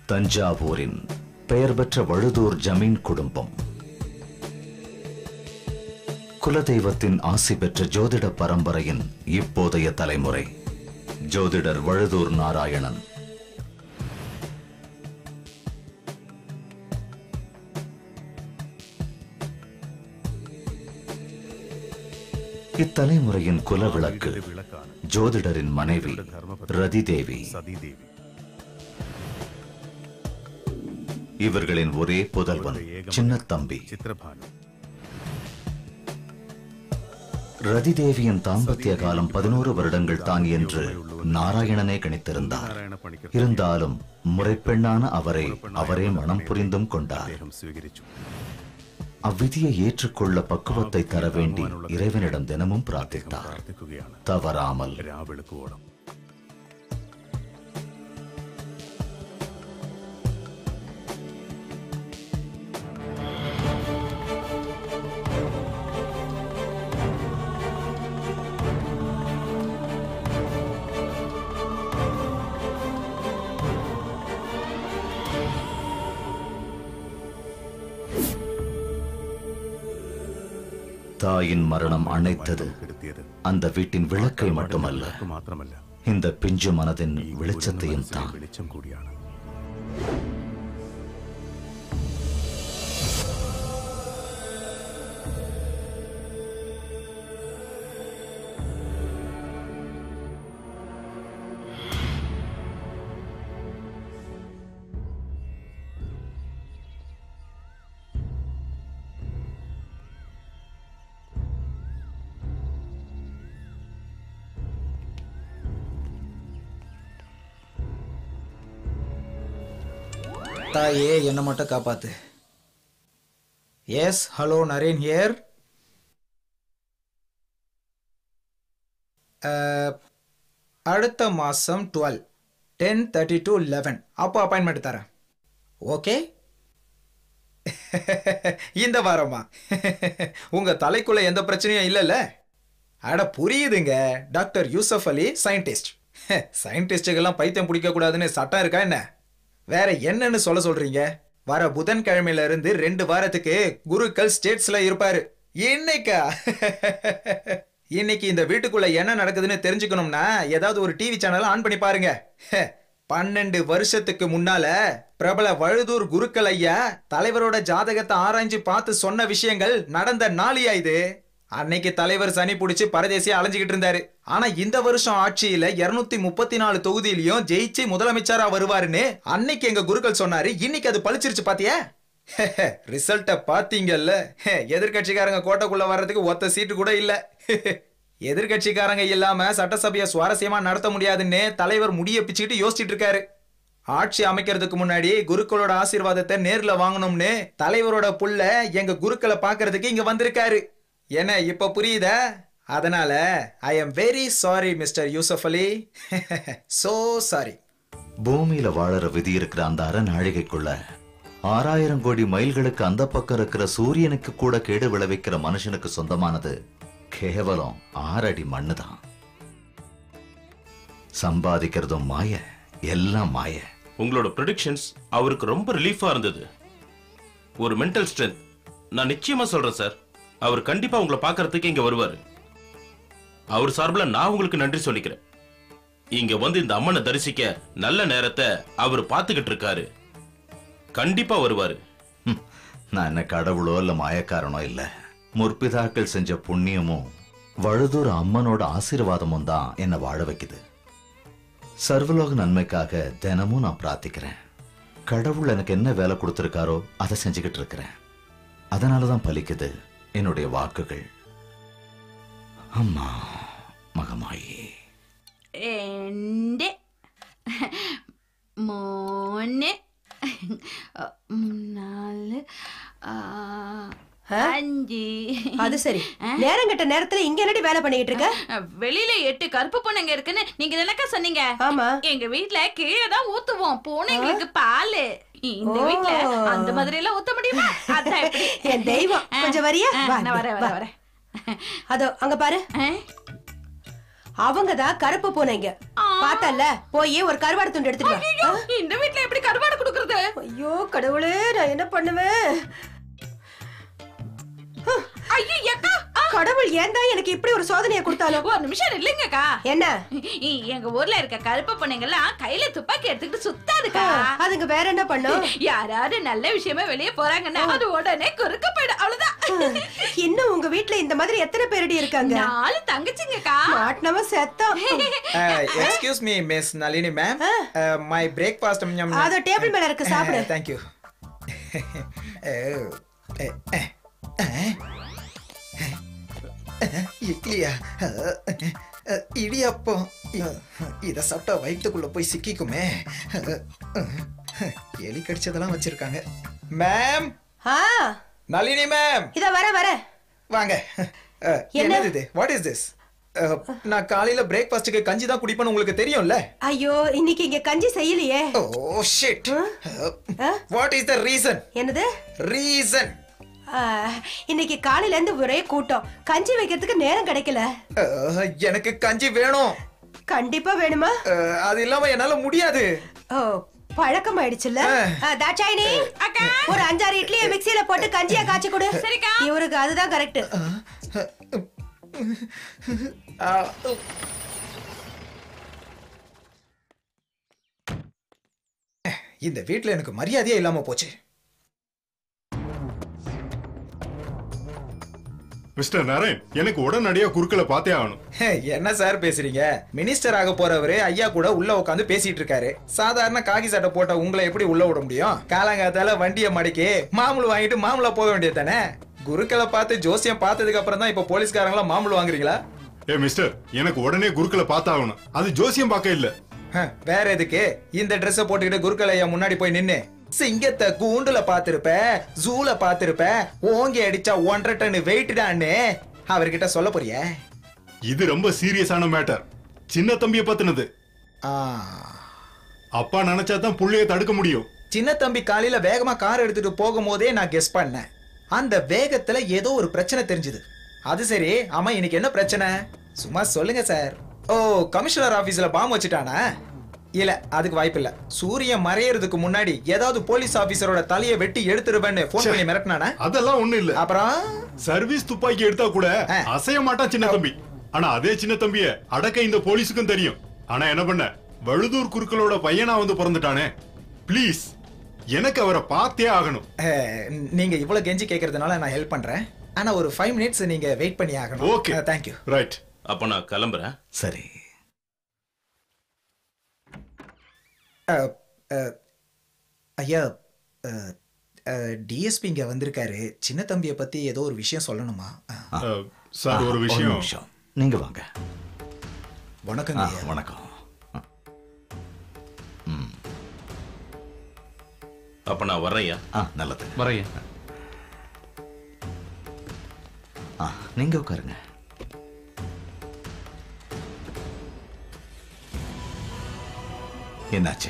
தஞ்சாவூரின் பெயர் பெற்ற வழுதூர் ஜமீன் குடும்பம் குலதெய்வத்தின் ஆசி பெற்ற ஜோதிட பரம்பரையின் இப்போதைய தலைமுறை ஜோதிடர் வழுதூர் நாராயணன் இத்தலைமுறையின் குலவிளக்கு விளக்கான ஜோதிடரின் மனைவி ரதி தேவி சதிதேவி இவர்களின் ஒரே புதல்வன் சின்ன தம்பி சித்திரபானு ரதி தேவியின் தாம்பத்திய காலம் பதினோரு வருடங்கள் தான் என்று நாராயணனே கணித்திருந்தார் നാരായണ പണിക്കർ இருந்தாலும் முறைப்பெண்ணான அவரை அவரே மனம் புரிந்தும் கொண்டார் അദ്ദേഹം സ്വീകരിച്ചു அவ்விதியை ஏற்றுக்கொள்ள பக்குவத்தை தர வேண்டி இறைவனிடம் தினமும் பிரார்த்தித்தார் പ്രാർത്ഥിക്കുകയാണ് தவறாமல் രാവെളുക്കുവോളം தாயின் மரணம் அணைத்தது കെടുത്തിയത് அந்த வீட்டின் விளக்கை மட்டுமல்ல വിളക്ക് മാത്രമല്ല இந்த பிஞ்சு மனதின் ഈ வெளிச்சத்தையும் മനസ്സിലെ தான் വെളിച്ചം കൂടിയാണ് தாயே என்னை மட்டும் காப்பாத்து எஸ் ஹலோ நரேன் ஹியர் அடுத்த மாதம் twelve ten thirty to eleven அப்போ அப்பாயின்மெண்ட் தரேன் ஓகே இந்த வாரமா உங்க தலைக்குள்ள எந்த பிரச்சனையும் இல்லைல்ல அட புரியுதுங்க டாக்டர் யூசப் அலி சயின்டிஸ்ட் சயின்டிஸ்டுக்கெல்லாம் பைத்தியம் பிடிக்க கூடாதுன்னு சட்டம் இருக்கா என்ன வேற என்னன்னு சொல்ல சொல்றீங்க வர புதன்கிழமையில இருந்து ரெண்டு வாரத்துக்கு குருக்கள் ஸ்டேட்ஸ்ல இருப்பாரு இன்னைக்கா இன்னைக்கு இந்த வீட்டுக்குள்ள என்ன நடக்குதுன்னு தெரிஞ்சுக்கணும்னா ஏதாவது ஒரு டிவி சேனல் ஆன் பண்ணி பாருங்க பன்னெண்டு வருஷத்துக்கு முன்னால பிரபல வழுதூர் குருக்கள் ஐயா தலைவரோட ஜாதகத்தை ஆராய்ஞ்சு பார்த்து சொன்ன விஷயங்கள் நடந்த நாளியா இது அன்னைக்கு தலைவர் சனி புடிச்சு பரதேசியா அலைஞ்சுகிட்டு இருந்தாரு ஆனா இந்த வருஷம் ஆட்சியில 234 முப்பத்தி நாலு தொகுதியிலையும் ஜெயிச்சு முதலமைச்சரா வருவாருன்னு அன்னைக்கு எங்க குருக்கள் சொன்னாரு இன்னைக்கு அது பளிச்சிருச்சு பாத்தியா ரிசல்ட்ட பாத்தீங்கல்ல எதிர்க்கட்சிக்காரங்க கோட்டைக்குள்ள வர்றதுக்கு ஒத்த சீட்டு கூட இல்ல எதிர்க்கட்சிக்காரங்க இல்லாம சட்டசபையை சுவாரஸ்யமா நடத்த முடியாதுன்னு தலைவர் முடிய பிச்சுக்கிட்டு யோசிச்சுட்டு இருக்காரு ஆட்சி அமைக்கிறதுக்கு முன்னாடி குருக்களோட ஆசீர்வாதத்தை நேர்ல வாங்கணும்னு தலைவரோட புள்ள எங்க குருக்களை பார்க்கிறதுக்கு இங்க வந்திருக்காரு என்ன இப்ப புரியுதா அதனால I am very sorry mister Yusuf Ali so sorry பூமியில வாழற விதி இருக்கிற அந்த அரை நாழிகைக்குள்ள ஆறாயிரம் கோடி மைல்களுக்கு அந்த பக்கம் இருக்கிற சூரியனுக்கு கூட கேடு விளைவிக்கிற மனுஷனுக்கு சொந்தமானது கேவலம் ஆறடி மண்ணுதான் சம்பாதிக்கிறதும் மாய எல்லாம் மாய உங்களோட ப்ரெடிக்ஷன்ஸ் அவருக்கு ரொம்ப ரிலீஃபா இருந்தது ஒரு மென்டல் ஸ்ட்ரென்த் நான் நிச்சயமா சொல்றேன் சார் அவர் கண்டிப்பா உங்களை பார்க்கறதுக்கு இங்க வருவாரு அவர் சார்பில் நான் உங்களுக்கு நன்றி சொல்லிக்கிறேன் இங்க வந்து இந்த அம்மனை தரிசிக்க நல்ல நேரத்தை அவர் பார்த்துக்கிட்டு இருக்காரு கண்டிப்பா வருவாரு ஹம், நான் என்ன கடவுளோ இல்ல மாயக்காரனோ இல்ல முற்பிதாக்கள் செஞ்ச புண்ணியமும் வழுதூர் அம்மனோட ஆசீர்வாதமும் தான் என்னை வாழ வைக்குது சர்வலோக நன்மைக்காக தினமும் நான் பிரார்த்திக்கிறேன் கடவுள் எனக்கு என்ன வேலை கொடுத்திருக்காரோ அதை செஞ்சுக்கிட்டு இருக்கிறேன் அதனாலதான் பலிக்குது என்னுடைய வாக்குகள் அம்மா மகமாயி എൻ്റെ മോന് നാല് ആ, அஞ்சு அது சரி நேரங்கட்ட நேரத்துல இங்க என்னடி வேலை பண்ணிட்டு இருக்க வெளியில எட்டு கருப்பு பூனைங்க இருக்குன்னு நீங்க என்னக்கா சொன்னீங்க ஆமா எங்க வீட்ல கீழே தான் ஊத்துவோம் பூனைங்களுக்கு பாலு இந்த ஓ. வீட்ல அந்த மாதிரி எல்லாம் ஊத்த முடியுமா அதான் எப்படி என் தெய்வம் கொஞ்சம் வரியா ஆ, வா, நான் வரேன் வா. வரேன் வரேன் அதோ அங்க பாரு ஆ? அவங்க தான் கருப்பு பூனைங்க பார்த்தல போய் ஒரு கருவாடு துண்டு எடுத்துட்டு வா ஐயோ, இந்த வீட்ல எப்படி கருவாடு குடுக்கறது ஐயோ கடவுளே நான் என்ன பண்ணுவேன் ஐயோ அக்கா ஆ, கடவுள் ஏன் தான் எனக்கு இப்படி ஒரு சோதனையை கொடுத்தாலும் ஒரு நிமிஷம் இல்லைங்கக்கா என்ன எங்க ஊர்ல இருக்க கருப்பு பொண்ணுங்கெல்லாம் கையில துப்பாக்கி எடுத்துக்கிட்டு சுத்தாதுக்கா அதுங்க வேற என்ன பண்ணும் யாராவது நல்ல விஷயமா வெளியே போறாங்கன்னா அது உடனே குறுக்க போயிடும் அவ்வளவுதான் இன்னும் உங்க வீட்ல இந்த மாதிரி எத்தனை பேரடி இருக்காங்க நாலு தங்கச்சிங்கக்கா மாட்டினவ செத்தம் excuse me miss Nalini ma'am my breakfast அதோ டேபிள் மேல இருக்கு சாப்பிடு தேங்க்யூ இட்லியா இடியாப்பம் இத சாப்பிட்டா வயிற்றுக்குள்ள போய் சிக்கிக்குமே எலி கடிச்சதெல்லாம் வச்சிருக்காங்க மேம் ஆ நளினி மேம் இத வர வர வாங்க அஹ், என்ன? என்னது இது வாட் இஸ் திஸ் நான் காலையில பிரேக்ஃபாஸ்ட்டுக்கு கஞ்சி தான் குடிப்பேன்னு உங்களுக்கு தெரியும்ல ஐயோ இன்னைக்கு இங்க கஞ்சி செய்யலையே ஓ ஷிட் ஆ? வாட் இஸ் த ரீசன் என்னது ரீசன் ஆ, இன்னைக்கு காலையில இருந்து ஒரே கூட்டம் கஞ்சி வைக்கிறதுக்கு நேரம் கிடைக்கல எனக்கு கஞ்சி வேணும் கண்டிப்பா வேணுமா அஹ், அது இல்லாம என்னால முடியாது ஓ பழக்கம் ஆயிடுச்சுல்ல ஆ, தாட்சாயினி ஒரு அஞ்சாறு இட்லியை மிக்ஸியில போட்டு கஞ்சியா காய்ச்சி கொடு சரிக்கா. இவருக்கு அதுதான் கரெக்ட் அஹ், இந்த வீட்ல எனக்கு மரியாதையே இல்லாம போச்சு மிஸ்டர் நாராயண் எனக்கு உடனடியா குறுக்களை பார்த்தே ஆகணும் என்ன சார் பேசுறீங்க மினிஸ்டர் ஆக போறவரு ஐயா கூட உள்ள உட்காந்து பேசிட்டு இருக்காரு சாதாரண காகி சட்டை போட்ட உங்களை எப்படி உள்ள விட முடியும் காலங்காத்தால வண்டியை மடக்கி மாமூல் வாங்கிட்டு மாமூலா போக வேண்டியது தானே குருக்களை பார்த்து ஜோசியம் பார்த்ததுக்கு அப்புறம் தான் இப்ப போலீஸ்காரங்களா மாமூல் வாங்குறீங்களா ஏ மிஸ்டர் எனக்கு உடனே குறுக்களை பார்த்தாகணும் அது ஜோசியம் பார்க்க இல்ல ஹ, வேற எதுக்கு இந்த ட்ரெஸ்ஸ போட்டுக்கிட்டு குருக்கள் ஐயா முன்னாடி போய் நின்னு சிங்கத்தை கூண்டுல பாத்திருப்ப ஜூல பாத்திருப்ப ஓங்கி அடிச்சா ஒன்றரை டன் வெயிட்டுடான்னு அவர்கிட்ட சொல்ல போறிய இது ரொம்ப சீரியஸான மேட்டர் சின்ன தம்பிய பத்தினது ஆ அப்பா நினைச்சா தான் புள்ளைய தடுக்க முடியும் சின்ன தம்பி காலையில வேகமா கார் எடுத்துட்டு போகும்போதே நான் கெஸ் பண்ணேன் அந்த வேகத்துல ஏதோ ஒரு பிரச்சனை தெரிஞ்சுது அது சரி ஆமா இன்னைக்கு என்ன பிரச்சனை சும்மா சொல்லுங்க சார் ஓ கமிஷனர் ஆபீஸ்ல பாம் வச்சுட்டானா இல்ல அதுக்கு வாய்ப்பு இல்ல சூரியன் மறையறதுக்கு முன்னாடி ஏதாவது போலீஸ் ஆபீசரோட தலையை வெட்டி எடுத்துருவேன்னு போன் பண்ணி மிரட்டினானா அதெல்லாம் ஒண்ணு இல்ல அப்புறம் சர்வீஸ் துப்பாக்கி எடுத்தா கூட ஆ. அசைய மாட்டான் சின்ன தம்பி ஆனா அதே சின்ன தம்பிய அடக்க இந்த போலீஸுக்கும் தெரியும் ஆனா என்ன பண்ண வழுதூர் குருக்களோட பையனா வந்து பிறந்துட்டானே ப்ளீஸ் எனக்கு அவரை பார்த்தே ஆகணும் அஹ், நீங்க இவ்வளவு கெஞ்சி கேக்குறதுனால நான் ஹெல்ப் பண்றேன் ஆனா ஒரு ஃபைவ் மினிட்ஸ் நீங்க வெயிட் பண்ணி ஆகணும் ஓகே தேங்க்யூ ரைட் அப்ப நான் கிளம்புறேன் சரி ஐயா டிஎஸ்பி இங்க வந்திருக்காரு சின்ன தம்பியை பத்தி ஏதோ ஒரு விஷயம் சொல்லணுமா அஹ், சார் ஒரு ஒரு விஷயம் நிமிஷம் நீங்க வாங்க வணக்கங்க ஆ, ஐயா. வணக்கம் அப்ப நான் வர்றேன்யா ஆ நல்லது வரையன் ஆ நீங்க உட்காருங்க என்னாச்சு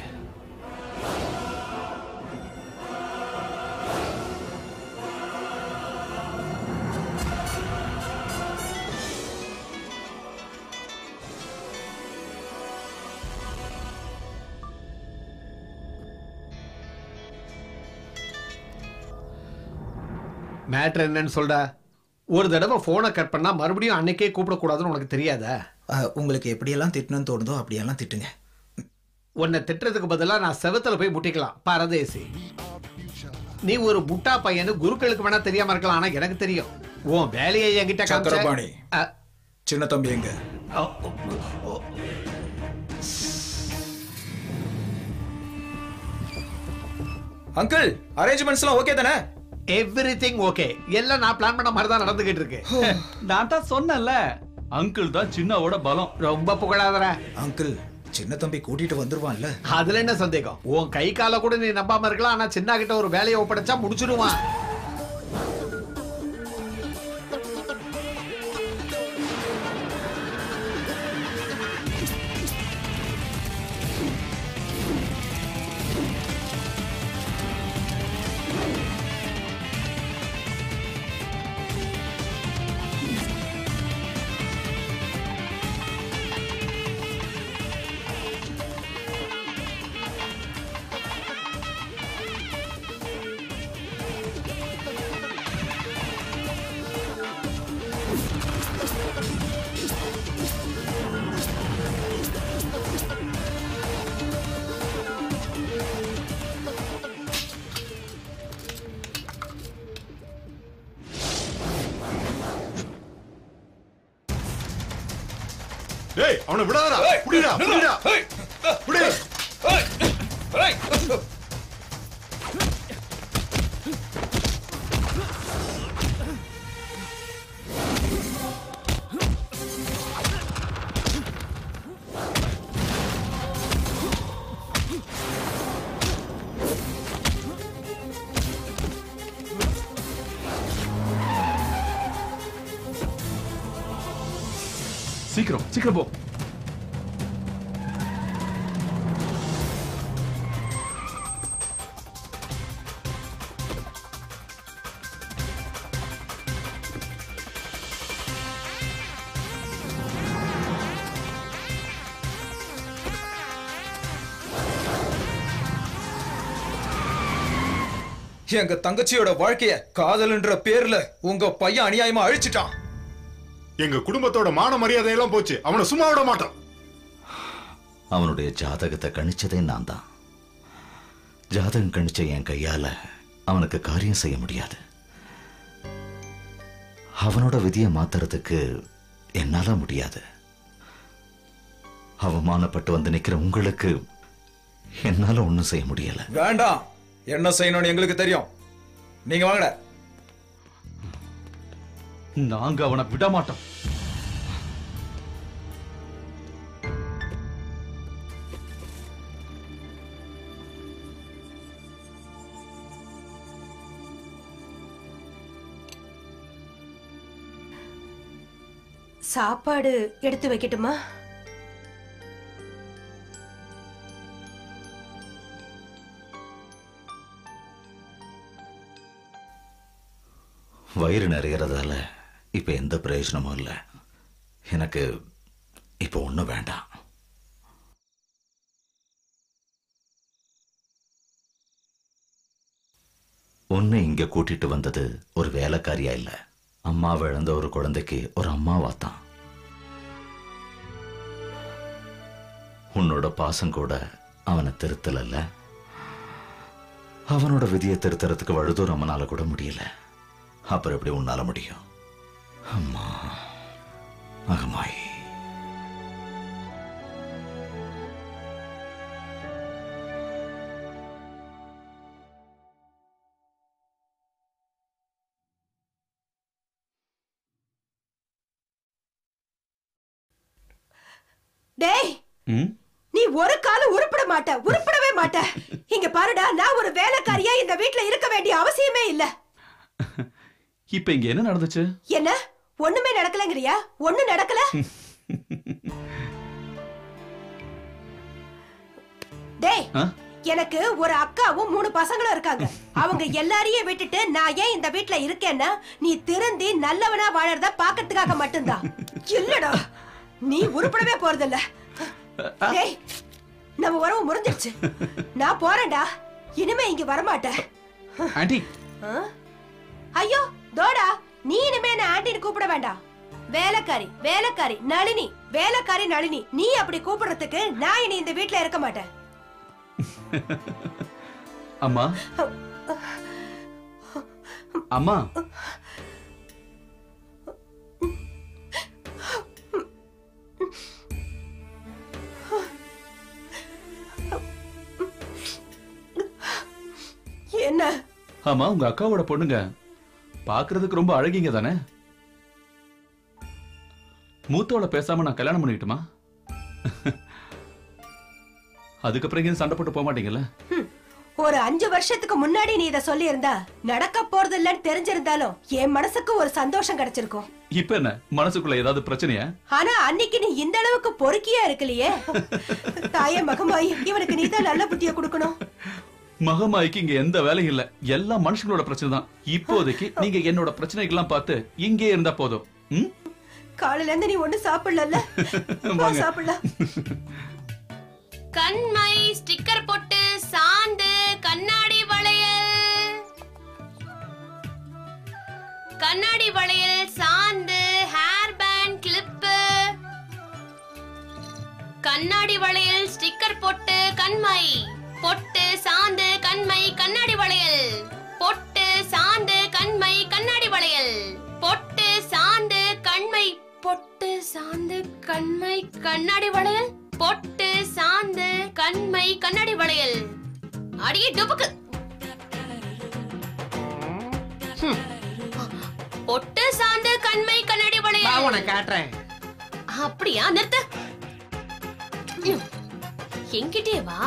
மேட்ரு என்னன்னு சொல்டா ஒரு தடவை ஃபோனை கட் பண்ணா மறுபடியும் அன்னைக்கே கூப்பிடக்கூடாதுன்னு உனக்கு தெரியாதா அஹ், உங்களுக்கு எப்படியெல்லாம் திட்டணும்னு தோணுதோ அப்படியெல்லாம் திட்டுங்க உன்னை திட்டுறதுக்கு பதிலா நான் செவத்துல போய் முட்டிக்கலாம் பரதேசி நீ ஒரு முட்டா பையனு குருக்களுக்கு வேணா தெரியாம இருக்கலாம் ஆனா எனக்கு தெரியும் உன் வேலையை என்கிட்ட காமிச்ச- சக்கரபாணி. அ, சின்ன தம்பி எங்க ஓ, ஓ, ஓ. அங்கிள் அரேஞ்ச்மெண்ட்ஸ்லாம் ஓகே தானே எவ்ரிதிங் ஓகே எல்லாம் நான் பிளான் பண்ண மாதிரி தான் நடந்துகிட்டு இருக்கு நான் தான் சொன்னேன்ல அங்கிள் தான் சின்னாவோட பலம் ரொம்ப புகழாதடா அங்கிள் சின்ன தம்பி கூட்டிட்டு வந்துருவான்ல அதுல என்ன சந்தேகம் உன் கை கால கூட நீ நம்பாம இருக்கலாம் ஆனா சின்ன கிட்ட ஒரு வேலையை ஒப்படைச்சா முடிச்சிடுவான் டேய் அவனை விடாதடா புடிடா புடிடா புடி சீக்கிரம் சீக்கிரம் போ எங்க தங்கச்சியோட வாழ்க்கைய காதல்ன்ற பேர்ல உங்க பையன் அநியாயமா அழிச்சிட்டான் எங்க குடும்பத்தோட மான மரியாதை எல்லாம் போச்சு அவனை சும்மா விட மாட்டான் அவனுடைய ஜாதகத்தை கணிச்சதே நான் தான் ஜாதகம் கணிச்ச என் கையால அவனுக்கு காரியம் செய்ய முடியாது அவனோட விதியை மாத்துறதுக்கு என்னால முடியாது அவமானப்பட்டு வந்து நிக்கிற உங்களுக்கு என்னால ஒண்ணும் செய்ய முடியல வேண்டாம் என்ன செய்யணும்னு எங்களுக்கு தெரியும் நீங்க வாங்கட நாங்க அவனை விட மாட்டோம் சாப்பாடு எடுத்து வைக்கட்டுமா வயிறு நிறைகிறதால இப்ப எந்த பிரயோஜனமும் இல்லை எனக்கு இப்ப ஒண்ணும் வேண்டாம் உன்னை இங்க கூட்டிட்டு வந்தது ஒரு வேலைக்காரியா இல்ல அம்மாவை இழந்த ஒரு குழந்தைக்கு ஒரு அம்மாவா தான் உன்னோட பாசம் கூட அவனை திருத்தலல்ல அவனோட விதியை திருத்தறதுக்கு வழுதூர் அம்மனால கூட முடியல அப்புறம் எப்படி உன்னால முடியும் அம்மா மகமாயி டேய் ம் நீ ஒரு காலம் உருப்பட மாட்ட உருப்படவே மாட்ட இங்க பாருடா நான் ஒரு வேலைக்காரியா இந்த வீட்ல இருக்க வேண்டிய அவசியமே இல்ல இப்ப இங்க என்ன நடந்துச்சு என்ன ஒண்ணுமே நடக்கலங்கறியா ஒண்ணு நடக்கல டேய் ஆ? எனக்கு ஒரு அக்காவும் மூணு பசங்களும் இருக்காங்க அவங்க எல்லாரையும் விட்டுட்டு நான் ஏன் இந்த வீட்ல இருக்கேன்னா நீ திருந்தி நல்லவனா வாழறத பாக்கிறதுக்காக மட்டும்தான் இல்லடா நீ உருப்படவே போறதில்ல டேய் நம்ம உறவு முறிஞ்சிருச்சு நான் போறேன்டா இனிமே இங்க வரமாட்டேன் ஆண்டி ஆ? ஐயோ தோடா நீ இனிமே என்ன ஆண்டின்னு கூப்பிட வேண்டாம் வேலைக்காரி வேலைக்காரி நளினி வேலைக்காரி நளினி நீ அப்படி கூப்பிடுறதுக்கு நான் இனி இந்த வீட்ல இருக்க மாட்டேன் அம்மா அம்மா என்ன ஆமா உங்க அக்காவோட பொண்ணுங்க பாக்குறதுக்கு ரொம்ப அழகிங்க தானே மூத்தோட பேசாம நான் கல்யாணம் பண்ணிக்கிட்டுமா அதுக்கப்புறம் இங்க சண்டை போட்டு போக மாட்டீங்கல்ல ஹம், ஒரு அஞ்சு வருஷத்துக்கு முன்னாடி நீ இத சொல்லி இருந்தா நடக்க போறது இல்லன்னு தெரிஞ்சிருந்தாலும் என் மனசுக்கு ஒரு சந்தோஷம் கிடைச்சிருக்கும் இப்ப என்ன மனசுக்குள்ள ஏதாவது பிரச்சனையா ஆனா அன்னைக்கு நீ இந்த அளவுக்கு பொறுக்கியா இருக்கலையே தாயே மகமாயி இவனுக்கு நீ தான் நல்ல புத்திய கொடுக்கணும் மகமாய்க்கு இங்க எந்த வேலையும் இல்ல எல்லாம் மனுஷங்களோட பிரச்சனை தான் இப்போதைக்கு நீங்க என்னோட பிரச்சனைகள்லாம் பார்த்து இங்கே இருந்தா போதும் ம்? காலையில இருந்து நீ ஒண்ணு சாப்பிடல வாங்க. சாப்பிடலாம் கண்மை ஸ்டிக்கர் பொட்டு சாந்து கண்ணாடி வளையல் கண்ணாடி வளையல் சாந்து ஹேர் பேண்ட் கிளிப்பு கண்ணாடி வளையல் ஸ்டிக்கர் பொட்டு கண்மை பொட்டு சாந்து கண்மை கண்ணாடி வளையல் பொட்டு சாந்து கண்மை கண்ணாடி வளையல் பொட்டு சாந்து கண்மை பொட்டு சாந்து கண்மை கண்ணாடி வளையல் பொட்டு சாந்து கண்மை கண்ணாடி வளையல் அடியே டுபுக்கு ஹம். பொட்டு சாந்து கண்மை கண்ணாடி வா வளையல் உனக்கு காட்டுறேன் அப்படியா நிறுத்து ம். என்கிட்டயே வா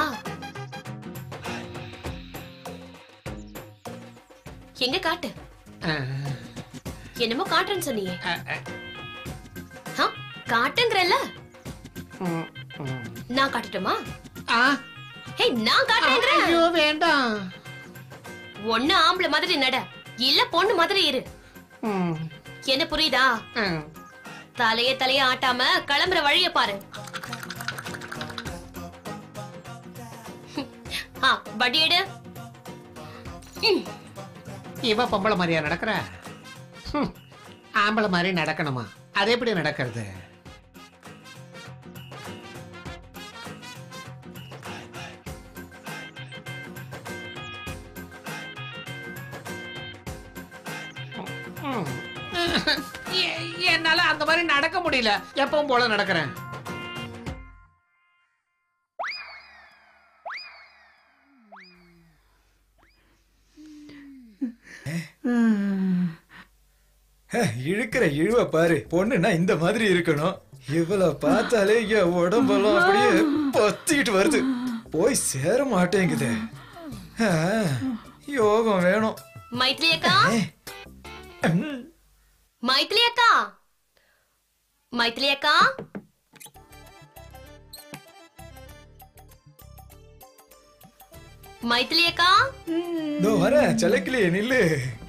எங்க காட்டு அஹ், என்னமோ காட்டுறேன்னு சொன்னியே அஹ், அஹ், ஆ, காட்டுங்கிறல்ல ம், ம். நான் காட்டட்டுமா ஆ, ஹே நான் காட்டுறேங்கிறேன் ஐயோ வேண்டாம் ஒண்ணு ஆம்பளை மாதிரி நட இல்ல பொண்ணு மாதிரி இரு ம், என்ன புரியுதா ம். தலைய தலைய ஆட்டாம கிளம்புற வழிய பாரு ஆ வடி எடு ம், இவ பொம்பளை மாதிரியா நடக்கிற ஹம், ஆம்பளை மாதிரி நடக்கணுமா அது எப்படி நடக்கிறது ம். எ- என்னால அந்த மாதிரி நடக்க முடியல எப்பவும் போல நடக்கிறேன் இழுக்கிற இழுவ பாரு பொண்ணுன்னா இந்த மாதிரி இருக்கணும் இவள பார்த்தாலே என் உடம்பெல்லாம் அப்படியே பத்திக்கிட்டு வருது போய் சேர மாட்டேங்குதே ஆ, யோகம் வேணும் மைத்திலி அக்கா ஏ, ம், மைத்திலி அக்கா மைத்திலி அக்கா மைத்திலி அக்கா இதோ வரேன் சலக்கிளியே நில்லு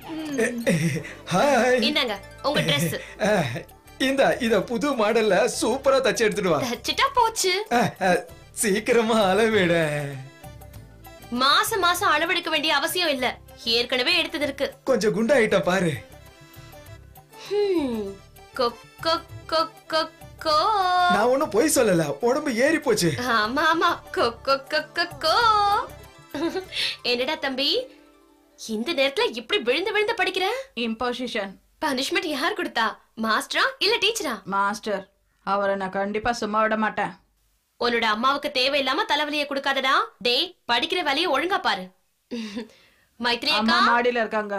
ஹாய் இந்தாங்க உங்க Dress ஆ, இந்தா இத புது மாடல்ல சூப்பரா தச்சு எடுத்துட்டு வா தச்சுட்டா போச்சு ஆ, ஆ, சீக்கிரமா அளவிட மாசம் மாசம் அளவெடுக்க வேண்டிய அவசியம் இல்ல ஏற்கனவே எடுத்தது இருக்கு கொஞ்சம் குண்டாயிட்ட பாரு ஹம். கொ, கொ, கொ, கொ, கோ. நான் ஒண்ணும் பொய் சொல்லல உடம்பு ஏறி போச்சு ஆமா ஆமா கொ, கொ, கொ, கொ, கோ. என்னடா தம்பி இந்த நேரத்துல இப்படி விழுந்து விழுந்து படிக்கிற இம்போசிஷன் பனிஷ்மெண்ட் யார் கொடுத்தா மாஸ்டரா இல்ல டீச்சரா மாஸ்டர் அவரை நான் கண்டிப்பா சும்மா விட மாட்டேன் உன்னோட அம்மாவுக்கு தேவையில்லாம தலைவலிய கொடுக்காதடா டேய் படிக்கிற வேலையை ஒழுங்கா பாரு மைத்ரி அம்மா அக்கா மாடியில இருக்காங்க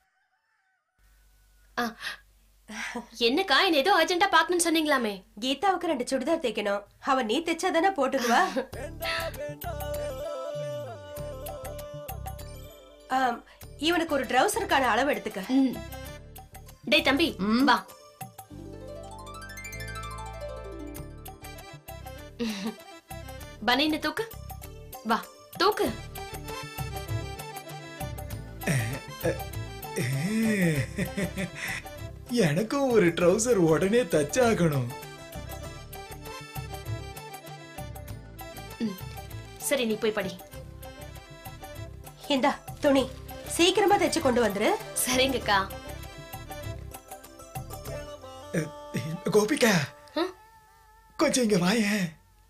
ஆ. என்னக்கா என்ன ஏதோ அர்ஜென்ட்டா பாக்கணும்னு சொன்னீங்களாமே கீதாவுக்கு ரெண்டு சுடிதார் தைக்கணும் அவ நீ தைச்சாதானே போட்டுக்குவா ஆம், இவனுக்கு ஒரு ட்ரௌசருக்கான அளவு எடுத்துக்க ம். டேய் தம்பி வா பனின்னு தூக்கு வா தூக்கு எனக்கும் ஒரு ட்ரௌசர் உடனே தச்சாகணும் சரி நீ போய் படி இந்தா துணி சீக்கிரமா தைச்சு கொண்டு வந்துரு சரிங்கக்கா கோபிகா ம்? கொஞ்சம் இங்க வாயேன்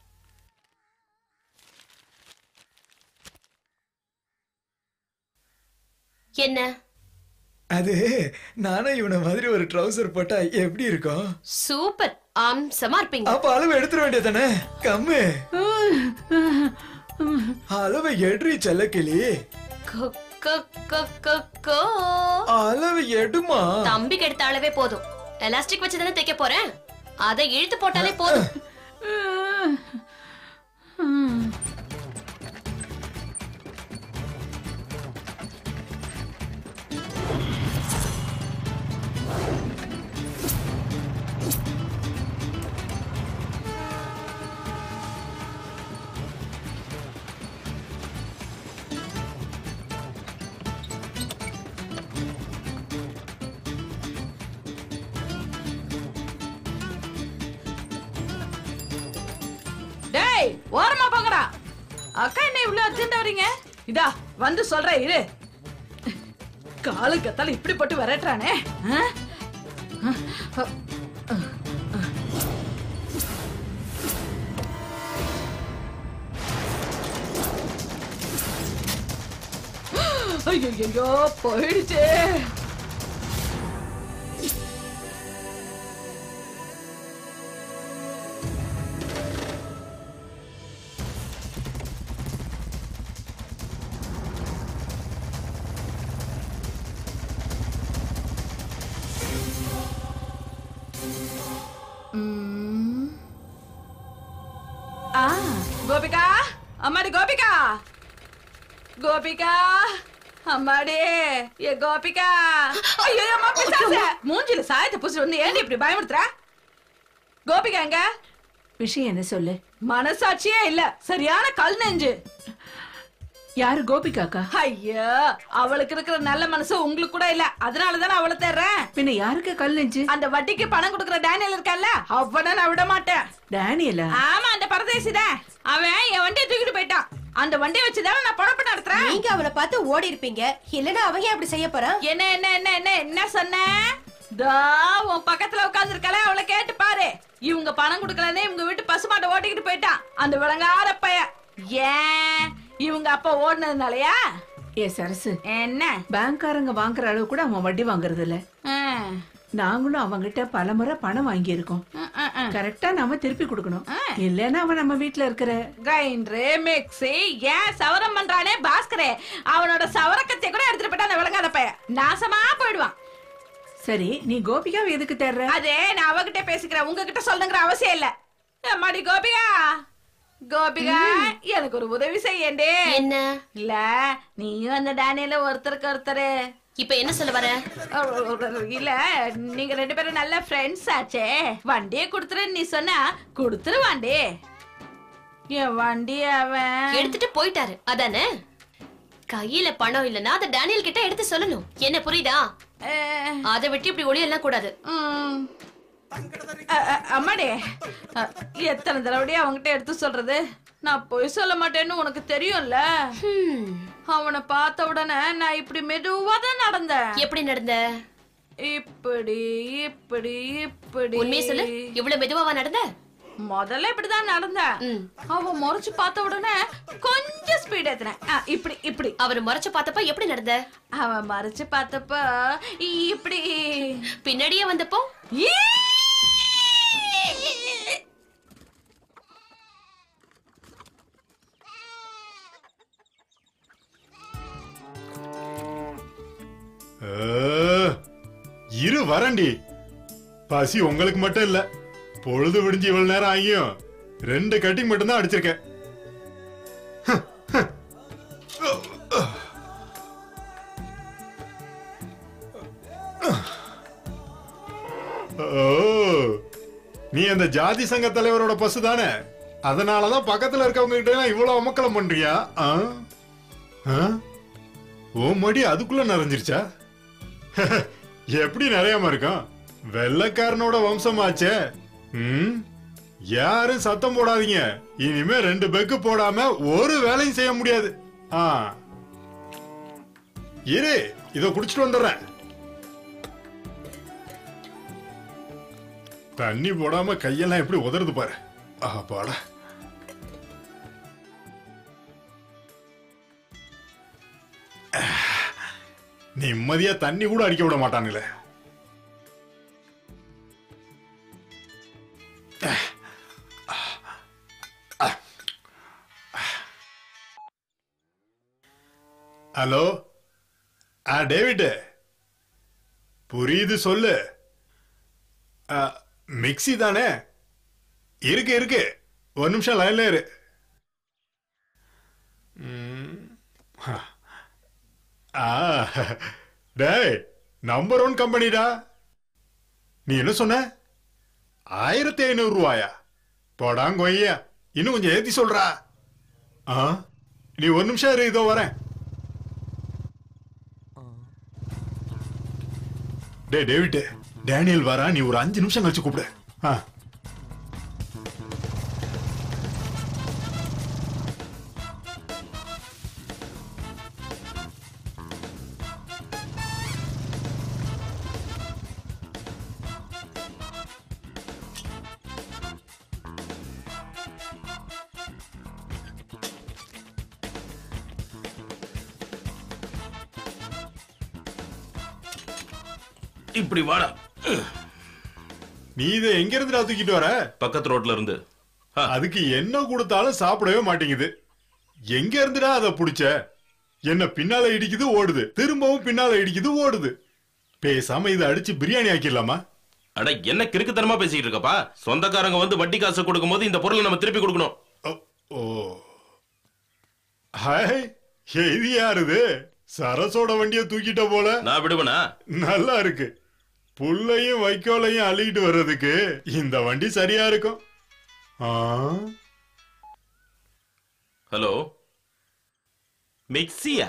என்ன அது நானும் இவன மாதிரி ஒரு ட்ரௌசர் போட்டா எப்படி இருக்கும் சூப்பர் அம்சமா இருப்பீங்க அப்ப அளவு எடுத்துட வேண்டியதானே கம்மு அளவு எடுறி செல்லக்கிளி கொ, கொ, கொ, கொ, கோ. அளவு எடுமா தம்பிக்கு எடுத்த அளவே போதும் எலாஸ்டிக் வச்சு தானே தைக்க போறேன் அதை இழுத்து போட்டாலே போதும் டேய் ஓரமா போங்கடா அக்கா என்ன இவ்வளவு அர்ஜென்ட் வரீங்க இதா வந்து சொல்றேன் இரு காலு கத்தால இப்படி போட்டு விரட்டுறானே ஆ? ஐயோ போயிடுச்சே கோபிகா அம்மாடி கோபிகா கோபிகா அம்மாடி ஏ கோபிகா ஐயோ அம்மா பிசாசு மூஞ்சில சாயத்தை பூசி வந்து ஏன் இப்படி பயமுறுத்துற கோபிகா எங்க விஷயம் என்ன சொல்லு மனசாட்சியே இல்ல சரியான கல் நெஞ்சு யாரு கோபிகாக்கா ஐயோ அவளுக்கு இருக்கிற நல்ல மனசு உங்களுக்கு கூட இல்ல அதனால தானே அவளை தேடுறேன் பின்ன யாருக்கு கல் நெஞ்சு அந்த வட்டிக்கு பணம் கொடுக்கற டேனியல் இருக்கல்ல அவனை நான் விட மாட்டேன் டேனியலா ஆமா அந்த பரதேசி தான் அவன் என் வண்டியை தூக்கிட்டு போயிட்டான் அந்த வண்டியை வச்சுதான் நான் பழப்பு நடத்துறேன் நீங்க அவளை பார்த்து ஓடி இருப்பீங்க இல்லனா அவன் ஏன் அப்படி செய்ய போறான் என்ன என்ன என்ன என்ன என்ன சொன்ன தா உன் பக்கத்துல உட்கார்ந்து அவளை கேட்டு பாரு இவங்க பணம் கொடுக்கலன்னு இவங்க வீட்டு பசுமாட்டை ஓட்டிக்கிட்டு போயிட்டான் அந்த விளங்கார பைய ஏன் இவங்க அப்பா ஓடுனதுனாலயா ஏ சரசு என்ன பேங்க்காரங்க வாங்குற அளவு கூட அவன் வட்டி வாங்குறது இல்ல ஆ, நாங்களும் அவங்கிட்ட பலமுறை பணம் வாங்கி இருக்கோம் ஆ, ஆ, ஆ. கரெக்டா நாம திருப்பி கொடுக்கணும் இல்லன்னா அவன் நம்ம வீட்ல இருக்கிற கிரைண்டரு மிக்ஸி ஏன் சவரம் பண்றானே பாஸ்கரே அவனோட சவரக்கத்தை கூட எடுத்துட்டு போயிட்டு அந்த விளங்காத பையன் நாசமா போயிடுவான் சரி நீ கோபிகாவை எதுக்கு தேடுற அதே நான் அவகிட்ட பேசிக்கிறேன் உங்ககிட்ட சொல்லுங்கிற அவசியம் இல்ல அம்மாடி கோபிகா கோபிகா எனக்கு ஒரு உதவி செய்யண்டே என்ன இல்ல நீயும் அந்த டேனியல ஒருத்தருக்கு ஒருத்தர் இப்ப என்ன சொல்ல வர இல்ல நீங்க ரெண்டு பேரும் நல்ல ஃப்ரெண்ட்ஸ் ஆச்சே வண்டியை குடுத்துரு நீ சொன்னா குடுத்துருவாண்டே என் வண்டி அவன் எடுத்துட்டு போயிட்டாரு அதானே கையில பணம் இல்லனா அத டேனியல் கிட்ட எடுத்து சொல்லணும் என்ன புரியுதா அஹ், அதை விட்டு இப்படி ஒளியெல்லாம் கூடாது ம். அ- அ- அம்மாடி அ, எத்தனை தடவையா அவன்கிட்ட எடுத்து சொல்றது நான் பொய் சொல்ல மாட்டேன்னு உனக்கு தெரியும்ல ஹம், அவனை பார்த்த உடனே நான் இப்படி மெதுவா தான் நடந்தேன் எப்படி நடந்த இப்படி இப்படி இப்படி உண்மையை சொல்லு இவ்வளவு மெதுவாவா நடந்த முதல்ல இப்படிதான் நடந்தேன் ம். அவன் முறைச்சு பார்த்த உடனே கொஞ்சம் ஸ்பீட் ஏத்துனேன் ஆ, இப்படி இப்படி அவர் முறைச்சு பார்த்தப்ப எப்படி நடந்த அவன் மறைச்சு பார்த்தப்ப இப்படி பின்னாடியே வந்தப்போ ஈ! ஆ, இரு வரண்டி பசி உங்களுக்கு மட்டும் இல்ல பொழுது விடிஞ்சு இவ்வளவு நேரம் ஆகியும் ரெண்டு கட்டிங் மட்டும்தான் அடிச்சிருக்கேன் ஓ நீ அந்த ஜாதி சங்க தலைவரோட பசு தானே அதனாலதான் பக்கத்துல இருக்கவங்க கிட்ட எல்லாம் இவ்வளவு அமக்கலம் பண்றியா ஆ? ஆ? ஓ மடி அதுக்குள்ள நிறைஞ்சிருச்சா எப்படி நிறையாம இருக்கும் வெள்ளக்காரனோட வம்சமாச்சே ம் யாரும் சத்தம் போடாதீங்க இனிமே ரெண்டு பெக்கு போடாம ஒரு வேலையும் செய்ய முடியாது ஆ இரு இத குடிச்சிட்டு வந்துடுறேன் தண்ணி போடாம கையெல்லாம் எப்படி உதறது பாரு ஆஹா பாடா நிம்மதியா தண்ணி கூட அடிக்க விட மாட்டானுங்களே ஹலோ ஆ டேவிட் புரியுது சொல்லு ஆ, மிக்ஸி தானே இருக்கு இருக்கு ஒரு நிமிஷம் லைன்ல இரு ம். ஆ டேய் நம்பர் ஒன் கம்பெனிடா நீ என்ன சொன்ன ஆயிரத்தி ஐநூறு ரூபாயா போடாங்கொய்யா இன்னும் கொஞ்சம் ஏத்தி சொல்றா ஆ நீ ஒரு நிமிஷம் இரு இதோ வரேன் டேய் டேவிட் டேனியல் வரா நீ ஒரு அஞ்சு நிமிஷம் கழிச்சு கூப்பிடு ஆ இப்படி வாடா நீ இதை எங்க இருந்துடா தூக்கிட்டு வர பக்கத்து ரோட்ல இருந்து ஆ, அதுக்கு என்ன கொடுத்தாலும் சாப்பிடவே மாட்டேங்குது எங்க இருந்துடா அதை புடிச்ச என்ன பின்னால இடிக்குது ஓடுது திரும்பவும் பின்னால இடிக்குது ஓடுது பேசாம இதை அடிச்சு பிரியாணி ஆக்கிடலாமா அட என்ன கிறுக்குத்தனமா பேசிக்கிட்டு இருக்கப்பா சொந்தக்காரங்க வந்து வட்டி காசு கொடுக்கும் போது இந்த பொருளை நம்ம திருப்பி கொடுக்கணும் ஓ, ஓ ஹாய் இது யாருது சரசோட வண்டிய தூக்கிட்ட போல நான் விடுவனா நல்லா இருக்கு புல்லையும் வைக்கோலையும் அள்ளிட்டு வர்றதுக்கு இந்த வண்டி சரியா இருக்கும் ஆ ஹலோ மிக்ஸியா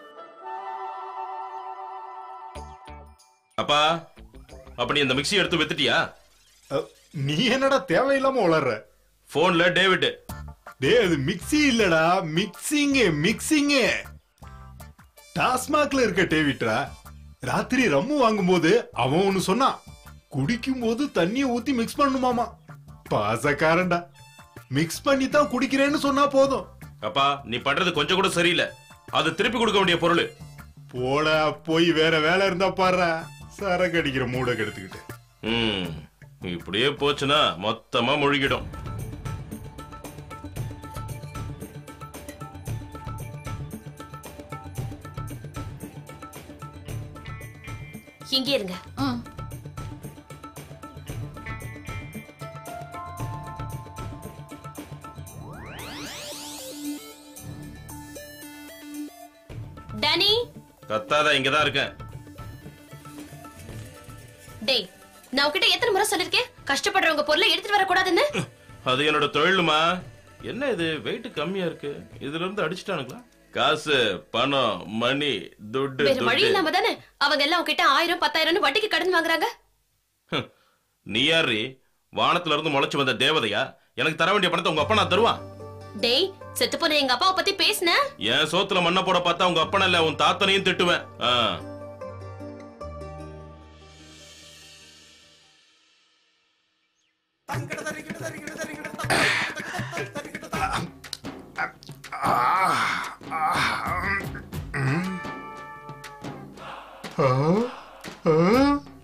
அப்பா அப்ப நீ இந்த மிக்ஸி எடுத்து வித்துட்டியா அ, நீ என்னடா தேவையில்லாம உளர்ற போன்ல டேவிட் டேய் அது மிக்ஸி இல்லடா மிக்சிங் மிக்சிங் டாஸ்மாக்ல இருக்க டேவிட்ரா ராத்திரி ரம்மு வாங்கும்போது அவன் ஒன்னு சொன்னான் குடிக்கும் போது தண்ணிய ஊத்தி மிக்ஸ் பண்ணணுமாமா பாசக்காரன்டா மிக்ஸ் பண்ணி தான் குடிக்கிறேன்னு சொன்னா போதும் அப்பா நீ பண்றது கொஞ்சம் கூட சரியில்லை அது திருப்பி கொடுக்க வேண்டிய பொருள் போடா போய் வேற வேலை இருந்தா பாரு சரக்கு அடிக்கிற மூட கெடுத்துக்கிட்டு ம் இப்படியே போச்சுன்னா மொத்தமா முழுகிடும் இங்கே இருங்க டனி கத்தாத இங்கதான் இருக்கேன் டேய் நான் உன்கிட்ட எத்தனை முறை சொல்லிருக்கேன் கஷ்டப்படுறவங்க பொருளை எடுத்துட்டு வரக்கூடாதுன்னு அது என்னோட தொழிலுமா என்ன இது வெயிட் கம்மியா இருக்கு இதுல இருந்து அடிச்சிட்டானுங்களா காசு பணம் மணி துட்டு வேற வழி துட்டு இல்லாம தானே அவங்க எல்லாம் உன்கிட்ட ஆயிரம் பத்தாயிரம்னு வட்டிக்கு கடன் வாங்குறாங்க ஹம். நீ யாரு வானத்துல இருந்து முளைச்சு வந்த தேவதையா எனக்கு தர வேண்டிய பணத்தை உங்க அப்பா நான் தருவான் டேய் செத்து போன எங்க அப்பாவை பத்தி பேசுன என் சோத்துல மண்ணை போட பார்த்தா உங்க அப்பனை இல்ல உன் தாத்தனையும் திட்டுவேன் ஆ. ஆ, ஆ.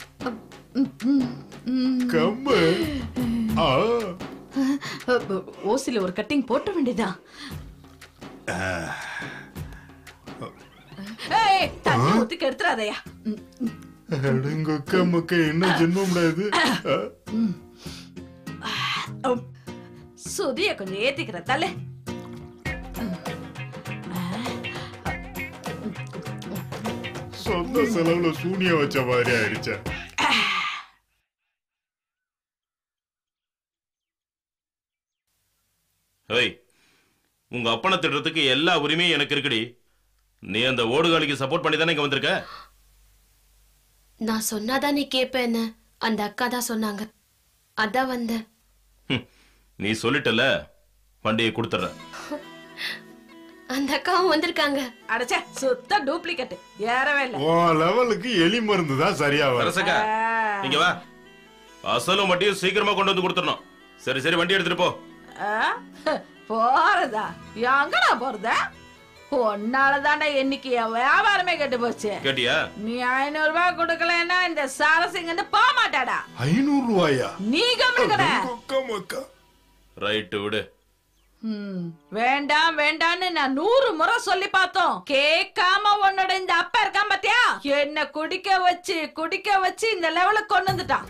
கம்மு ஆ ஓசில ஒரு கட்டிங் போட்ட வேண்டியதான் ஏய் தண்ணி ஊத்திக்கு எடுத்துறாதயா அடங்கொக்க மக்க என்ன ஜென்மம்டா இது ஆ, சுதிய கொஞ்சம் ஏத்திக்கிற தலை சொந்த செலவுல சூனிய வச்ச மாதிரி ஆயிடுச்ச ஏய் உங்க அப்பனை திட்டுறதுக்கு எல்லா உரிமையும் எனக்கு இருக்குடி நீ அந்த ஓடுகாலிக்கு சப்போர்ட் பண்ணி தானே இங்க வந்திருக்க நான் சொன்னாதான் நீ கேப்பேன்னு அந்த அக்கா தான் சொன்னாங்க அதான் வந்தேன் ஹம். நீ சொல்லிட்டல வண்டியை கொடுத்துட்றேன் அந்த அக்காவும் வந்திருக்காங்க அடைச்சே சுத்த டூப்ளிகேட் ஏறவே இல்ல உன் லெவலுக்கு எலி மருந்து தான் சரியா வரும் அரசக்கா இங்க வா அசலும் வட்டியும் சீக்கிரமா கொண்டு வந்து கொடுத்துடணும் சரி சரி வண்டி எடுத்துட்டு போ ஆ? போறதா எங்கடா போறத உன்னாலதாண்டா இன்னைக்கு என் வியாபாரமே கெட்டு போச்சு கேட்டியா நீ ஐநூறு ரூபாய் கொடுக்கலன்னா இந்த சாரசிங்க போக மாட்டாடா ஐநூறு ரூபாயா நீ கம்மிக்கட அடங்கொக்க மக்கா ரைட்டு விடு வேண்டாம் வேண்டாம்னு நான் நூறு முறை சொல்லி பார்த்தோம் கேட்காம உன்னோட இந்த அப்பா இருக்கான் பாத்தியா என்ன குடிக்க வச்சு குடிக்க வச்சு இந்த லெவலுக்கு கொண்டு வந்துட்டான்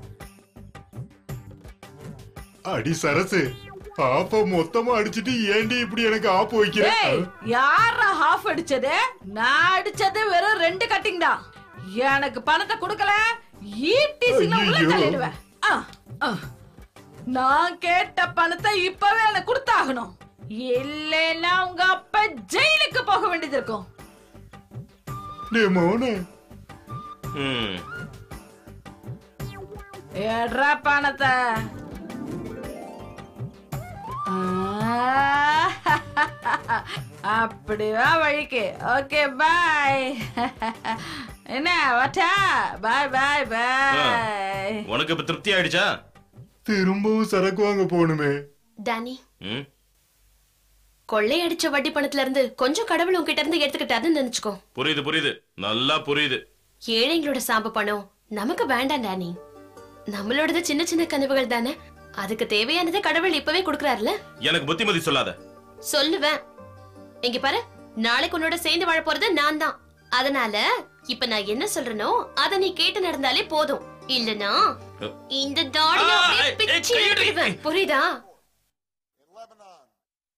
அடி சரசு ஆப்ப மொத்தமா அடிச்சிட்டு ஏண்டி இப்படி எனக்கு ஆப்பு வைக்கிற ஏய் யாரா ஹாஃப் அடிச்சது நான் அடிச்சது வெறும் ரெண்டு கட்டிங் தான் எனக்கு பணத்தை கொடுக்கல ஈட்டிசில உள்ள ஐயையோ. தள்ளிடுவேன் ஆ, ஆ. நான் கேட்ட பணத்தை இப்பவே எனக்கு கொடுத்தாகணும் இல்லைன்னா உங்க அப்பா ஜெயிலுக்கு போக வேண்டியது இருக்கும் டே மோனே ம் ஏட்ரா பணத்தை அப்படிவா வழிக்கு ஓகே பாய் என்ன வட்டா பாய் பாய் பாய் உனக்கு இப்ப திருப்தி ஆயிடுச்சா திரும்பவும் சரக்கு வாங்க போகணுமே டானி ம் கொள்ளையடிச்ச வட்டி பணத்துல இருந்து கொஞ்சம் கடவுள் உன்கிட்ட இருந்து எடுத்துக்கிட்டாருன்னு நினைச்சுக்கோ புரியுது புரியுது நல்லா புரியுது ஏழைங்களோட சாப பணம் நமக்கு வேண்டாம் டானி நம்மளோடது சின்ன சின்ன கனவுகள் தானே அதுக்கு தேவையானதை கடவுள் இப்பவே கொடுக்கறாருல எனக்கு புத்திமதி சொல்லாத சொல்லுவேன் இங்க பாரு நாளைக்கு உன்னோட சேர்ந்து வாழ போறது நான் தான் அதனால இப்ப நான் என்ன சொல்றேனோ அத நீ கேட்டு நடந்தாலே போதும் இல்லனா இந்த தாடியை ஆ, அப்படியே ஏய், ஏய், பிச்சு கையெடு. எடுத்துடுவேன். புரியுதா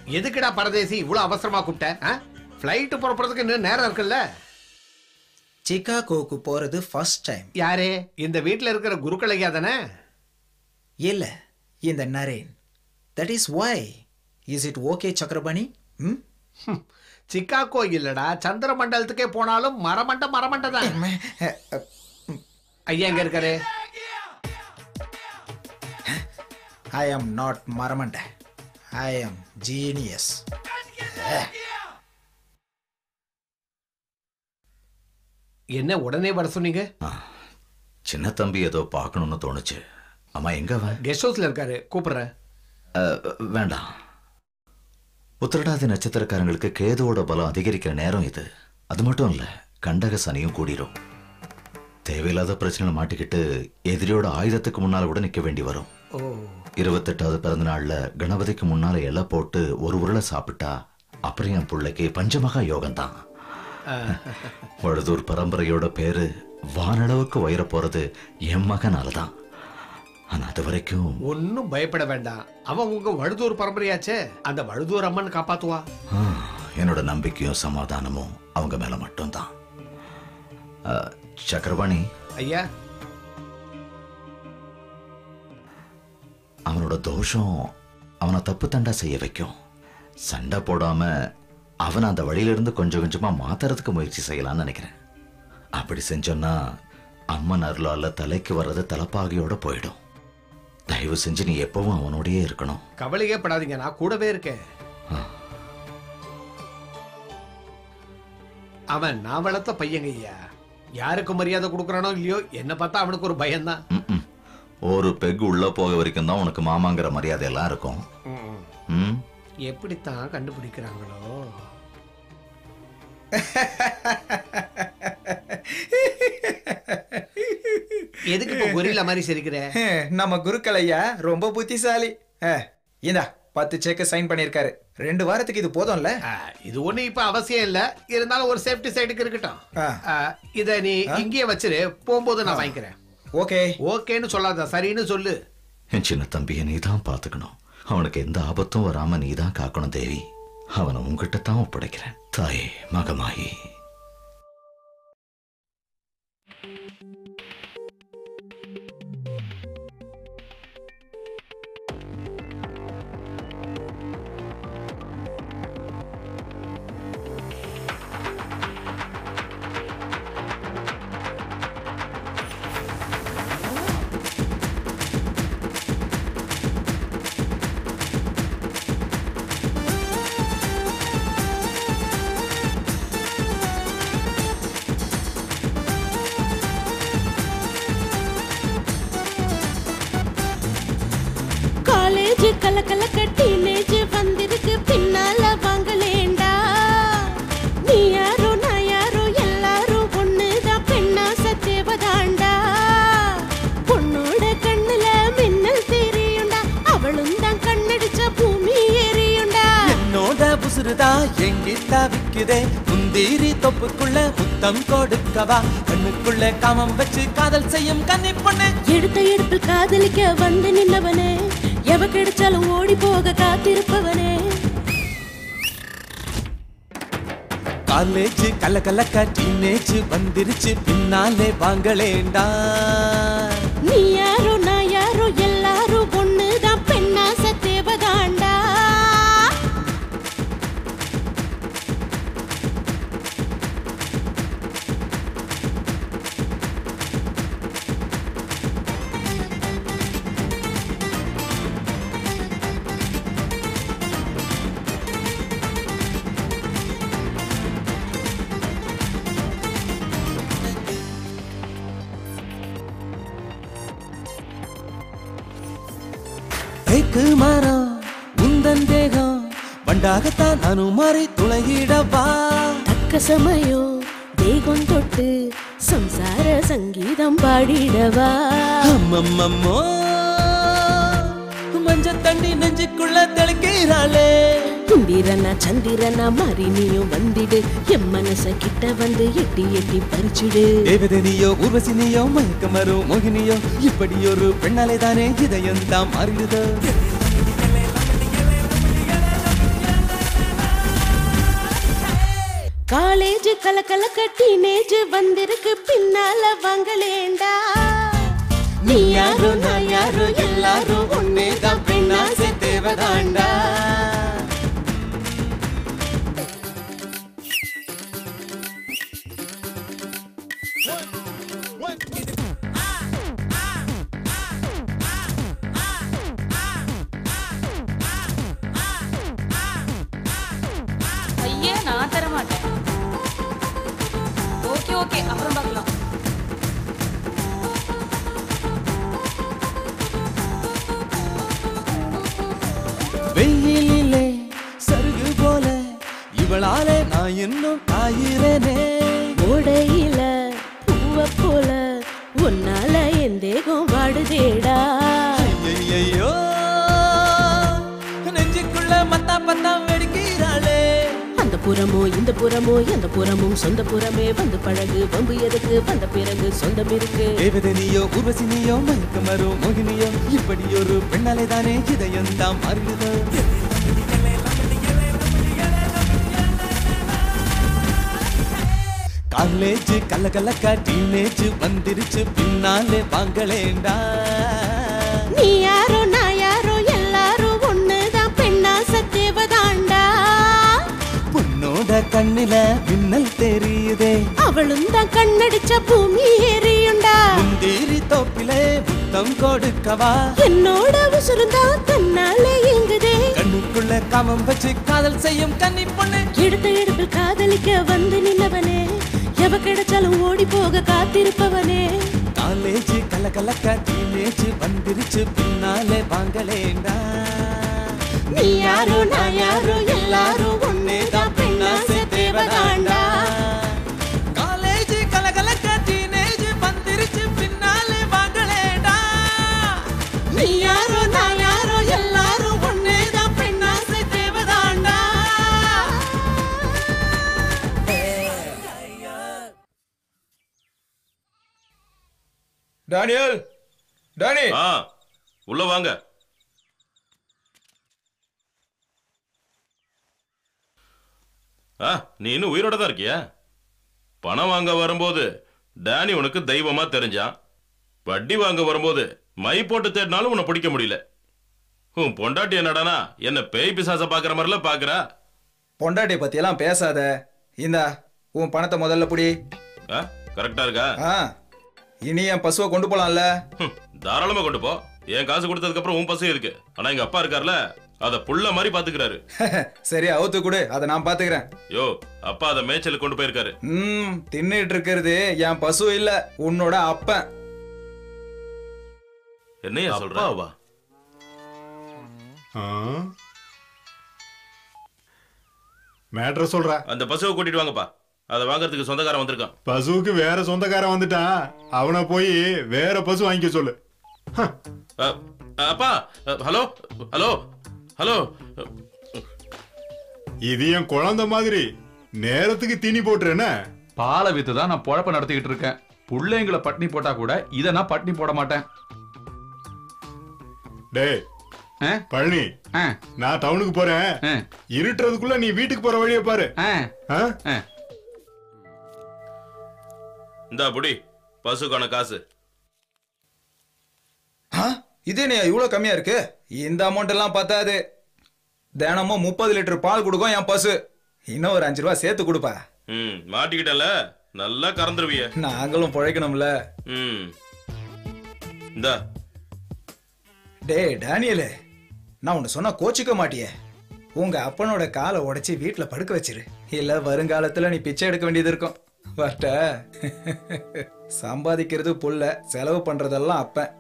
எதுக்குடா பரதேசி இவ்வளவு அவசரமா கூப்பிட்ட ஃப்ளைட் புறப்படுறதுக்கு இன்னும் நேரம் இருக்குல்ல சிகாகோக்கு போறது ஃபர்ஸ்ட் டைம் யாரே இந்த வீட்ல இருக்கிற குருக்களையா தானே இல்ல இந்த Naren that is why is it okay Chakrapani ம் ஹம், சிக்காகோ இல்லடா சந்திர மண்டலத்துக்கே போனாலும் மரமண்ட மரமண்ட தான் ஐயா எங்க இருக்காரு ஐ ஆம் நாட் மரமண்ட ஐ ஆம் ஜீனியஸ் என்ன உடனே வர சொன்னீங்க சின்ன தம்பி ஏதோ பார்க்கணும்னு தோணுச்சு அம்மா எங்க அவன் கெஸ்ட் ஹவுஸ்ல இருக்காரு கூப்பிடுறேன் அஹ், வேண்டாம் உத்திரடாதி நட்சத்திரக்காரங்களுக்கு கேதுவோட பலம் அதிகரிக்கிற நேரம் இது அது மட்டும் இல்ல கண்டக சனியும் கூடிரும் தேவையில்லாத பிரச்சனை மாட்டிக்கிட்டு எதிரியோட ஆயுதத்துக்கு முன்னால கூட நிக்க வேண்டி வரும் ஓ இருபத்தெட்டாவது பிறந்த நாள்ல கணபதிக்கு முன்னால இலை போட்டு ஒரு உருளை சாப்பிட்டா அப்புறம் என் பிள்ளைக்கு பஞ்சமகா யோகம்தான் வழுதூர் பரம்பரையோட பேரு வானளவுக்கு உயர போறது என் மகனால தான் ஆனா அது வரைக்கும் ஒன்னும் பயப்பட வேண்டாம் அவன் உங்க வழுதூர் பரம்பரையாச்சே அந்த வழுதூர் அம்மன் காப்பாத்துவா ஆ, என்னோட நம்பிக்கையும் சமாதானமும் அவங்க மேல மட்டும்தான் ஆ, சக்கரபாணி ஐயா அவனோட தோஷம் அவனை தப்பு தண்டா செய்ய வைக்கும் சண்டை போடாம அவனை அந்த வழியில இருந்து கொஞ்சம் கொஞ்சமா மாத்துறதுக்கு முயற்சி செய்யலாம்னு நினைக்கிறேன் அப்படி செஞ்சோன்னா அம்மன் அருளால தலைக்கு வர்றது தலைப்பாகையோட போயிடும் தயவு செஞ்சு நீ எப்பவும் அவனோடயே இருக்கணும் கவலையே படாதீங்க நான் கூடவே இருக்கேன் அவன் நான் வளர்த்த பையங்க ஐயா யாருக்கு மரியாதை கொடுக்கறானோ இல்லையோ என்ன பார்த்தா அவனுக்கு ஒரு பயம்தான் ம்ம். ஒரு பெக் உள்ள போக வரைக்கும் தான் உனக்கு மாமாங்கிற மரியாதை எல்லாம் இருக்கும் ம். ம் எப்படித்தான் கண்டுபிடிக்கிறாங்களோ எதுக்கு இப்ப கொரில்லா மாதிரி சிரிக்கிற நம்ம குருக்கள் ஐயா ரொம்ப புத்திசாலி அஹ், இந்தா பத்து செக் சைன் பண்ணிருக்காரு ரெண்டு வாரத்துக்கு இது போதும்ல ஆ, இது ஒண்ணு இப்ப அவசியம் இல்ல இருந்தாலும் ஒரு சேஃப்டி சைடுக்கு இருக்கட்டும் ஆ. ஆ, இத நீ இங்கேயே வச்சிரு போகும்போது நான் வாங்கிக்கிறேன் ஓகே ஓகேன்னு சொல்லாத சரின்னு சொல்லு என் சின்ன தம்பியை நீ தான் பார்த்துக்கணும் அவனுக்கு எந்த ஆபத்தும் வராம நீ தான் காக்கணும் தேவி அவனை உங்ககிட்ட தான் ஒப்படைக்கிறேன் தாயே மகமாயி காலேஜ் கல கல டீனேஜ் வந்திருக்கு பின்னால வாங்கலேண்டா நீ யாரோ நான் யாரோ எல்லாரும் ஒண்ணுதான் பெண்ணா சத்தேவதாண்டா பொண்ணோட கண்ணுல மின்னல் தெரியுண்டா அவளும் தான் கண்ணடிச்ச பூமி எரியுண்டா என்னோட புசுறுதா எங்கிட்ட விக்குதே முந்தீரி தொப்புக்குள்ள முத்தம் கொடுக்கவா கண்ணுக்குள்ள காமம் வச்சு காதல் செய்யும் கன்னி பொண்ணு எடுத்த எடுப்பில் காதலிக்க வந்து நின்னவனே எவ கிடைச்சாலும் ஓடி போக காத்திருப்பவனே காலேஜ் கல கலக்க டீனேஜ் வந்துருச்சு பின்னாலே வாங்களேண்டா நீ யாரோ நான் யாரோ எல்லாரும் ஒண்ணுதான் பெண்ணா சத்தேவதாண்டா தேக்கு மரம் உந்தன் தேகம் வண்டாகத்தான் நானும் மாறி துளையிடவா தக்க சமயம் தேகம் தொட்டு சம்சார சங்கீதம் பாடிடவா அம்மம்மம்மோ மஞ்ச தண்ணி நெஞ்சுக்குள்ள தெளிக்கிறாளே குந்திரனா சந்திரனா மாறி நீயும் வந்திடு என் மனச கிட்ட வந்து எட்டி எட்டி பறிச்சுடு தேவதனியோ ஊர்வசினியோ மயக்கமரோ மோகினியோ இப்படி ஒரு பெண்ணாலே தானே இதயம் தான் மாறிடுதோ காலேஜ் கலக்கலக்க டீனேஜ் வந்திருக்கு பின்னால வாங்கலேண்டா நீ யாரோ நான் யாரோ எல்லாரும் ஒன்னேதான் பெண்ணாசை தேவதாண்டா ஐயா நான் தர மாட்டேன் ஓகே ஓகே அப்புறம் பார்க்கலாம் வெயிலிலே சருகு போல இவளாலே நான் இன்னும் ஆயிரனே ஓடையில பூவ போல உன்னால என் தேகம் வாடுதேடா ஐயையோ நெஞ்சுக்குள்ள மத்தா பத்தா வெடிக்கிறாளே அந்த புறமோ இந்த புறமோ எந்த புறமும் சொந்த புறமே வந்து பழகு வம்பு எதுக்கு வந்த பிறகு சொந்தம் இருக்கு தேவதனியோ உர்வசினியோ மயக்கமரோ மோகினியோ இப்படி ஒரு பெண்ணாலே தானே இதயம் தான் மாறிடுதோ காலேஜ் கல்ல கல்லக்கா டீனேஜ் வந்துருச்சு பின்னாலே வாங்களேண்டா நீ யாரோ நான் யாரோ எல்லாரும் ஒண்ணுதான் பெண்ணா சத்தேவதாண்டா உன்னோட கண்ணில மின்னல் தெரியுதே அவளும் தான் கண்ணடிச்ச பூமி எரியுண்டா முந்தேரி தோப்பிலே முத்தம் கொடுக்கவா என்னோட உசுருந்தா தன்னாலே இங்குதே கண்ணுக்குள்ள காமம் வச்சு காதல் செய்யும் கன்னி பொண்ணு எடுத்த எடுப்பில் காதலிக்க வந்து நின்னவனே எவ கிடைச்சாலும் ஓடி போக காத்திருப்பவனே காலேஜ் கல கலக்கா டீனேஜ் வந்துருச்சு பின்னாலே வாங்களேண்டா நீ யாரோ நான் யாரோ எல்லாரும் ஒன்னேதான் பெண்ணாசை தேவதாண்டா காலேஜ் கல கலக்கா டீனேஜ் வந்துருச்சு பின்னாலே வாங்களேண்டா நீ யாரோ நான் யாரோ எல்லாரும் ஒன்னேதான் பெண்ணாசை தேவதாண்டா டானியல் டானி ஆ உள்ள வாங்க ஆ நீ இன்னும் உயிரோட தான் இருக்கியா பணம் வாங்க வரும்போது டேனி உனக்கு தெய்வமா தெரிஞ்சான் வட்டி வாங்க வரும்போது மை போட்டு தேடினாலும் உன்னை பிடிக்க முடியல உன் பொண்டாட்டி என்னடானா என்ன பேய் பிசாச பாக்குற மாதிரிலாம் பாக்குறா பொண்டாட்டிய பத்தி எல்லாம் பேசாத இந்தா உன் பணத்தை முதல்ல புடி ஆ கரெக்டா இருக்கா ஆ இனி என் பசுவை கொண்டு போலாம்ல ஹம், தாராளமா கொண்டு போ என் காசு கொடுத்ததுக்கு அப்புறம் உன் பசு இருக்கு ஆனா எங்க அப்பா இருக்கார்ல அத புள்ள மாதிரி பாத்துக்கிறாரு சரி அவுத்து கொடு அதை நான் பாத்துக்கிறேன் யோ அப்பா அத மேய்ச்சலுக்கு கொண்டு போயிருக்காரு ம் தின்னுட்டு இருக்கிறது என் பசு இல்ல உன்னோட அப்பன் என்னையா சொல்ற அப்பாவா? மேட்ர சொல்ற அந்த பசுவை கூட்டிட்டு வாங்கப்பா அதை வாங்குறதுக்கு சொந்தக்காரன் வந்திருக்கான் பசுவுக்கு வேற சொந்தக்காரன் வந்துட்டான் அவனை போய் வேற பசு வாங்கிக்க சொல்லு அ, அப்பா அ, ஹலோ ஹலோ ஹலோ இது என் குழந்தை மாதிரி நேரத்துக்கு தீனி போட்டுறேன பாலை வித்து தான் நான் பொழப்ப நடத்திக்கிட்டு இருக்கேன் புள்ளைங்களை பட்னி போட்டா கூட இதை நான் பட்னி போட மாட்டேன் டேய் பழனி நான் டவுனுக்கு போறேன் இருட்டுறதுக்குள்ள நீ வீட்டுக்கு போற வழியை பாரு ஆ? இந்தா புடி பசுக்கான காசு இது என்ன இவ்வளவு கம்மியா இருக்கு இந்த அமௌண்ட் எல்லாம் பத்தாது தினமும் முப்பது லிட்டர் பால் கொடுக்கும் என் பசு இன்னும் ஒரு அஞ்சு ரூபா சேர்த்து கொடுப்பா ம் மாட்டிக்கிட்டல நல்லா கறந்துருவிய நாங்களும் பிழைக்கணும்ல ம் இந்தா டேய் டேனியலு நான் உன்னை சொன்னா கோச்சிக்க மாட்டியே உங்க அப்பனோட காலை உடைச்சி வீட்டுல படுக்க வச்சிரு இல்ல வருங்காலத்துல நீ பிச்சை எடுக்க வேண்டியது இருக்கும் வரட்ட சம்பாதிக்கிறது புள்ள செலவு பண்றதெல்லாம் அப்பன்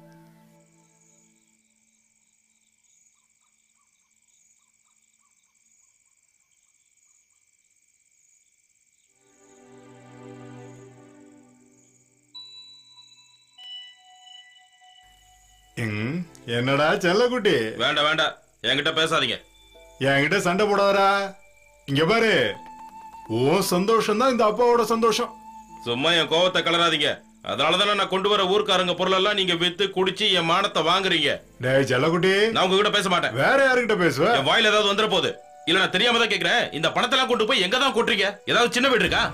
ம், என்னடா செல்லக்குட்டி வேண்டாம் வேண்டாம் என்கிட்ட பேசாதீங்க என்கிட்ட சண்டை போடாதடா இங்க பாரு உன் சந்தோஷம் தான் இந்த அப்பாவோட சந்தோஷம் சும்மா என் கோவத்தை கலராதீங்க அதனாலதானே நான் கொண்டு வர ஊர்க்காரங்க பொருளெல்லாம் நீங்க வித்து குடிச்சு என் மானத்தை வாங்குறீங்க டேய் செல்லக்குட்டி நான் உங்ககிட்ட பேச மாட்டேன் வேற யாருக்கிட்ட பேசுவ என் வாயில ஏதாவது வந்துட போகுது இல்ல நான் தெரியாம தான் கேக்குறேன் இந்த பணத்தெல்லாம் கொண்டு போய் எங்க தான் கொட்டுறீங்க ஏதாவது சின்ன வீடு இருக்கா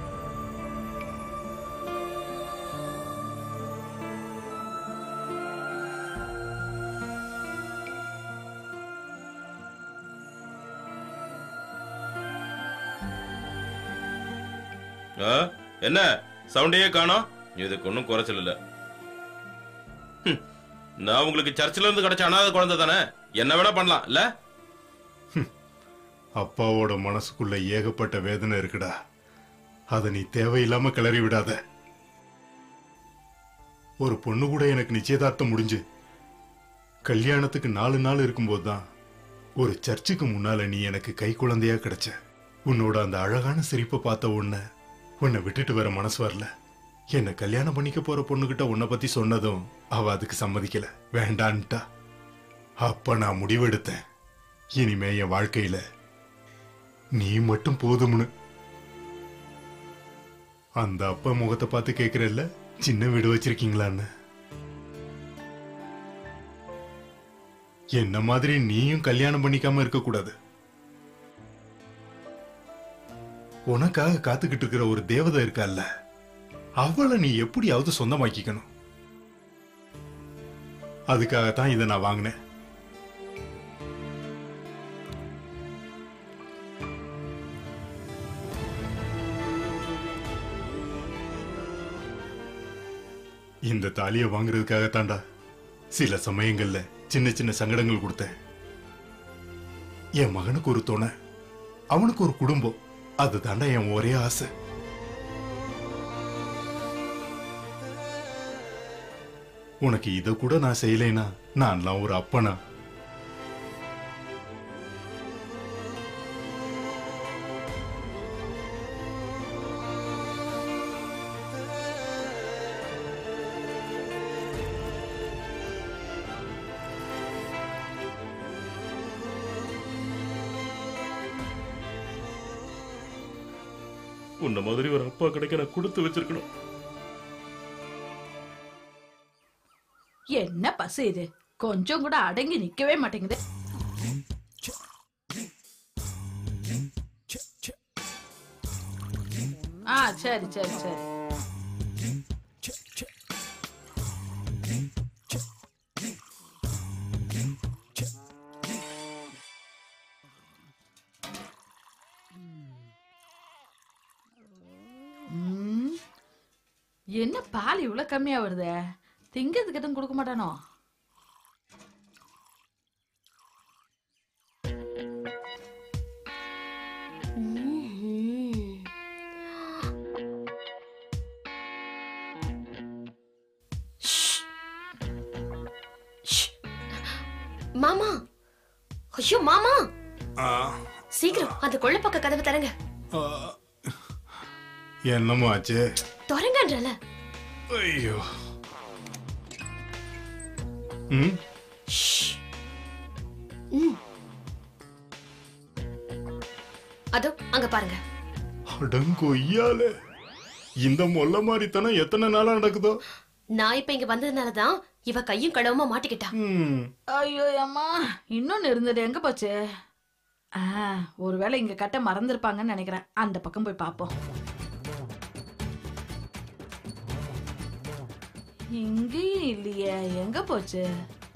ஆ? என்ன சவுண்டையே காணோம் இதுக்கு ஒன்றும் குறைச்சல் இல்ல ஹம். நான் உங்களுக்கு சர்ச்சில் இருந்து கிடைச்ச அனாதை குழந்தை தானே என்ன வேணா பண்ணலாம் இல்ல அப்பாவோட மனசுக்குள்ள ஏகப்பட்ட வேதனை இருக்குடா அத நீ தேவையில்லாம கிளறி விடாத ஒரு பொண்ணு கூட எனக்கு நிச்சயதார்த்தம் முடிஞ்சு கல்யாணத்துக்கு நாலு நாள் இருக்கும்போது தான் ஒரு சர்ச்சுக்கு முன்னால நீ எனக்கு கை குழந்தையா கிடைச்ச உன்னோட அந்த அழகான சிரிப்பை பார்த்த உன்னை உன்னை விட்டுட்டு வர மனசு வரல என்னை கல்யாணம் பண்ணிக்க போற பொண்ணுகிட்ட உன்னை பத்தி சொன்னதும் அவ அதுக்கு சம்மதிக்கல வேண்டான்ட்டா அப்ப நான் முடிவெடுத்தேன் இனிமே என் வாழ்க்கையில நீ மட்டும் போதும்னு அந்த அப்பா முகத்தை பார்த்து கேக்குறல்ல சின்ன வீடு வச்சிருக்கீங்களான்னு என்ன மாதிரி நீயும் கல்யாணம் பண்ணிக்காம இருக்க கூடாது உனக்காக காத்துக்கிட்டு இருக்கிற ஒரு தேவதை இருக்கால்ல அவளை நீ எப்படியாவது சொந்தமாக்கிக்கணும் அதுக்காகத்தான் இதை நான் வாங்கினேன் இந்த தாலியை வாங்குறதுக்காகத்தான்டா சில சமயங்கள்ல சின்ன சின்ன சங்கடங்கள் கொடுத்தேன் என் மகனுக்கு ஒரு துணை அவனுக்கு ஒரு குடும்பம் அதுதான்டா என் ஒரே ஆசை உனக்கு இத கூட நான் செய்யலைனா நான்லாம் ஒரு அப்பனா உன்ன மாதிரி ஒரு அப்பா கிடைக்க நான் கொடுத்து வச்சிருக்கணும் என்ன பசு இது கொஞ்சம் கூட அடங்கி நிக்கவே மாட்டேங்குது ஆ சரி சரி சரி ம். என்ன பால் இவ்வளவு கம்மியா வருதே திங்கிறதுக்கு எதுவும் கொடுக்க மாட்டானோ மாமா ஐயோ மாமா சீக்கிரம் அந்த கொள்ள பக்க கதவு தரங்க என்னமோ ஆச்சு திறங்கன்றல ஐயோ ம் ம். அதோ அங்க பாருங்க அடங்கொய்யால இந்த மொல்ல மாதிரித்தனம் எத்தனை நாளா நடக்குதோ நான் இப்ப இங்க வந்ததுனாலதான் இவ கையும் கடவுமா மாட்டிக்கிட்டா ம் ஐயோ அம்மா இன்னொன்னு இருந்தது எங்க போச்சு ஆ ஒருவேளை இங்க கட்ட மறந்துருப்பாங்கன்னு நினைக்கிறேன் அந்த பக்கம் போய் பாப்போம் இங்கேயும் இல்லையே எங்க போச்சு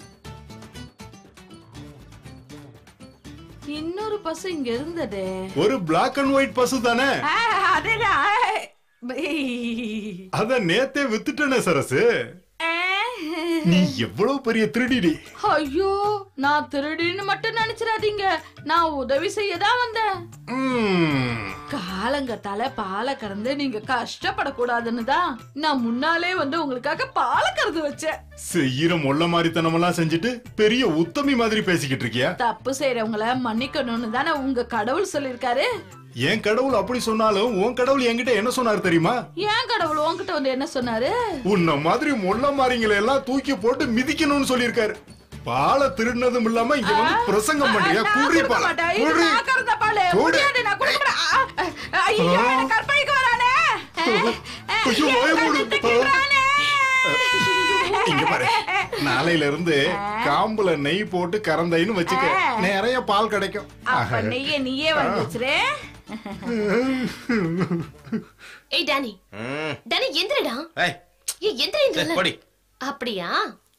இன்னொரு பசு இங்க இருந்ததே ஒரு பிளாக் அண்ட் ஒயிட் பசு தானே ஆ, அதேதான் ஐ. அத நேத்தே வித்துட்டேனே சரசு ஆ. நீ எவ்வளவு பெரிய திருடிடி ஐயோ நான் திருடின்னு மட்டும் நினைச்சிடாதீங்க நான் உதவி செய்ய தான் வந்தேன் ம். காலங்கத்தால பாலை கறந்து நீங்க கஷ்டப்படக்கூடாதுன்னு தான் நான் முன்னாலே வந்து உங்களுக்காக பாலை கறந்து வச்சேன் செய்யற மொல்ல மாதிரித்தனமெல்லாம் செஞ்சுட்டு பெரிய உத்தமி மாதிரி பேசிக்கிட்டு இருக்கியா தப்பு செய்யறவங்கள மன்னிக்கணும்னு தானே உங்க கடவுள் சொல்லிருக்காரு என் கடவுள் அப்படி சொன்னாலும் உன் கடவுள் என்கிட்ட என்ன சொன்னார் தெரியுமா ஏன் கடவுள் உன்கிட்ட வந்து என்ன சொன்னாரு உன்ன மாதிரி மொல்ல மாறிங்களை எல்லாம் தூக்கி போட்டு மிதிக்கணும்னு சொல்லியிருக்காரு பாலை திருடினதும் இல்லாம இங்க வந்து பிரசங்கம் பண்றியா நான் குடி கொடுக்க பாலை மாட்டேன். இது குடி நான் கறந்த பாலு. குடி. முடியாது, நான் கொடுக்க மாட்டேன். ஆ, ஆ, ஐயோ, எனக்கு கற்பனைக்கு வரானே. ஐயோ, வாயை மூடு. கண்ணு திக்கிறானே. இங்க பாரு நாளையில இருந்து காம்புல நெய் போட்டு கறந்தைன்னு வச்சுக்க நிறைய பால் கிடைக்கும் அப்ப நெய்ய நீயே வந்து வச்சிரு ஏய் டானி டானி எந்திரடா ஏய் ஏய் எந்திரன்றல போடி அப்படியா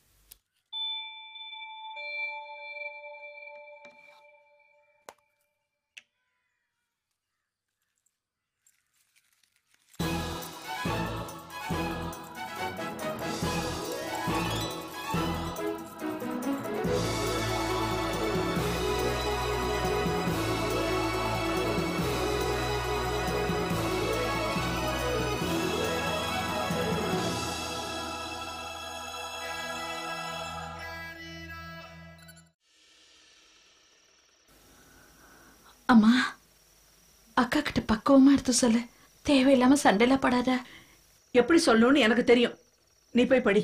அம்மா அக்கா கிட்ட பக்குவமா எடுத்து சொல்லு தேவையில்லாம சண்டையில படாத எப்படி சொல்லணும்னு எனக்கு தெரியும் நீ போய் படி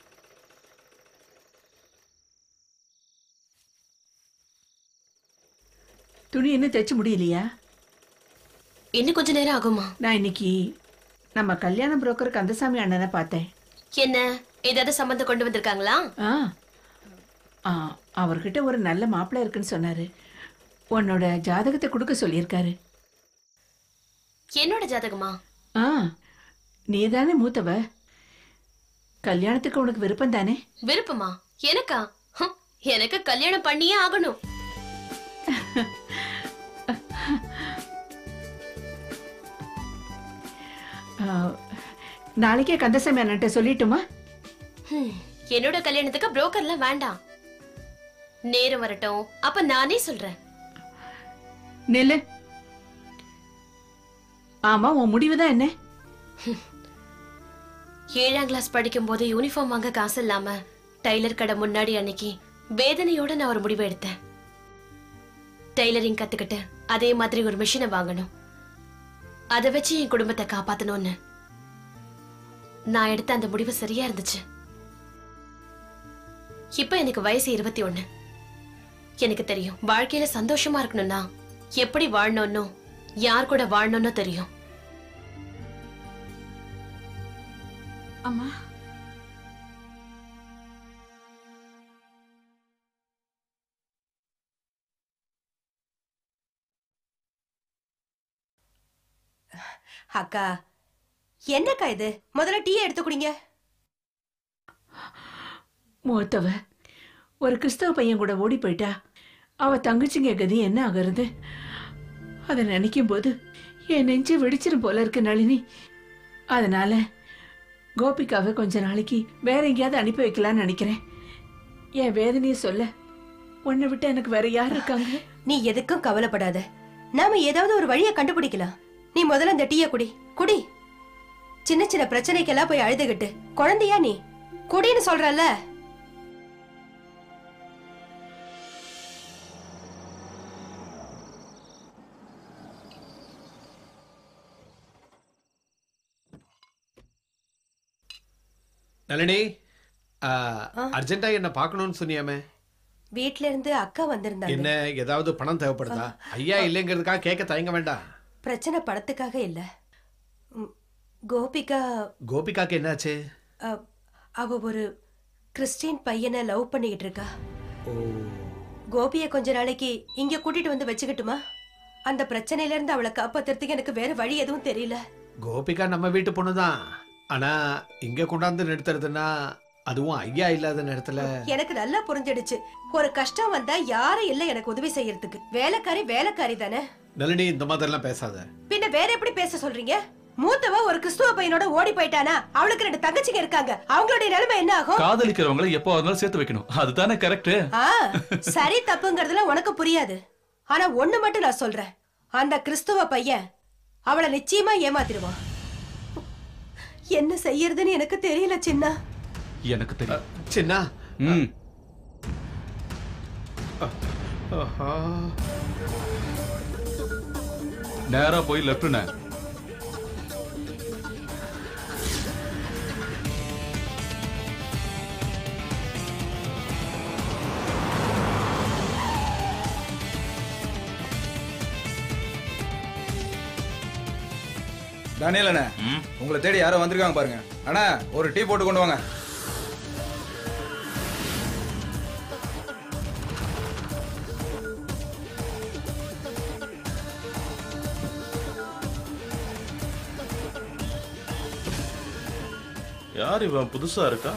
துணி இன்னும் தைச்சு முடியலையா இன்னும் கொஞ்ச நேரம் ஆகுமா நான் இன்னைக்கு நம்ம கல்யாண புரோக்கர் கந்தசாமி அண்ணனை பார்த்தேன் என்ன ஏதாவது சம்மந்தம் கொண்டு வந்திருக்காங்களா ஆ ஆ, அவர்கிட்ட ஒரு நல்ல மாப்பிள்ளை இருக்குன்னு சொன்னாரு உன்னோட ஜாதகத்தை கொடுக்க சொல்லியிருக்காரு என்னோட ஜாதகமா ஆ நீ தானே மூத்தவ கல்யாணத்துக்கு உனக்கு விருப்பம் தானே விருப்பமா எனக்கா ஹம், எனக்கு கல்யாணம் பண்ணியே ஆகணும் ஆ, நாளைக்கே கந்தசாமி அண்ணன்ட்ட சொல்லிட்டுமா ஹம், என்னோட கல்யாணத்துக்கு புரோக்கர்லாம் வேண்டாம் நேரம் வரட்டும் அப்ப நானே சொல்றேன் நெல்லு ஆமா உன் முடிவு தான் என்ன ஏழாம் கிளாஸ் படிக்கும் போது யூனிஃபார்ம் வாங்க காசு இல்லாம டைலர் கடை முன்னாடி அன்னைக்கு வேதனையோட நான் ஒரு முடிவு எடுத்தேன் டெய்லரிங் கத்துக்கிட்டு அதே மாதிரி ஒரு மிஷினை வாங்கணும் அதை வச்சு என் குடும்பத்தை காப்பாத்தணும்னு நான் எடுத்த அந்த முடிவு சரியா இருந்துச்சு இப்ப எனக்கு வயசு இருபத்தி ஒண்ணு எனக்கு தெரியும் வாழ்க்கையில சந்தோஷமா இருக்கணும்னா எப்படி வாழணும்னு யார் கூட வாழணும்னு தெரியும் அம்மா அக்கா என்னக்கா இது முதல்ல டீ எடுத்து குடிங்க மூத்தவ ஒரு கிறிஸ்தவ பையன் கூட ஓடி போயிட்டா அவ தங்கச்சிங்க கதி என்ன ஆகுறது அதை நினைக்கும் போது என் நெஞ்சு வெடிச்சிரும் போல இருக்கு நளினி அதனால கோபிகாவை கொஞ்ச நாளைக்கு வேற எங்கேயாவது அனுப்பி வைக்கலாம்னு நினைக்கிறேன் என் வேதனையை சொல்ல உன்னை விட்டு எனக்கு வேற யார் இருக்காங்க நீ எதுக்கும் கவலைப்படாத நாம ஏதாவது ஒரு வழியை கண்டுபிடிக்கலாம் நீ முதல்ல இந்த டீய குடி குடி சின்ன சின்ன பிரச்சனைக்கெல்லாம் போய் அழுதுகிட்டு குழந்தையா நீ குடின்னு சொல்றல்ல நளினி ஆ, அர்ஜென்ட்டா என்ன பார்க்கணும்னு சொன்னியாமே வீட்ல இருந்து அக்கா வந்திருந்தாங்க என்ன ஏதாவது பணம் தேவைப்படுதா ஐயா இல்லைங்கிறதுக்காக கேட்க தயங்க வேண்டாம் பிரச்சனை படத்துக்காக இல்ல ம், கோபிகா கோபிகாக்கு என்னாச்சு அ, அவ ஒரு கிறிஸ்டியன் பையனை லவ் பண்ணிக்கிட்டு இருக்கா ஓ கோபிய கொஞ்ச நாளைக்கு இங்க கூட்டிட்டு வந்து வச்சுக்கட்டுமா அந்த பிரச்சனையில இருந்து அவளை காப்பாத்துறதுக்கு எனக்கு வேற வழி எதுவும் தெரியல கோபிகா நம்ம வீட்டு பொண்ணுதான் ஆனா இங்க கொண்டாந்து நிறுத்துறதுன்னா அதுவும் ஐயா இல்லாத நேரத்துல எனக்கு நல்லா புரிஞ்சிடுச்சு ஒரு கஷ்டம் வந்தா யாரும் இல்ல எனக்கு உதவி செய்யறதுக்கு வேலைக்காரி வேலைக்காரி தானே நளினி இந்த மாதிரிலாம் பேசாத பின்ன வேற எப்படி பேச சொல்றீங்க மூத்தவ ஒரு கிறிஸ்துவ பையனோட ஓடி போயிட்டானா அவளுக்கு ரெண்டு தங்கச்சிங்க இருக்காங்க அவங்களுடைய நிலைமை என்ன ஆகும் காதலிக்கிறவங்களை எப்போ இருந்தாலும் சேர்த்து வைக்கணும் அதுதானே கரெக்ட் ஆ, சரி தப்புங்கிறதுல உனக்கு புரியாது ஆனா ஒண்ணு மட்டும் நான் சொல்றேன் அந்த கிறிஸ்துவ பையன் அவளை நிச்சயமா ஏமாத்திடுவான் என்ன செய்யறதுன்னு எனக்கு தெரியல சின்ன எனக்கு தெரியும் சின்ன ம் ஆஹா. நேரா போய் லெப்ட்னு டேனியல் அண்ணா உங்களை தேடி யாரோ வந்திருக்காங்க பாருங்க அண்ணா ஒரு டீ போட்டு கொண்டு வாங்க யார் இவன் புதுசா இருக்கா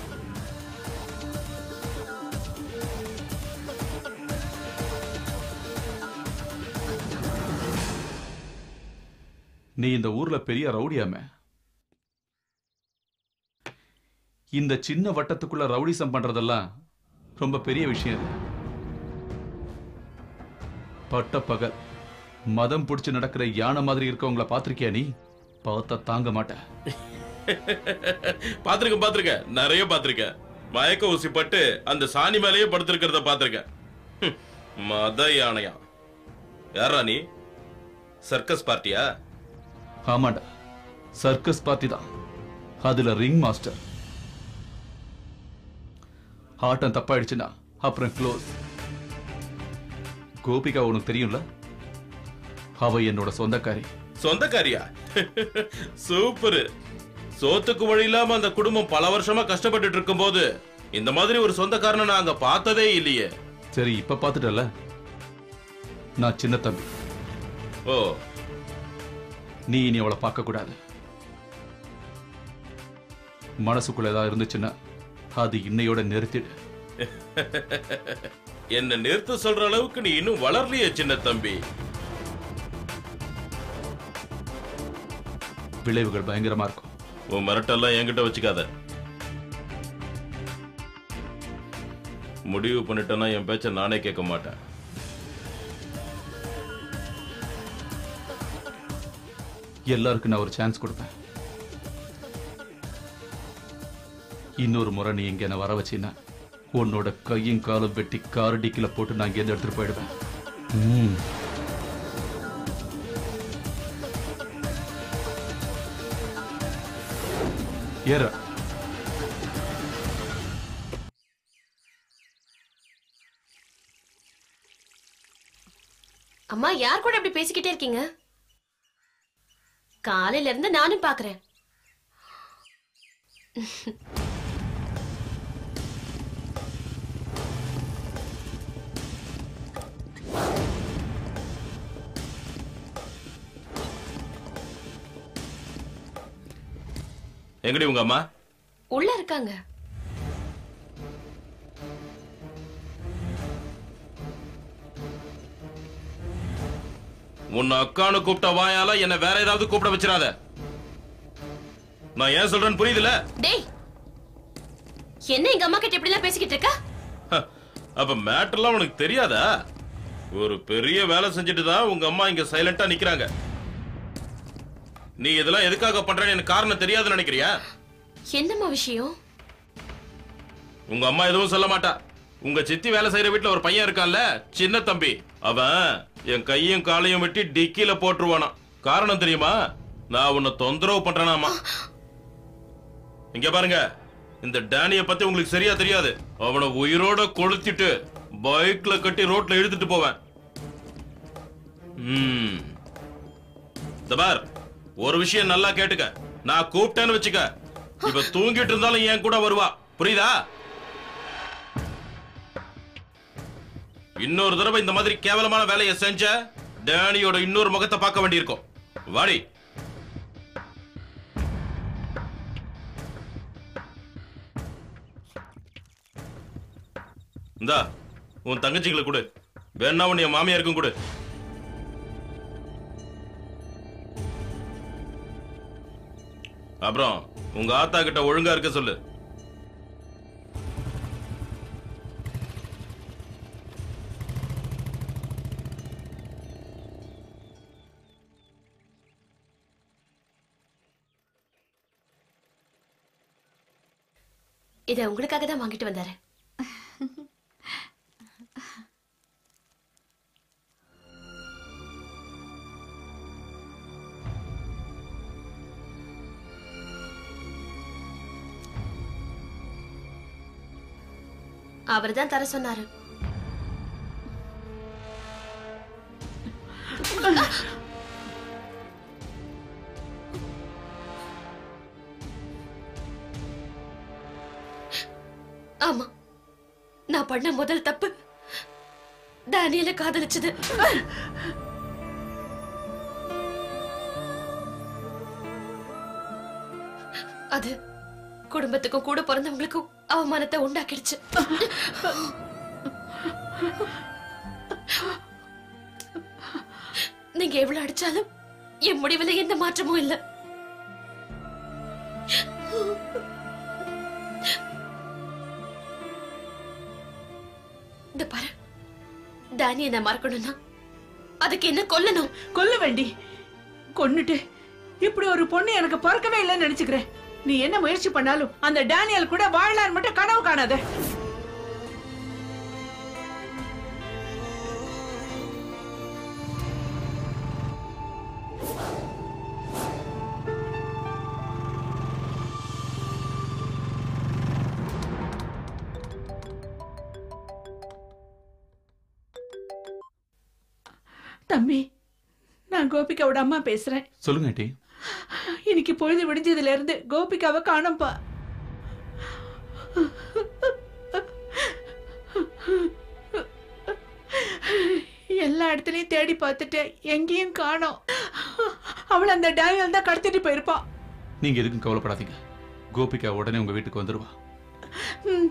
நீ இந்த ஊர்ல பெரிய ரவுடியாமே இந்த சின்ன வட்டத்துக்குள்ள ரவுடிசம் பண்றதெல்லாம் ரொம்ப பெரிய விஷயம் இது பட்ட பகல் மதம் பிடிச்சு நடக்கிற யானை மாதிரி இருக்கவங்கள பாத்திருக்கியா நீ பார்த்தா தாங்க மாட்ட பாத்திருக்கேன் பாத்திருக்கேன் நிறைய பாத்திருக்கேன் மயக்க ஊசி பட்டு அந்த சாணி மேலேயே படுத்திருக்கிறத பாத்திருக்கேன் ஹம், மத யானையா யாரா நீ சர்க்கஸ் பார்ட்டியா ஆமாண்டா சர்க்கஸ் பார்ட்டி தான் அதுல ரிங் மாஸ்டர் ஆட்டம் தப்பாயிடுச்சுன்னா அப்புறம் க்ளோஸ் கோபிகா உனக்கு தெரியும்ல அவ என்னோட சொந்தக்காரி சொந்தக்காரியா சூப்பர் சோத்துக்கு வழி இல்லாம அந்த குடும்பம் பல வருஷமா கஷ்டப்பட்டுட்டு இருக்கும்போது இந்த மாதிரி ஒரு சொந்தக்காரனை நாங்க பார்த்ததே இல்லையே சரி இப்ப பாத்துட்டல நான் சின்ன தம்பி ஓ நீ இனி அவளை பார்க்க கூடாது மனசுக்குள்ள ஏதாவது இருந்துச்சுன்னா அது இன்னையோட நிறுத்திடு என்ன நிறுத்த சொல்ற அளவுக்கு நீ இன்னும் வளரலையே சின்ன தம்பி விளைவுகள் பயங்கரமா இருக்கும் உன் மிரட்டெல்லாம் என்கிட்ட வச்சுக்காத முடிவு பண்ணிட்டேன்னா என் பேச்ச நானே கேட்க மாட்டேன் எல்லாருக்கும் நான் ஒரு சான்ஸ் கொடுப்பேன் இன்னொரு முறை நீ இங்க என்ன வர வச்சின்னா உன்னோட கையும் காலும் வெட்டி கார் டிக்கில போட்டு நான் இங்கேருந்து எடுத்துட்டு போயிடுவேன் ம். ஏற அம்மா யார் கூட இப்படி பேசிக்கிட்டே இருக்கீங்க காலையில இருந்து நானும் பாக்குறேன் எங்கடி உங்க அம்மா உள்ள இருக்காங்க உன்னை அக்கானு கூப்பிட்ட வாயால என்ன வேற ஏதாவது கூப்பிட வச்சிடாத நான் ஏன் சொல்றேன்னு புரியுதுல டேய் என்ன எங்க அம்மா கிட்ட இப்படி எல்லாம் பேசிக்கிட்டு இருக்க அப்ப மேட்டர்லாம் உனக்கு தெரியாதா ஒரு பெரிய வேலை செஞ்சுட்டு தான் உங்க அம்மா இங்க சைலண்டா நிக்கிறாங்க நீ இதெல்லாம் எதுக்காக பண்றேன்னு எனக்கு காரணம் தெரியாதுன்னு நினைக்கிறியா என்னம்மா விஷயம் உங்க அம்மா எதுவும் சொல்ல மாட்டா உங்க சித்தி வேலை செய்யற வீட்டுல ஒரு பையன் இருக்கான்ல சின்ன தம்பி அவன் என் கையும் காலையும் வெட்டி டிக்கில போட்டுருவானாம் காரணம் தெரியுமா நான் உன்னை தொந்தரவு பண்றேனாமா இங்க பாருங்க இந்த டேனிய பத்தி உங்களுக்கு சரியா தெரியாது அவனை உயிரோட கொளுத்திட்டு பைக்ல கட்டி ரோட்ல இழுத்துட்டு போவேன் ம். இந்த பார் ஒரு விஷயம் நல்லா கேட்டுக்க நான் கூப்பிட்டேன்னு வச்சுக்க இப்ப தூங்கிட்டு இருந்தாலும் என் கூட வருவா புரியுதா இன்னொரு தடவை இந்த மாதிரி கேவலமான வேலையை செஞ்ச டேனியோட இன்னொரு முகத்தை பார்க்க வேண்டியிருக்கும் வாடி இந்தா உன் தங்கச்சிகளை கொடு வேணா உன் என் மாமியாருக்கும் கொடு அப்புறம் உங்க ஆத்தா கிட்ட ஒழுங்கா இருக்க சொல்லு இதை உங்களுக்காக தான் வாங்கிட்டு வந்தாரு அவர் தான் தர சொன்னாரு ஆமா நான் பண்ண முதல் தப்பு டேனியல காதலிச்சது அது குடும்பத்துக்கும் கூட பிறந்தவங்களுக்கும் அவமானத்தை உண்டாக்கிடுச்சு நீங்க எவ்வளவு அடிச்சாலும் என் முடிவுல எந்த மாற்றமும் இல்ல இந்த பாரு தானிய நான் மறக்கணும்னா அதுக்கு என்ன கொல்லணும் கொல்ல வேண்டி கொன்னுட்டு இப்படி ஒரு பொண்ணு எனக்கு பிறக்கவே இல்லைன்னு நினைச்சுக்கிறேன் நீ என்ன முயற்சி பண்ணாலும் அந்த டேனியல் கூட வாழலான்னு மட்டும் கனவு காணாத தம்பி நான் கோபிகாவோட அம்மா பேசுறேன் சொல்லுங்க ஆண்டி இன்னைக்கு பொழுது விடிஞ்சதுல இருந்து கோபிகாவை காணோம்ப்பா எல்லா இடத்துலயும் தேடி பார்த்துட்டு எங்கேயும் காணோம் அவளை அந்த டேனியல் தான் கடத்திட்டு போயிருப்பா நீங்க எதுக்கும் கவலைப்படாதீங்க கோபிகா உடனே உங்க வீட்டுக்கு வந்துருவா ம்.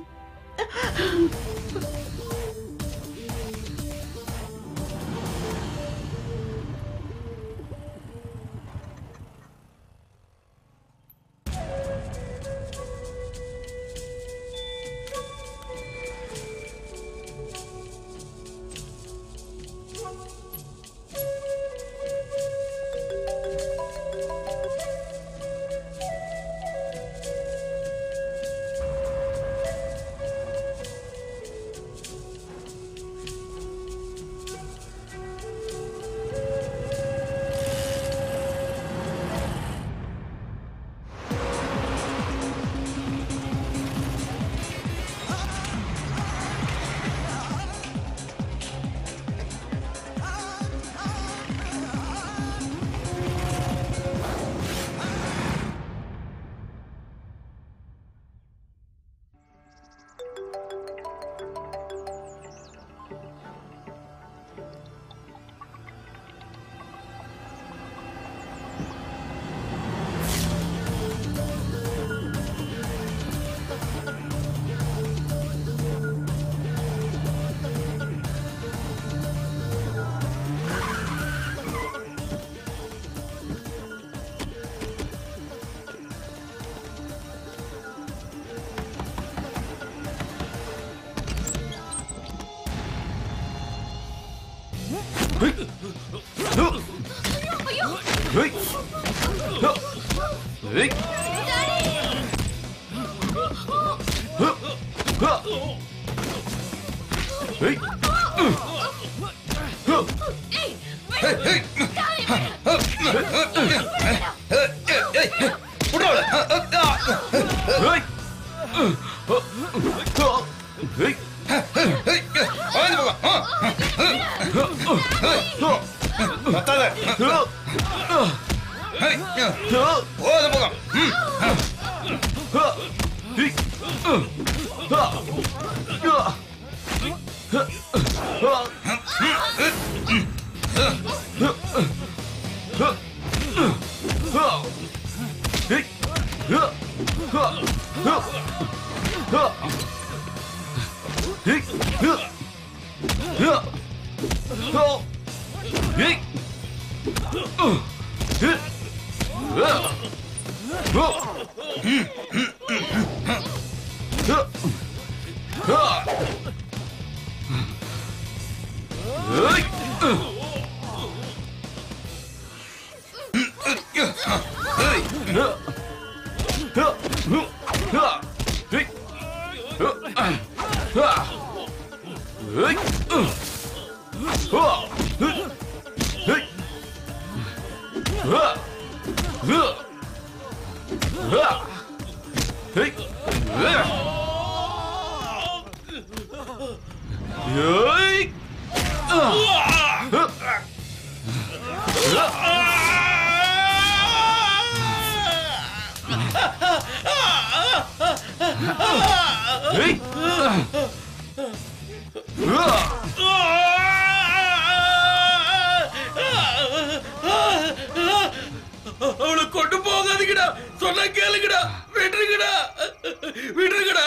அவளை கொண்டு போகாதீங்கடா சொன்னா கேளுங்கடா விட்டுருங்கடா விட்டுருங்கடா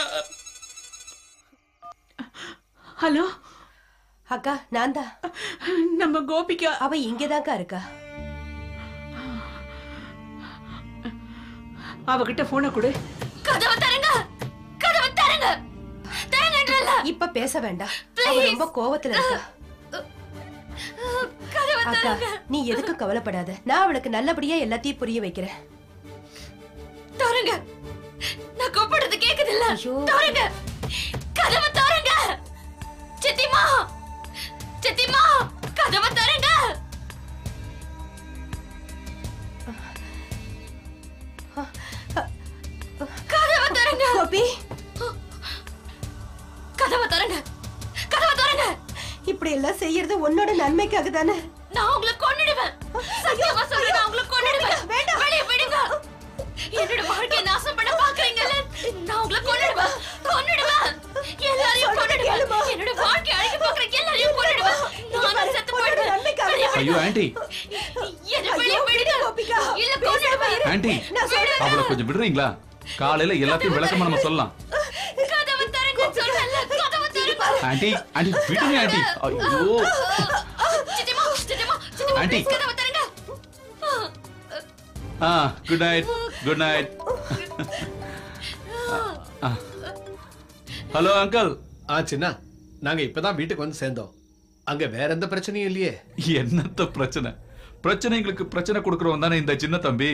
ஹலோ அக்கா நான் தான் நம்ம கோபிகா அவ இங்கதான்க்கா இருக்கா அவகிட்ட போனை கொடு கதவை தரங்க கதவை தரங்க தரங்கன்றல இப்ப பேச வேண்டாம் அவ ரொம்ப கோவத்துல இருக்கா கதவை அக்கா தரங்க நீ எதுக்கும் கவலைப்படாத நான் அவளுக்கு நல்லபடியா எல்லாத்தையும் புரிய வைக்கிறேன் தரங்க நான் கூப்பிடுறது கேக்குது இல்ல ஐயோ. தரங்க கதவை தரங்க சித்திமா சித்திமா கதவை தரங்க கதவை தரங்க கோபி கதவை தரங்க கதவை தரங்க இப்படி எல்லாம் செய்யறது உன்னோட நன்மைக்காக தானே நான் உங்களை கொன்னுடுவேன் சத்தியமா சொல்றேன் நான் உங்களை கொன்னுடுவேன் வேண்டாம். வெளிய விடுங்க என்னோட வாழ்க்கையை நாசம் பண்ண பாக்குறீங்கல்ல நான் உங்களை கொன்னுடுவேன் கொன்னுடுவேன் எல்லாரையும் சொல்றத கொன்னுடுவேன் கேளுமா. என்னோட வாழ்க்கையை அழிக்க பாக்குற எல்லாரையும் கொன்னுடுவேன் நானும் செத்து உன்னோட போயிடுவேன் நன்மைக்காக வெளிய தான். ஐயோ ஆண்டி என்ன வெளிய விடுங்க கோபிகா. இல்ல பேசாம கொன்னுடுவேன் இரு. ஆண்டி நான் சொல்றேன் அவளை கொஞ்சம் விடுறீங்களா காலையில எல்லாத்தையும் விளக்கமா நம்ம சொல்லலாம் கதவை தரங்க சொல்றேன்ல கதவை தரங்க ஆண்டி ஆண்டி விடுங்க ஆண்டி ஐயோ சித்திமா சித்திமா சித்திமா ஆண்டி. please கதவை தரங்க ஆ good night good night hello uncle ஆ சின்ன நாங்க இப்பதான் வீட்டுக்கு வந்து சேர்ந்தோம் அங்க வேற எந்த பிரச்சனையும் இல்லையே என்னத்த பிரச்சனை பிரச்சனைங்களுக்கு பிரச்சனை கொடுக்கறவன் தானே இந்த சின்ன தம்பி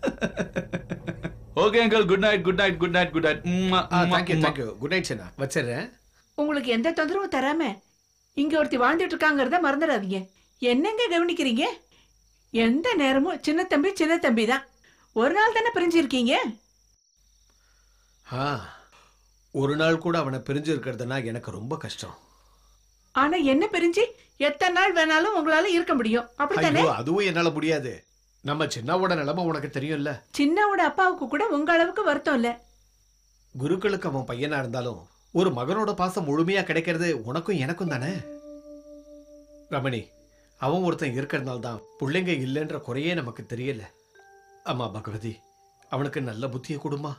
okay uncle good night good night good night good night ஆ தேங்க்யூ தேங்க்யூ குட் நைட் சின்ன வச்சிடுறேன் உங்களுக்கு எந்த தொந்தரவும் தராம இங்க ஒருத்தி வாழ்ந்துட்டு இருக்காங்கிறத மறந்துடாதீங்க என்னங்க கவனிக்கிறீங்க எந்த நேரமும் சின்ன தம்பி சின்ன தம்பி தான் ஒரு நாள் தானே பிரிஞ்சிருக்கீங்க ஆ ஒரு நாள் கூட அவனை பிரிஞ்சு இருக்கிறதுனா எனக்கு ரொம்ப கஷ்டம் ஆனா என்ன பிரிஞ்சு எத்தனை நாள் வேணாலும் உங்களால இருக்க முடியும் அப்படித்தானே ஐயோ அதுவும் என்னால முடியாது நம்ம சின்னாவோட நிலைமை உனக்கு தெரியும்ல சின்னவோட அப்பாவுக்கு கூட உங்க அளவுக்கு வருத்தம் இல்ல குருக்களுக்கு அவன் பையனா இருந்தாலும் ஒரு மகனோட பாசம் முழுமையா கிடைக்கிறது உனக்கும் எனக்கும் தானே ரமணி அவன் ஒருத்தன் இருக்கிறதுனால தான் பிள்ளைங்க இல்லைன்ற குறையே நமக்கு தெரியல அம்மா பகவதி அவனுக்கு நல்ல புத்தியை கொடுமா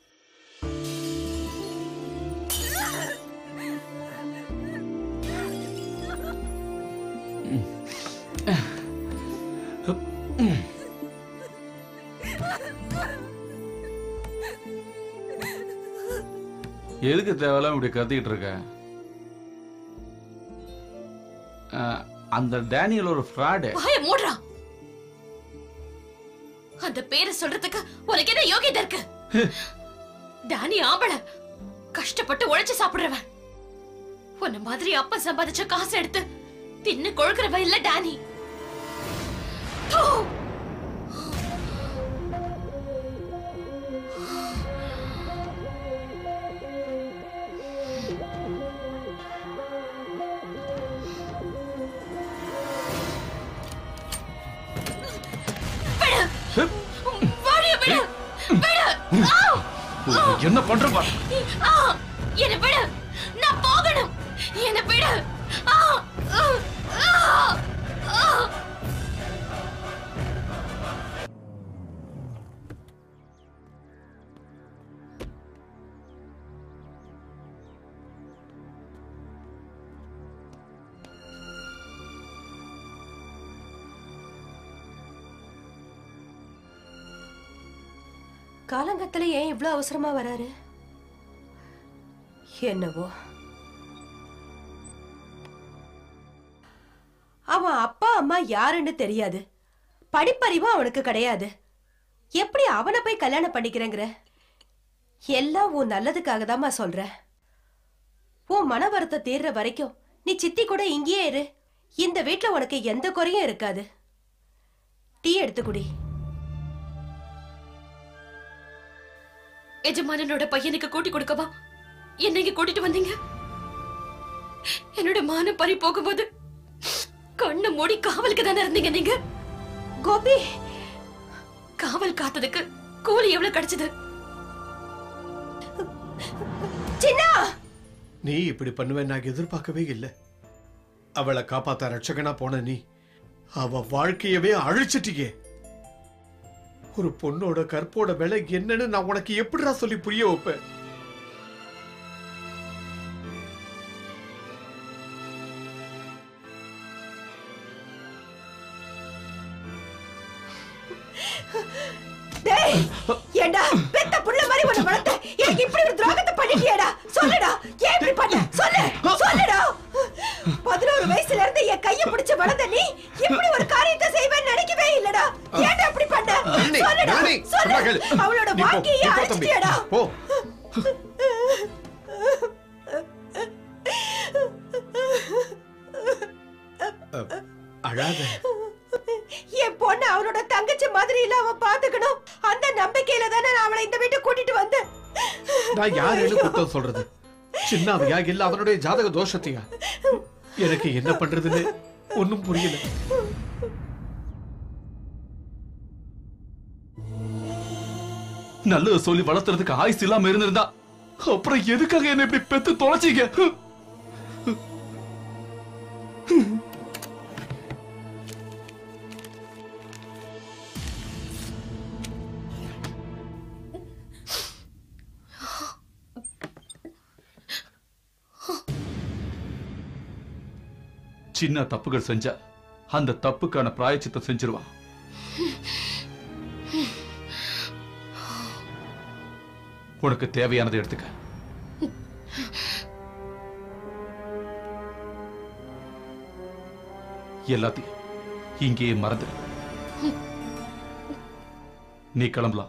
எதுக்கு தேவையில்லாம இப்படி கத்திக்கிட்டு இருக்க ஆ, அந்த டேனியல் ஒரு ஃப்ராடு வாய மூடுறா அந்த பேரை சொல்றதுக்கு உனக்கு என்ன யோகியதை இருக்கு டானி ஆம்பள கஷ்டப்பட்டு உழைச்சு சாப்பிடுறவன் உன்ன மாதிரி அப்பா சம்பாதிச்ச காசு எடுத்து தின்னு கொழுக்கிறவ இல்ல டானி தூ. விடு. வாடிய விடு. விடு. ஆ. என்ன பண்ற பாரு ஆ, என்னை விடு நான் போகணும் என்னை விடு ஆ, ஆ, ஆ, ஆ. காலங்கத்துல ஏன் இவ்ளோ அவசரமா வராரு என்னவோ அவன் அப்பா அம்மா யாருன்னு தெரியாது படிப்பறிவும் அவனுக்கு கிடையாது எப்படி அவனை போய் கல்யாணம் பண்ணிக்கிறேங்கிற எல்லாம் உன் நல்லதுக்காக தாம்மா சொல்றேன் உன் மன வருத்தம் தீர்ற வரைக்கும் நீ சித்தி கூட இங்கேயே இரு இந்த வீட்ல உனக்கு எந்த குறையும் இருக்காது டீ எடுத்து குடி எஜமானனோட பையனுக்கு கூட்டி கொடுக்கவா என்ன இங்க கூட்டிட்டு வந்தீங்க என்னோட மானம் பறி போகும்போது கண்ணு மூடி காவலுக்கு தானே இருந்தீங்க நீங்க கோபி காவல் காத்ததுக்கு கூலி எவ்வளவு கிடைச்சது சின்னா நீ இப்படி பண்ணுவேன் நான் எதிர்பார்க்கவே இல்லை அவளை காப்பாத்த ரட்சகனா போன நீ அவ வாழ்க்கையவே அழிச்சிட்டியே ஒரு பொண்ணோட கற்போட விலை என்னன்னு நான் உனக்கு எப்படிடா சொல்லி புரிய வைப்பேன் டேய் ஏண்டா பெத்த புள்ள மாதிரி உன்னை வளர்த்த எனக்கு இப்படி ஒரு துரோகத்தை பண்ணிட்டியேடா சொல்லுடா ஏன் இப்படி பண்ண சொல்லு சொல்லுடா பதினோரு வயசுல இருந்து என் கைய பிடிச்சு வளர்ந்த நீ இப்படி ஒரு காரியத்தை செய்வேன்னு நினைக்கவே இல்லடா ஏன்டா இப்படி பண்ண நளினி, சொல்லுடா நளினி, சொன்னா சொல்லு கேளு. அவளோட நீ போ, வாழ்க்கையை நீ போ தம்பி. அழிச்சிட்டியேடா போ அ, அழாத என் பொண்ணு அவனோட தங்கச்சி மாதிரி இல்ல அவன் பாத்துக்கணும் அந்த நம்பிக்கையில தானே நான் அவளை இந்த வீட்டுக்கு கூட்டிட்டு வந்தேன் நான் யாருன்னு குத்தம் சொல்றது சின்னவையா இல்ல அவனுடைய ஜாதக தோஷத்தையா எனக்கு என்ன பண்றதுன்னு ஒண்ணும் புரியல நல்லது சொல்லி வளர்த்துறதுக்கு ஆயுசு இல்லாம இருந்திருந்தா அப்புறம் எதுக்காக என்ன இப்படி பெத்து தொலைச்சீங்க சின்ன தப்புகள் செஞ்சா அந்த தப்புக்கான பிராயச்சித்தம் செஞ்சிருவான் உனக்கு தேவையானதை எடுத்துக்க எல்லாத்தையும் இங்கேயே மறந்துடு நீ கிளம்பலாம்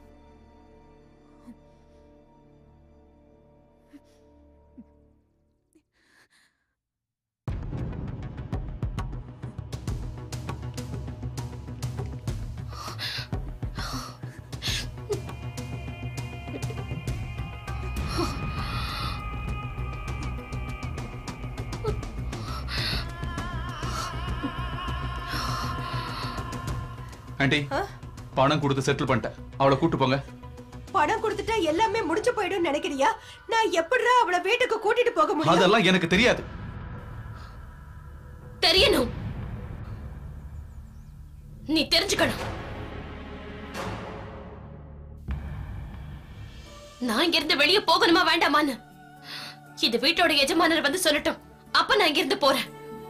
ஆண்டி பணம் கொடுத்து செட்டில் பண்ணிட்டேன் அவளை கூட்டு போங்க பணம் கொடுத்துட்டா எல்லாமே முடிஞ்சு போயிடும் நினைக்கிறியா நான் எப்படிடா அவளை வீட்டுக்கு கூட்டிட்டு போக முடியும் அதெல்லாம் எனக்கு தெரியாது தெரியணும் நீ தெரிஞ்சுக்கணும் நான் இங்க இருந்து வெளியே போகணுமா வேண்டாமான்னு இது வீட்டோட எஜமானர் வந்து சொல்லட்டும் அப்ப நான் இங்க இருந்து போறேன்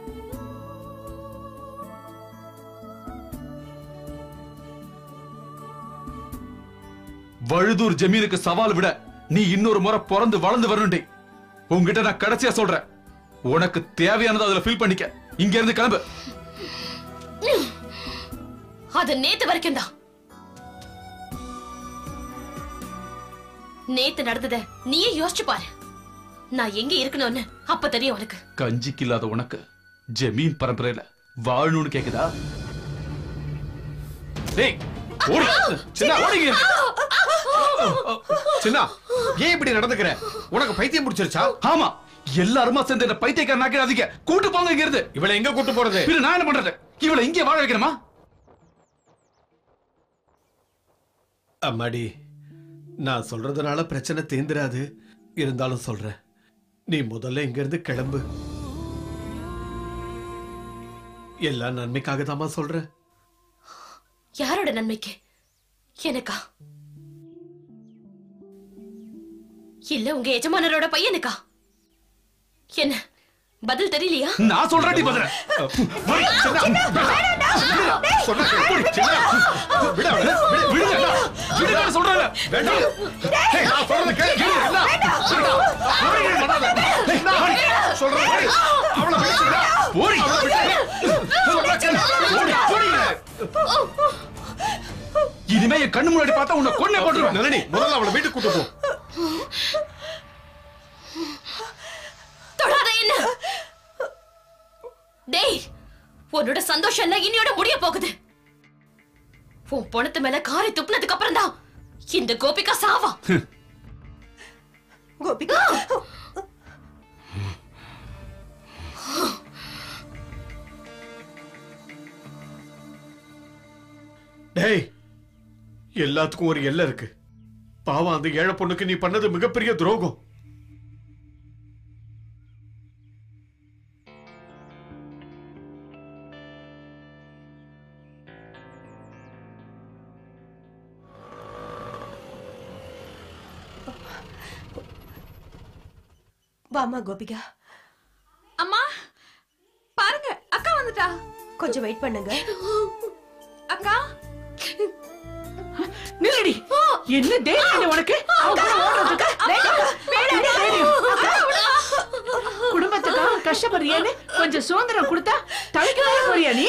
வழுதூர் ஜமீனுக்கு சவால் விட நீ இன்னொரு முறை பிறந்து வளர்ந்து வரணுண்டி உன்கிட்ட நான் கடைசியா சொல்றேன் உனக்கு தேவையானதை அதுல ஃபில் பண்ணிக்க இங்க இருந்து கிளம்பு அது நேத்து வரைக்கும் தான் நேத்து நடந்தத நீயே யோசிச்சு பாரு நான் எங்க இருக்கணும்னு அப்ப தெரியும் உனக்கு கஞ்சிக்கு இல்லாத உனக்கு ஜமீன் பரம்பரையில வாழணும்னு கேக்குதா டேய் ஓடி சின்ன ஓடிங்க சின்ன ஏன் இப்படி நடந்துக்கிற உனக்கு பைத்தியம் முடிச்சிருச்சா ஆமா எல்லாருமா சேர்ந்து என்ன பைத்தியக்காரன் ஆக்கிடாதீங்க கூட்டு போங்க இங்க இருந்து இவளை எங்க கூட்டு போறது பின்ன நான் என்ன பண்றது இவளை இங்கே வாழ வைக்கணுமா அம்மாடி நான் சொல்றதுனால பிரச்சனை தீந்துராது இருந்தாலும் சொல்றேன் நீ முதல்ல இங்க இருந்து கிளம்பு எல்லா நன்மைக்காக தாமா சொல்றேன் யாரோட நன்மைக்கு எனக்கா இல்ல உங்க எஜமானரோட பையனுக்கா என்ன பதில் தெரியலையா நான் சொல்றேன் பதில சொன்னா கேளு. சின்ன, விடு அவளை, விடு, விடு, விடுங்க சொல்றேன் வேண்டாம். ஏய், நான் சொல்றதை கேளு, கேளு, என்ன? சின்ன, அவளை பண்ணாத. ஏய், நான் சொல்றதை கேளு. அவளை விடு, சின்ன. ஓடி அவளை விட்டு. சொல்றதை கேளு. ஓடி, ஓடிங்க. இனிமே என் கண்ணு முன்னாடி பார்த்தா உன்னை கொன்னே போட்டுருவேன் நளினி முதல்ல அவளை வீட்டுக்கு கூட்டு போ தொடாத என்ன டேய் உன்னோட சந்தோஷம் எல்லாம் இன்னையோட முடிய போகுது உன் பணத்து மேல காரை துப்புனதுக்கு அப்புறம் தான் இந்த கோபிகா சாவா கோபிகா டேய் எல்லாத்துக்கும் ஒரு எல்லை இருக்கு பாவம் அந்த ஏழை பொண்ணுக்கு நீ பண்ணது மிகப்பெரிய துரோகம் வாமா கோபிகா அம்மா பாருங்க அக்கா வந்துட்டா கொஞ்சம் வெயிட் பண்ணுங்க அக்கா நில்லடி என்ன தைரியம் உனக்கு அவன் கூட ஓடுறதுக்கு? என்ன தைரியம்? குடும்பத்துக்காக கஷ்டப்படுறியேன்னு கொஞ்சம் சுதந்திரம் கொடுத்தா தலைக்கு மேல போறியா நீ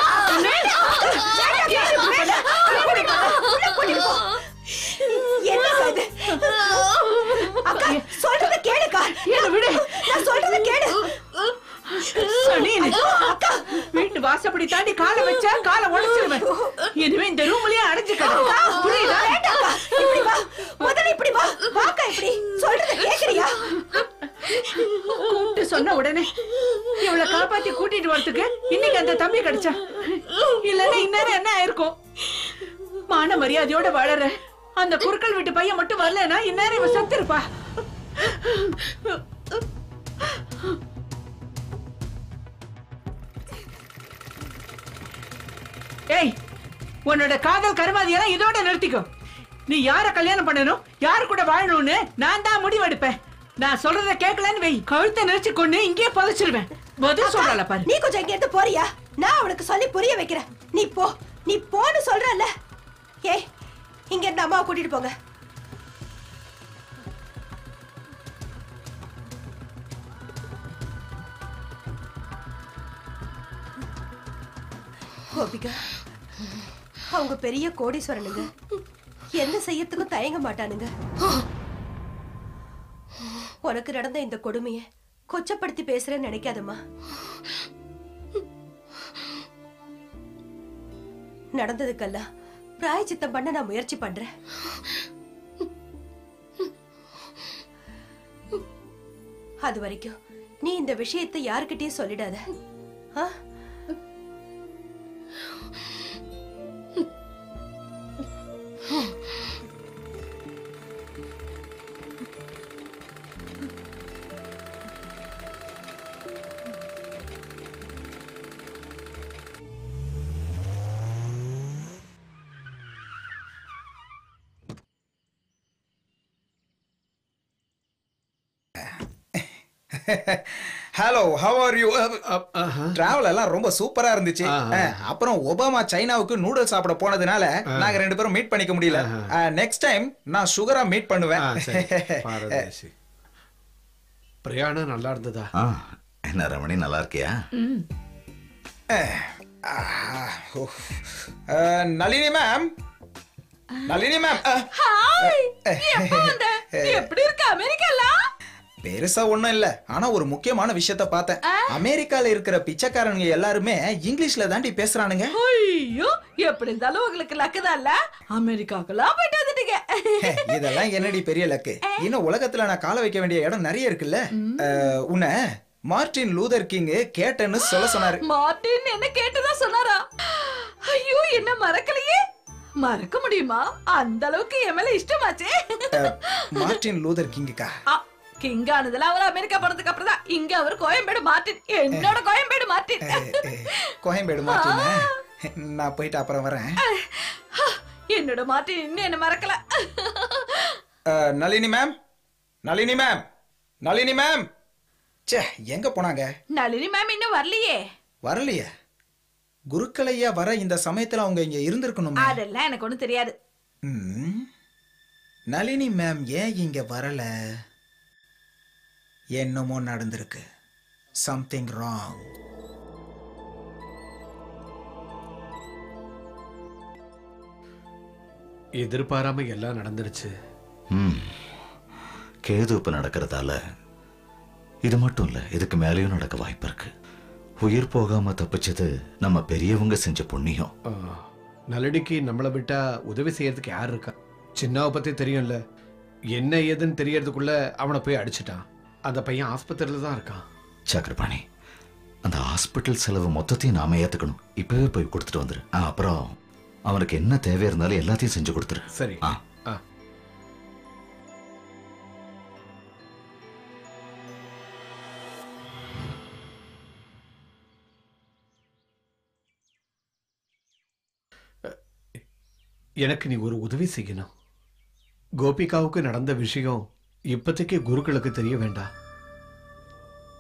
என்ன இது அக்கா சொல்றத கேளுக்கா என்ன விடு நான் சொல்றத கேளு சனியனே. வீட்டு வாசப்படி தாண்டி காலை வச்சா காலை உடைச்சிருவேன் இனிமே இந்த ரூம்லயே அடைஞ்சு கிடக்கு புரியுதா வேண்டாக்கா இப்படி வா முதல்ல இப்படி வா வாக்கா இப்படி சொல்றத கேக்குறியா கூப்பிட்டு சொன்ன உடனே இவளை காப்பாத்தி கூட்டிட்டு வரதுக்கு இன்னைக்கு அந்த தம்பி கிடைச்சா இல்லன்னா இந்நேரம் என்ன ஆயிருக்கும் மான மரியாதையோட வாழற அந்த குறுக்கள் வீட்டு பையன் மட்டும் வரலன்னா இந்நேரம் இவ செத்து இருப்பா ஏய் உன்னோட காதல் கருமாதியெல்லாம் இதோட நிறுத்திக்கோ நீ யார கல்யாணம் பண்ணணும் யாரு கூட வாழணும்னு நான் தான் முடிவெடுப்பேன் நான் சொல்றத கேட்கலன்னு வை கழுத்தை நெரிச்சு கொண்டு இங்கேயே புதைச்சிருவேன் பதில் சொல்றல பாரு நீ கொஞ்சம் இங்க இருந்து போறியா நான் அவளுக்கு சொல்லி புரிய வைக்கிறேன் நீ போ நீ போன்னு சொல்றல்ல ஏய் இங்க இருந்து அம்மாவை கூட்டிட்டு போங்க கோபிகா அவங்க பெரிய கோடீஸ்வரனுங்க என்ன செய்யறதுக்கும் தயங்க மாட்டானுங்க உனக்கு நடந்த இந்த கொடுமைய கொச்சப்படுத்தி பேசுறேன்னு நினைக்காதம்மா நடந்ததுக்கெல்லாம் பிராயச்சித்தம் பண்ண நான் முயற்சி பண்றேன் அது வரைக்கும் நீ இந்த விஷயத்தை யாருக்கிட்டயும் சொல்லிடாத ஆ? Hello how are you travel எல்லாம் ரொம்ப சூப்பரா இருந்துச்சு ஆஹா. அஹ், அப்புறம் ஒபாமா சைனாவுக்கு நூடுல்ஸ் சாப்பிட போனதுனால நாங்க ரெண்டு பேரும் மீட் பண்ணிக்க முடியல நெக்ஸ்ட் டைம் நான் சுகரா மீட் பண்ணுவேன் ஆ, சரி. பாரதேசி. பிரயாணம் நல்லா இருந்ததா ஆ என்ன ரமணி நல்லா இருக்கியா அஹ், Nalini ma'am Nalini ma'am hi எப்ப வந்த எப்படி இருக்க அமெரிக்காலாம் பெருசா ஒண்ணும் இல்ல ஆனா ஒரு முக்கியமான விஷயத்த பார்த்தேன் அமெரிக்கால இருக்கிற பிச்சைக்காரனுங்க எல்லாருமே இங்கிலீஷ்ல தாண்டி பேசுறானுங்க ஐயோ எப்படி இருந்தாலும் உங்களுக்கு லக்குதான் இல்ல அமெரிக்காக்கெல்லாம் போயிட்டு வந்துட்டீங்க இதெல்லாம் என்னடி பெரிய லக்கு இன்னும் உலகத்துல நான் கால வைக்க வேண்டிய இடம் நிறைய இருக்குல்ல அஹ், உன்னை மார்ட்டின் லூதர் கிங் கேட்டேன்னு சொல்ல சொன்னாரு மார்ட்டின் என்ன கேட்டுதான் சொன்னாரா ஐயோ என்ன மறக்கலையே மறக்க முடியுமா அந்த அளவுக்கு என் மேல இஷ்டமாச்சே அஹ், மார்ட்டின் லூதர் கிங்குக்கா கிங் ஆனதுல அவர் அமெரிக்கா போனதுக்கு அப்புறம் தான் இங்க அவர் கோயம்பேடு மார்ட்டின் என்னோட கோயம்பேடு மார்ட்டின் கோயம்பேடு மார்ட்டின் நான் போயிட்டு அப்புறம் வரேன் என்னோட மார்ட்டின் இன்னும் என்ன மறக்கல அஹ், Nalini ma'am Nalini ma'am Nalini ma'am ச்சே எங்க போனாங்க நளினி மேம் இன்னும் வரலையே வரலையே குருக்களையா வர இந்த சமயத்துல அவங்க இங்க இருந்திருக்கணும் அதெல்லாம் எனக்கு ஒண்ணும் தெரியாது ம். நளினி மேம் ஏன் இங்க வரல என்னமோ நடந்திருக்கு சம்திங் ராங் எதிர்பாராம எல்லாம் நடந்துருச்சு ம் கேது இப்ப நடக்கிறதால இது மட்டும் இல்ல இதுக்கு மேலேயும் நடக்க வாய்ப்பு இருக்கு உயிர் போகாம தப்பிச்சது நம்ம பெரியவங்க செஞ்ச புண்ணியம் ஆ, நளினிக்கு நம்மளை விட்டா உதவி செய்யறதுக்கு யார் இருக்கா சின்னாவை பத்தி தெரியும்ல என்ன ஏதுன்னு தெரியறதுக்குள்ள அவனை போய் அடிச்சிட்டான் அந்த பையன் ஆஸ்பத்திரியில தான் இருக்கான் சக்கரபாணி அந்த ஹாஸ்பிட்டல் செலவு மொத்தத்தையும் நாம ஏத்துக்கணும் இப்பவே போய் கொடுத்துட்டு வந்துரு ஆ, அப்புறம் அவனுக்கு என்ன தேவை இருந்தாலும் எல்லாத்தையும் செஞ்சு கொடுத்துரு சரி ஆ ஆ எனக்கு நீ ஒரு உதவி செய்யணும் கோபிகாவுக்கு நடந்த விஷயம் இப்போதைக்கு குருக்களுக்கு தெரிய வேண்டாம்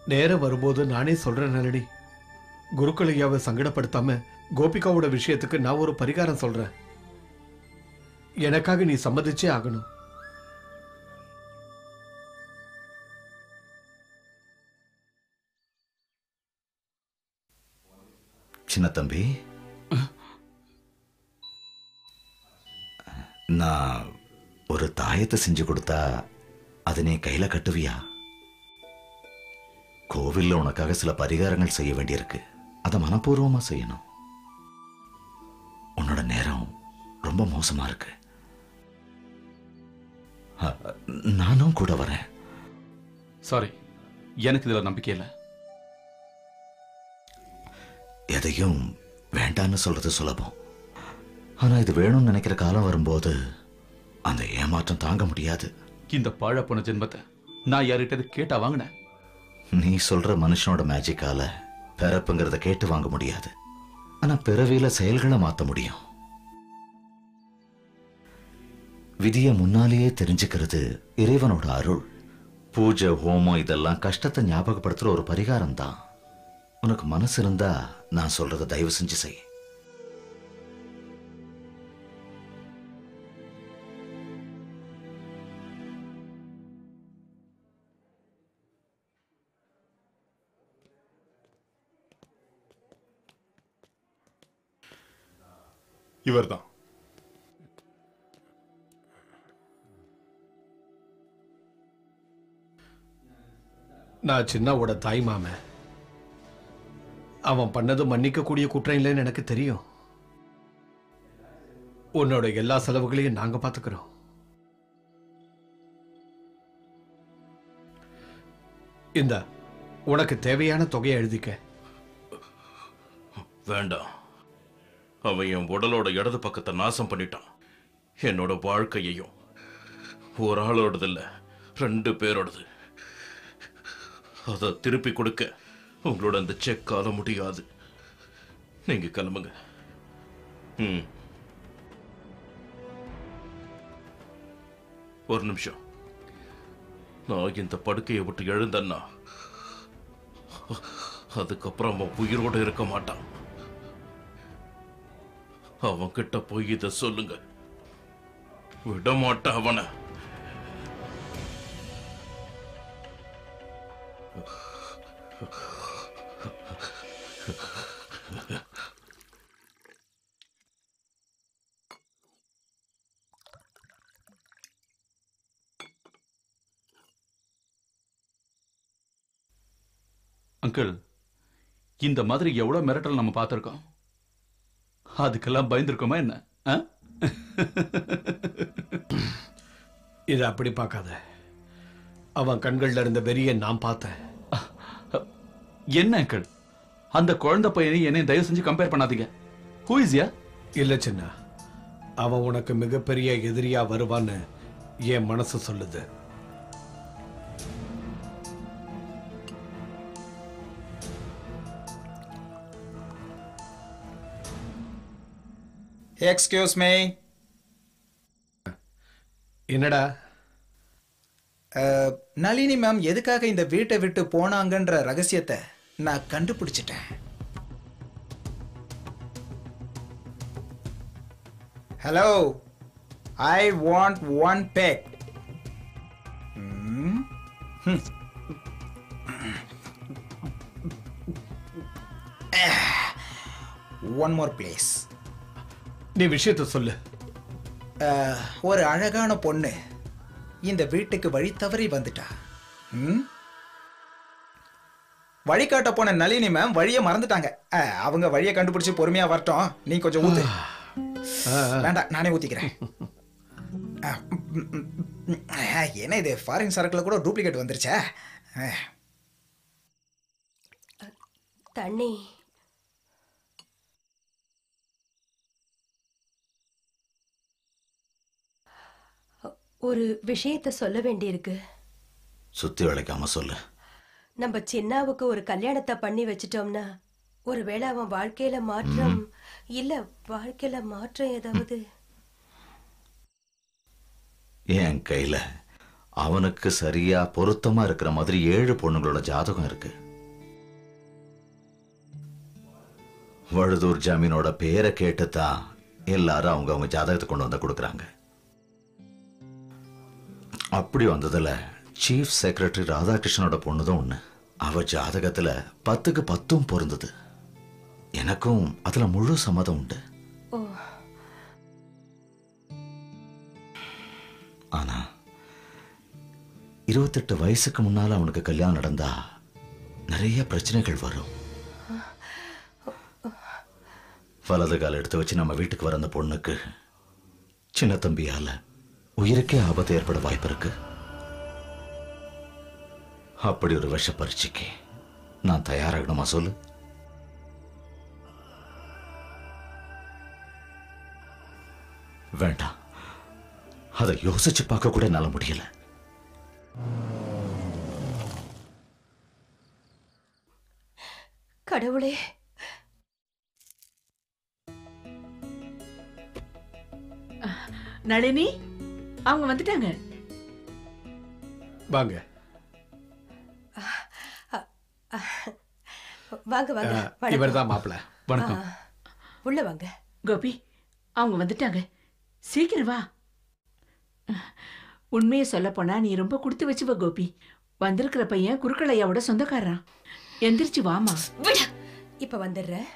நேரம் வரும்போது நானே சொல்றேன் நளினி குருக்கள் ஐயாவை சங்கடப்படுத்தாம கோபிகாவோட விஷயத்துக்கு நான் ஒரு பரிகாரம் சொல்றேன் எனக்காக நீ சம்மதிச்சே ஆகணும் சின்ன தம்பி நான் ஒரு தாயத்தை செஞ்சு கொடுத்தா அதை நீ கையில கட்டுவியா கோவில்ல உனக்காக சில பரிகாரங்கள் செய்ய வேண்டியிருக்கு அதை மனப்பூர்வமா செய்யணும் உன்னோட நேரம் ரொம்ப மோசமா இருக்கு அ, நானும் கூட வரேன் சாரி எனக்கு இதுல நம்பிக்கை இல்லை எதையும் வேண்டான்னு சொல்றது சுலபம் ஆனா இது வேணும்னு நினைக்கிற காலம் வரும்போது அந்த ஏமாற்றம் தாங்க முடியாது இந்த பாழப்போன ஜென்மத்தை நான் யார்கிட்ட கேட்டா வாங்கினேன் நீ சொல்ற மனுஷனோட மேஜிக்கால பிறப்புங்கிறத கேட்டு வாங்க முடியாது ஆனா பிறவியில செயல்களை மாத்த முடியும் விதிய முன்னாலேயே தெரிஞ்சுக்கிறது இறைவனோட அருள் பூஜை ஹோமம் இதெல்லாம் கஷ்டத்தை ஞாபகப்படுத்துற ஒரு பரிகாரம் தான் உனக்கு மனசு இருந்தா நான் சொல்றத தயவு செஞ்சு செய் இவர்தான் நான் சின்னாவோட தாய் மாமன் அவன் பண்ணது மன்னிக்கக்கூடிய குற்றம் இல்லைன்னு எனக்கு தெரியும் உன்னோட எல்லா செலவுகளையும் நாங்க பாத்துக்கிறோம் இந்த உனக்கு தேவையான தொகையை எழுதிக்க வேண்டாம் அவன் என் உடலோட இடது பக்கத்தை நாசம் பண்ணிட்டான் என்னோட வாழ்க்கையையும் ஒரு ஆளோடது இல்ல ரெண்டு பேரோடது அதை திருப்பி கொடுக்க உங்களோட அந்த செக் ஆல முடியாது நீங்க கிளம்புங்க ம் ஒரு நிமிஷம் நான் இந்த படுக்கையை விட்டு எழுந்தேன்னா அதுக்கப்புறம் அவன் உயிரோட இருக்க மாட்டான் அவன் கிட்ட போய் இத சொல்லுங்க விட மாட்டான் அவனை அங்கிள் இந்த மாதிரி எவ்வளவு மிரட்டல் நம்ம பார்த்திருக்கோம் அதுக்கெல்லாம் பயந்துருக்கோமா என்ன ஆ? இதை அப்படி பார்க்காத அவன் கண்கள்ல இருந்த வெறியை நான் பார்த்தேன் என்ன அங்கிள் அந்த குழந்தை பையனை என்னை தயவு செஞ்சு கம்பேர் பண்ணாதீங்க ஹூ இஸ் யா இல்ல சின்ன அவன் உனக்கு மிகப்பெரிய எதிரியா வருவான்னு என் மனசு சொல்லுது எக்ஸ்கியூஸ் மே என்னடா நளினி மேம் எதுக்காக இந்த வீட்டை விட்டு போனாங்கன்ற ரகசியத்தை நான் கண்டுபிடிச்சிட்டேன் hello I want one pack one more place நீ விஷயத்த சொல்லு ஒரு அழகான பொண்ணு இந்த வீட்டுக்கு வழி தவறி வந்துட்டா ம்? வழிகாட்ட போன நளினி மேம் வழியை மறந்துட்டாங்க அஹ், அவங்க வழியை கண்டுபிடிச்சு பொறுமையா வரட்டும் நீ கொஞ்சம் ஊத்து வேண்டாம் நானே ஊத்திக்கிறேன் அஹ், ம், ம், ம், அஹ், என்ன இது ஃபாரின் சரக்குல கூட டூப்ளிகேட் வந்துருச்சே அஹ், தண்ணி ஒரு விஷயத்த சொல்ல வேண்டியிருக்கு சுத்தி வளைக்காம சொல்லு நம்ம சின்னாவுக்கு ஒரு கல்யாணத்தை பண்ணி வச்சிட்டோம்னா ஒருவேளை அவன் வாழ்க்கையில மாற்றம் இல்ல வாழ்க்கையில மாற்றம் ஏதாவது என் கையில அவனுக்கு சரியா பொருத்தமா இருக்கிற மாதிரி ஏழு பொண்ணுங்களோட ஜாதகம் இருக்கு வழுதூர் ஜாமீனோட பேரை கேட்டுத்தான் எல்லாரும் அவங்க அவங்க ஜாதகத்தை கொண்டு வந்து கொடுக்குறாங்க அப்படி வந்ததுல சீஃப் செக்ரட்டரி ராதாகிருஷ்ணனோட பொண்ணுதான் ஒண்ணு அவ ஜாதகத்துல பத்துக்கு பத்தும் பொருந்தது எனக்கும் அதுல முழு சம்மதம் உண்டு ஓ ஆனா இருபத்தெட்டு வயசுக்கு முன்னால அவனுக்கு கல்யாணம் நடந்தா நிறைய பிரச்சனைகள் வரும் வலது கால் எடுத்து வச்சு நம்ம வீட்டுக்கு வர அந்த பொண்ணுக்கு சின்ன தம்பியால உயிருக்கே ஆபத்து ஏற்பட வாய்ப்பு இருக்கு அப்படி ஒரு விஷ பரீட்சைக்கு நான் தயாராகணுமா சொல்லு வேண்டாம் அதை யோசிச்சு பார்க்க கூட என்னால முடியல கடவுளே நளினி அவங்க வந்துட்டாங்க வாங்க வாங்க வாங்க வணக்கம். இவர் தான் மாப்பிள்ள வணக்கம் ஆ, உள்ள வாங்க கோபி அவங்க வந்துட்டாங்க சீக்கிரம் வா உண்மையை சொல்ல போனா நீ ரொம்ப கொடுத்து வச்சுவ கோபி வந்திருக்கிற பையன் குறுக்களையாவோட சொந்தக்காரன் எந்திரிச்சு வாமா இப்ப வந்துடுறேன்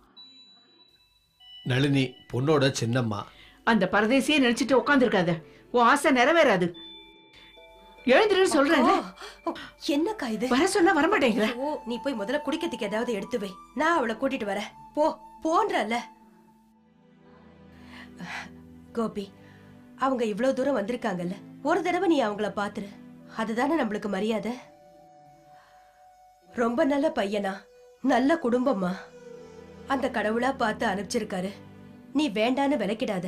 நளினி பொண்ணோட சின்னம்மா அந்த பரதேசியே நினைச்சிட்டு உட்காந்துருக்காத உன் ஆசை நிறைவேறாது எழுந்துருன்னு சொல்றேன் ஓ, என்னக்கா இது வர சொன்னா வரமாட்டேங்கிற ஓ நீ போய் முதல்ல குடிக்கிறதுக்கு ஏதாவது எடுத்து வை நான் அவளை கூட்டிட்டு வரேன் போ போன்றல கோபி அவங்க இவ்வளவு தூரம் வந்திருக்காங்கல்ல ஒரு தடவை நீ அவங்கள பாத்துரு அதுதானே நம்மளுக்கு மரியாதை ரொம்ப நல்ல பையனா நல்ல குடும்பமா அந்த கடவுளா பார்த்து அனுப்பிச்சிருக்காரு நீ வேண்டான்னு விலக்கிடாத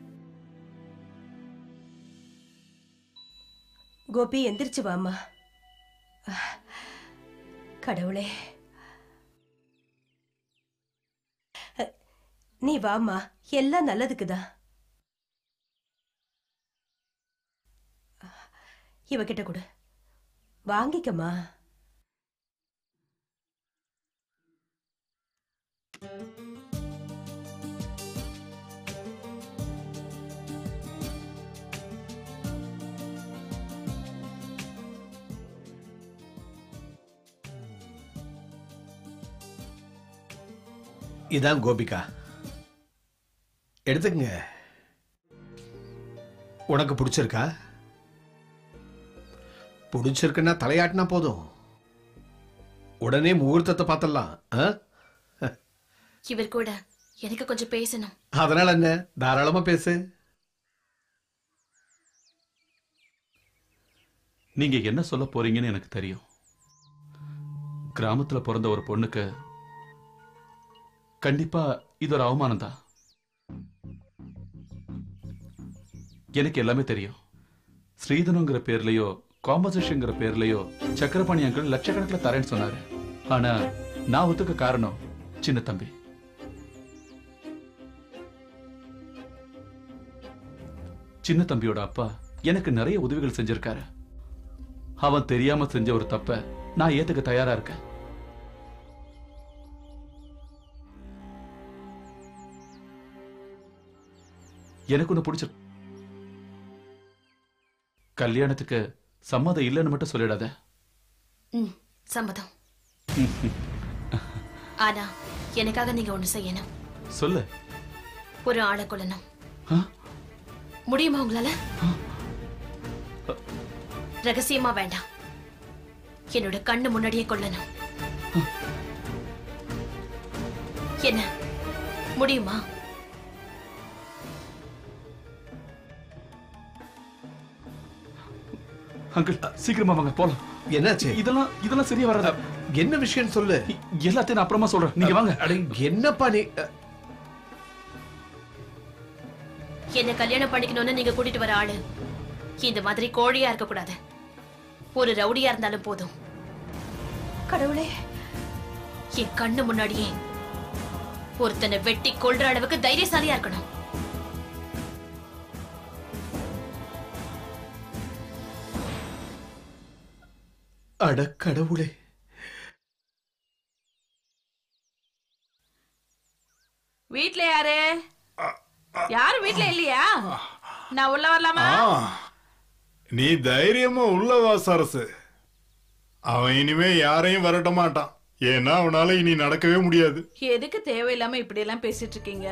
கோபி எந்திரிச்சு வாம்மா கடவுளே அஹ், நீ வாம்மா எல்லாம் நல்லதுக்குதான் இவகிட்ட கொடு வாங்கிக்கம்மா இதான் கோபிகா எடுத்துக்கங்க உனக்கு பிடிச்சிருக்கா பிடிச்சிருக்குன்னா தலையாட்டினா போதும் உடனே முகூர்த்தத்தை பார்த்தலாம் ஆ? இவர் கூட எனக்கு கொஞ்சம் பேசணும் அதனால என்ன தாராளமா பேசு நீங்க என்ன சொல்ல போறீங்கன்னு எனக்கு தெரியும் கிராமத்துல பிறந்த ஒரு பொண்ணுக்கு கண்டிப்பா இது ஒரு அவமானம் தான் எனக்கு எல்லாமே தெரியும் ஸ்ரீதனுங்கிற பேர்லயோ காம்பசிஷன்ங்கிற பேர்லயோ சக்கரபாணி அங்கிள் லட்சக்கணக்கில் தரேன்னு சொன்னாரு ஆனா நான் ஒத்துக்க காரணம் சின்ன தம்பி சின்ன தம்பியோட அப்பா எனக்கு நிறைய உதவிகள் செஞ்சிருக்காரு அவன் தெரியாம செஞ்ச ஒரு தப்ப நான் ஏத்துக்க தயாரா இருக்கேன் எனக்கு ஒண்ணு பிடிச்சிருக்கு கல்யாணத்துக்கு சம்மதம் இல்லைன்னு மட்டும் சொல்லிடாத ம் சம்மதம் ஆனா எனக்காக நீங்க ஒண்ணு செய்யணும் சொல்லு ஒரு ஆளை கொல்லணும் ஆ? முடியுமா உங்களால ரகசியமா வேண்டாம் என்னோட கண்ணு முன்னாடியே கொல்லணும் என்ன முடியுமா அங்கிள் சீக்கிரமா வாங்க போலாம் என்னாச்சு இதெல்லாம் இதெல்லாம் சரியா வராது என்ன விஷயம் சொல்லு எல்லாத்தையும் நான் அப்புறமா சொல்றேன் நீங்க வாங்க அட என்னப்பா நீ என்ன கல்யாணம் பண்ணிக்கணும்னு நீங்க கூட்டிட்டு வர ஆளு இந்த மாதிரி கோழியா இருக்க கூடாது ஒரு ரவுடியா இருந்தாலும் போதும் கடவுளே என் கண்ணு முன்னாடியே ஒருத்தனை வெட்டி கொல்ற அளவுக்கு தைரியசாலியா இருக்கணும் அட கடவுளே வீட்ல யாரு யாரும் வீட்ல இல்லையா நான் உள்ள வரலாமா ஆ, நீ தைரியமா உள்ள வா சரசு அவன் இனிமே யாரையும் வரட்ட மாட்டான் ஏன்னா அவனால இனி நடக்கவே முடியாது எதுக்கு தேவையில்லாம இப்படி எல்லாம் பேசிட்டு இருக்கீங்க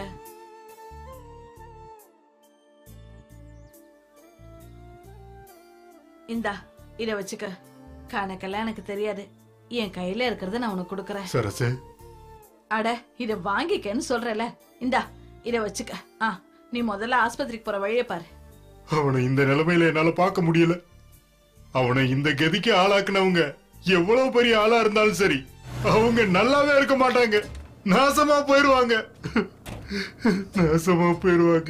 இந்தா இத வச்சுக்க கணக்கெல்லாம் எனக்கு தெரியாது என் கையில இருக்கிறத நான் உனக்கு கொடுக்கறேன் சரசு அட இத வாங்கிக்கன்னு சொல்றல இந்தா இத வச்சுக்க ஆ நீ முதல்ல ஆஸ்பத்திரிக்கு போற வழியை பாரு அவனை இந்த நிலைமையில என்னால பார்க்க முடியல அவனை இந்த கதிக்கு ஆளாக்குனவங்க எவ்வளவு பெரிய ஆளா இருந்தாலும் சரி அவங்க நல்லாவே இருக்க மாட்டாங்க நாசமா போயிருவாங்க நாசமா போயிருவாங்க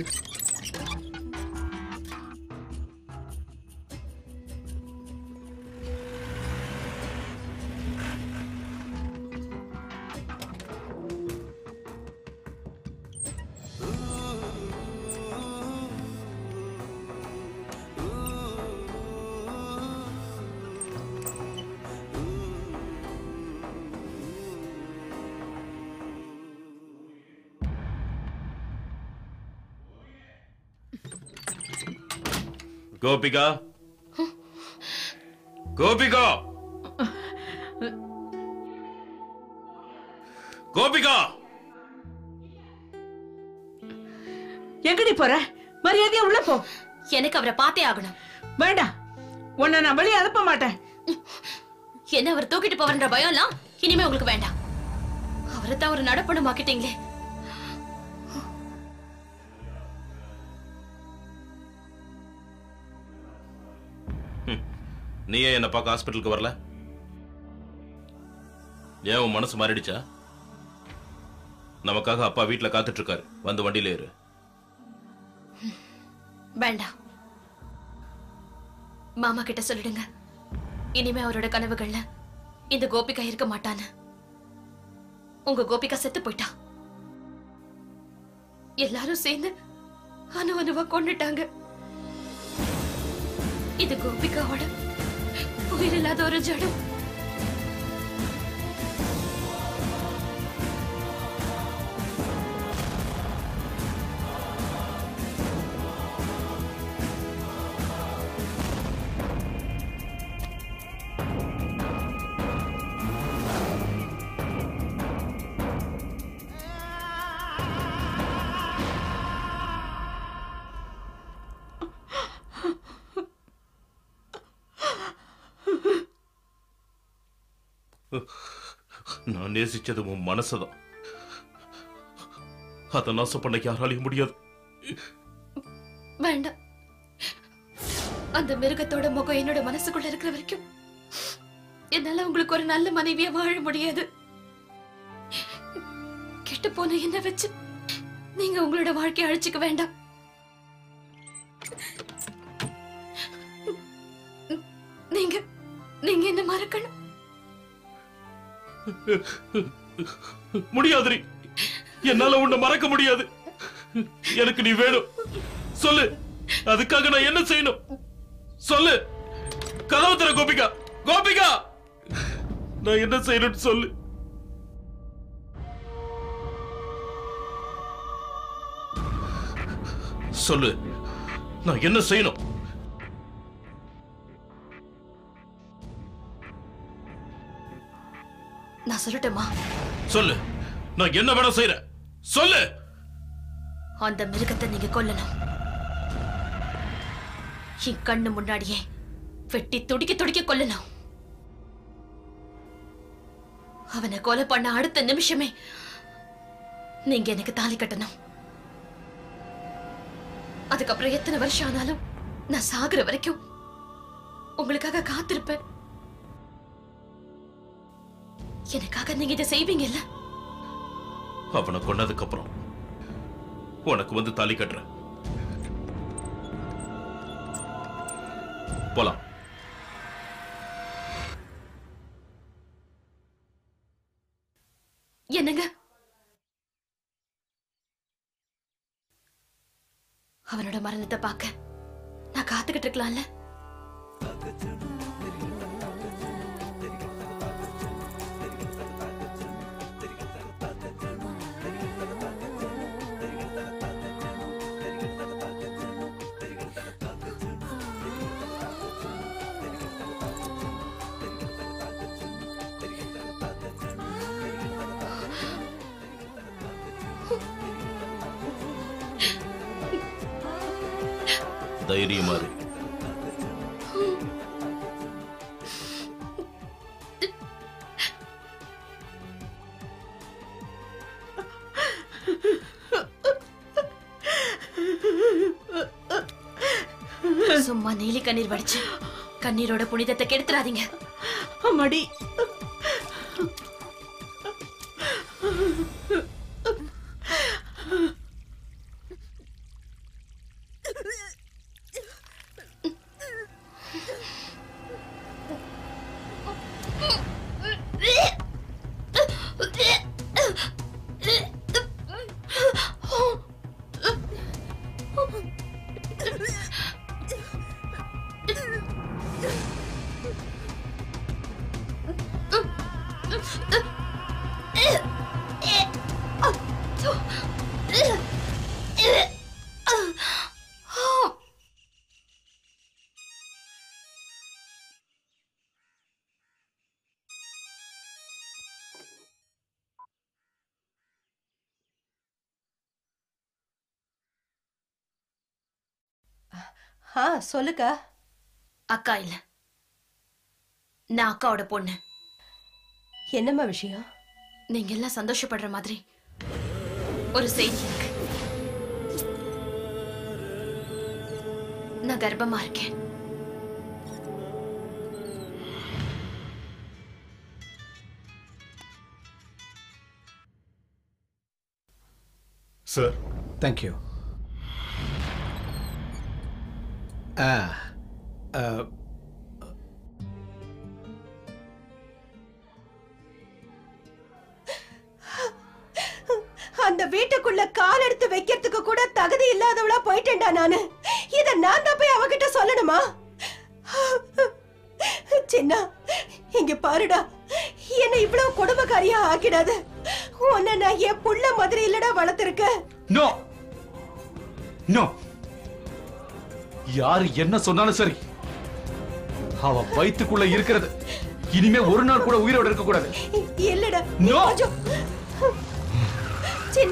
கோபிகா கோபிகா கோபிகா எங்கடி போற மரியாதையா உள்ள போ எனக்கு அவரை பார்த்தே ஆகணும் வேண்டாம் உன்னை நான் வெளியே அனுப்ப மாட்டேன் என்ன அவர் தூக்கிட்டு போவன்ற பயம் எல்லாம் இனிமே உங்களுக்கு வேண்டாம் அவரை தான் ஒரு நடப்பணம் ஆக்கிட்டீங்களே நீ ஏன் என்ன பார்க்க ஹாஸ்பிட்டலுக்கு வரல ஏன் உன் மனசு மாறிடுச்சா நமக்காக அப்பா வீட்ல காத்துட்டு இருக்காரு வந்து வண்டியில ஏறு வேண்டாம் மாமா கிட்ட சொல்லிடுங்க இனிமே அவரோட கனவுகள்ல இந்த கோபிகா இருக்க மாட்டான்னு உங்க கோபிகா செத்து போயிட்டா எல்லாரும் சேர்ந்து அணு அணுவா கொண்டுட்டாங்க இது கோபிகாவோட உயிரில்லாத ஒரு ஜடம் நான் நேசிச்சது உன் மனசுதான் அதை நாசம் பண்ண யாராலையும் முடியாது வேண்டாம் அந்த மிருகத்தோட முகம் என்னோட மனசுக்குள்ள இருக்கிற வரைக்கும் என்னால உங்களுக்கு ஒரு நல்ல மனைவியா வாழ முடியாது கெட்டு போன என்ன வச்சு நீங்க உங்களோட வாழ்க்கையை அழிச்சுக்க வேண்டாம் நீங்க நீங்க என்ன மறக்கணும் முடியாதுரி என்னால உன்னை மறக்க முடியாது எனக்கு நீ வேணும் சொல்லு அதுக்காக நான் என்ன செய்யணும் சொல்லு கதவு தர கோபிகா கோபிகா நான் என்ன செய்யணும்னு சொல்லு சொல்லு நான் என்ன செய்யணும் நான் சொல்லட்டுமா சொல்லு நான் என்ன வேணா செய்யறேன் சொல்லு அந்த மிருகத்தை நீங்க கொல்லணும் என் கண்ணு முன்னாடியே வெட்டி துடிக்க துடிக்க கொல்லணும் அவனை கொலை பண்ண அடுத்த நிமிஷமே நீங்க எனக்கு தாலி கட்டணும் அதுக்கப்புறம் எத்தனை வருஷம் ஆனாலும் நான் சாகுற வரைக்கும் உங்களுக்காக காத்திருப்பேன் எனக்காக நீங்க இதை செய்வீங்கல்ல அவனை கொன்னதுக்கு அப்புறம் உனக்கு வந்து தாலி கட்டுறேன் போலாம் என்னங்க அவனோட மரணத்தை பார்க்க நான் காத்துக்கிட்டு இருக்கலாம்ல தைரியமா இரு சும்மா நீலி கண்ணீர் வடிச்சு கண்ணீரோட புனிதத்தை கெடுத்துறாதீங்க அம்மாடி ஆ சொல்லுக்கா அக்கா இல்ல நான் அக்காவோட பொண்ணு என்னம்மா விஷயம் நீங்க எல்லாம் சந்தோஷப்படுற மாதிரி ஒரு செய்தி இருக்கு நான் கர்ப்பமா இருக்கேன் சார் தேங்க்யூ ஆ ஆ, அந்த வீட்டுக்குள்ள கால் எடுத்து வைக்கிறதுக்கு கூட தகுதி இல்லாதவளா போயிட்டேன்டா நானு இத நான் தான் போய் அவகிட்ட சொல்லணுமா சின்ன இங்க பாருடா என்ன இவ்வளவு கொடுமைக்காரியா ஆக்கிடாத உன்னை நான் என் புள்ள மாதிரி இல்லடா வளர்த்திருக்கேன் நோ நோ யாரு என்ன சொன்னாலும் சரி அவ வயித்துக்குள்ள இருக்கிறது இனிமே ஒரு நாள் கூட உயிரோட இருக்க கூடாது இல்லடா நீ No. கொஞ்சம் சின்ன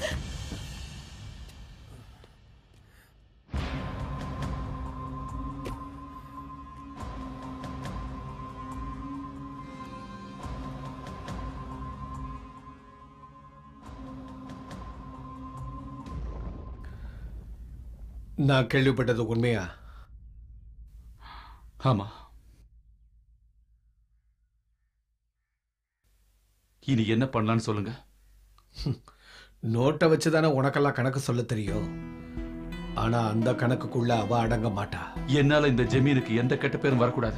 நான் கேள்விப்பட்டது உண்மையா ஆமா இனி என்ன பண்ணலாம்னு சொல்லுங்க நோட்டை வச்சு தானே உனக்கெல்லாம் கணக்கு சொல்ல தெரியும் ஆனா அந்த கணக்குக்குள்ள அவ அடங்க மாட்டா என்னால இந்த ஜமீனுக்கு எந்த கெட்ட பேரும் வரக்கூடாது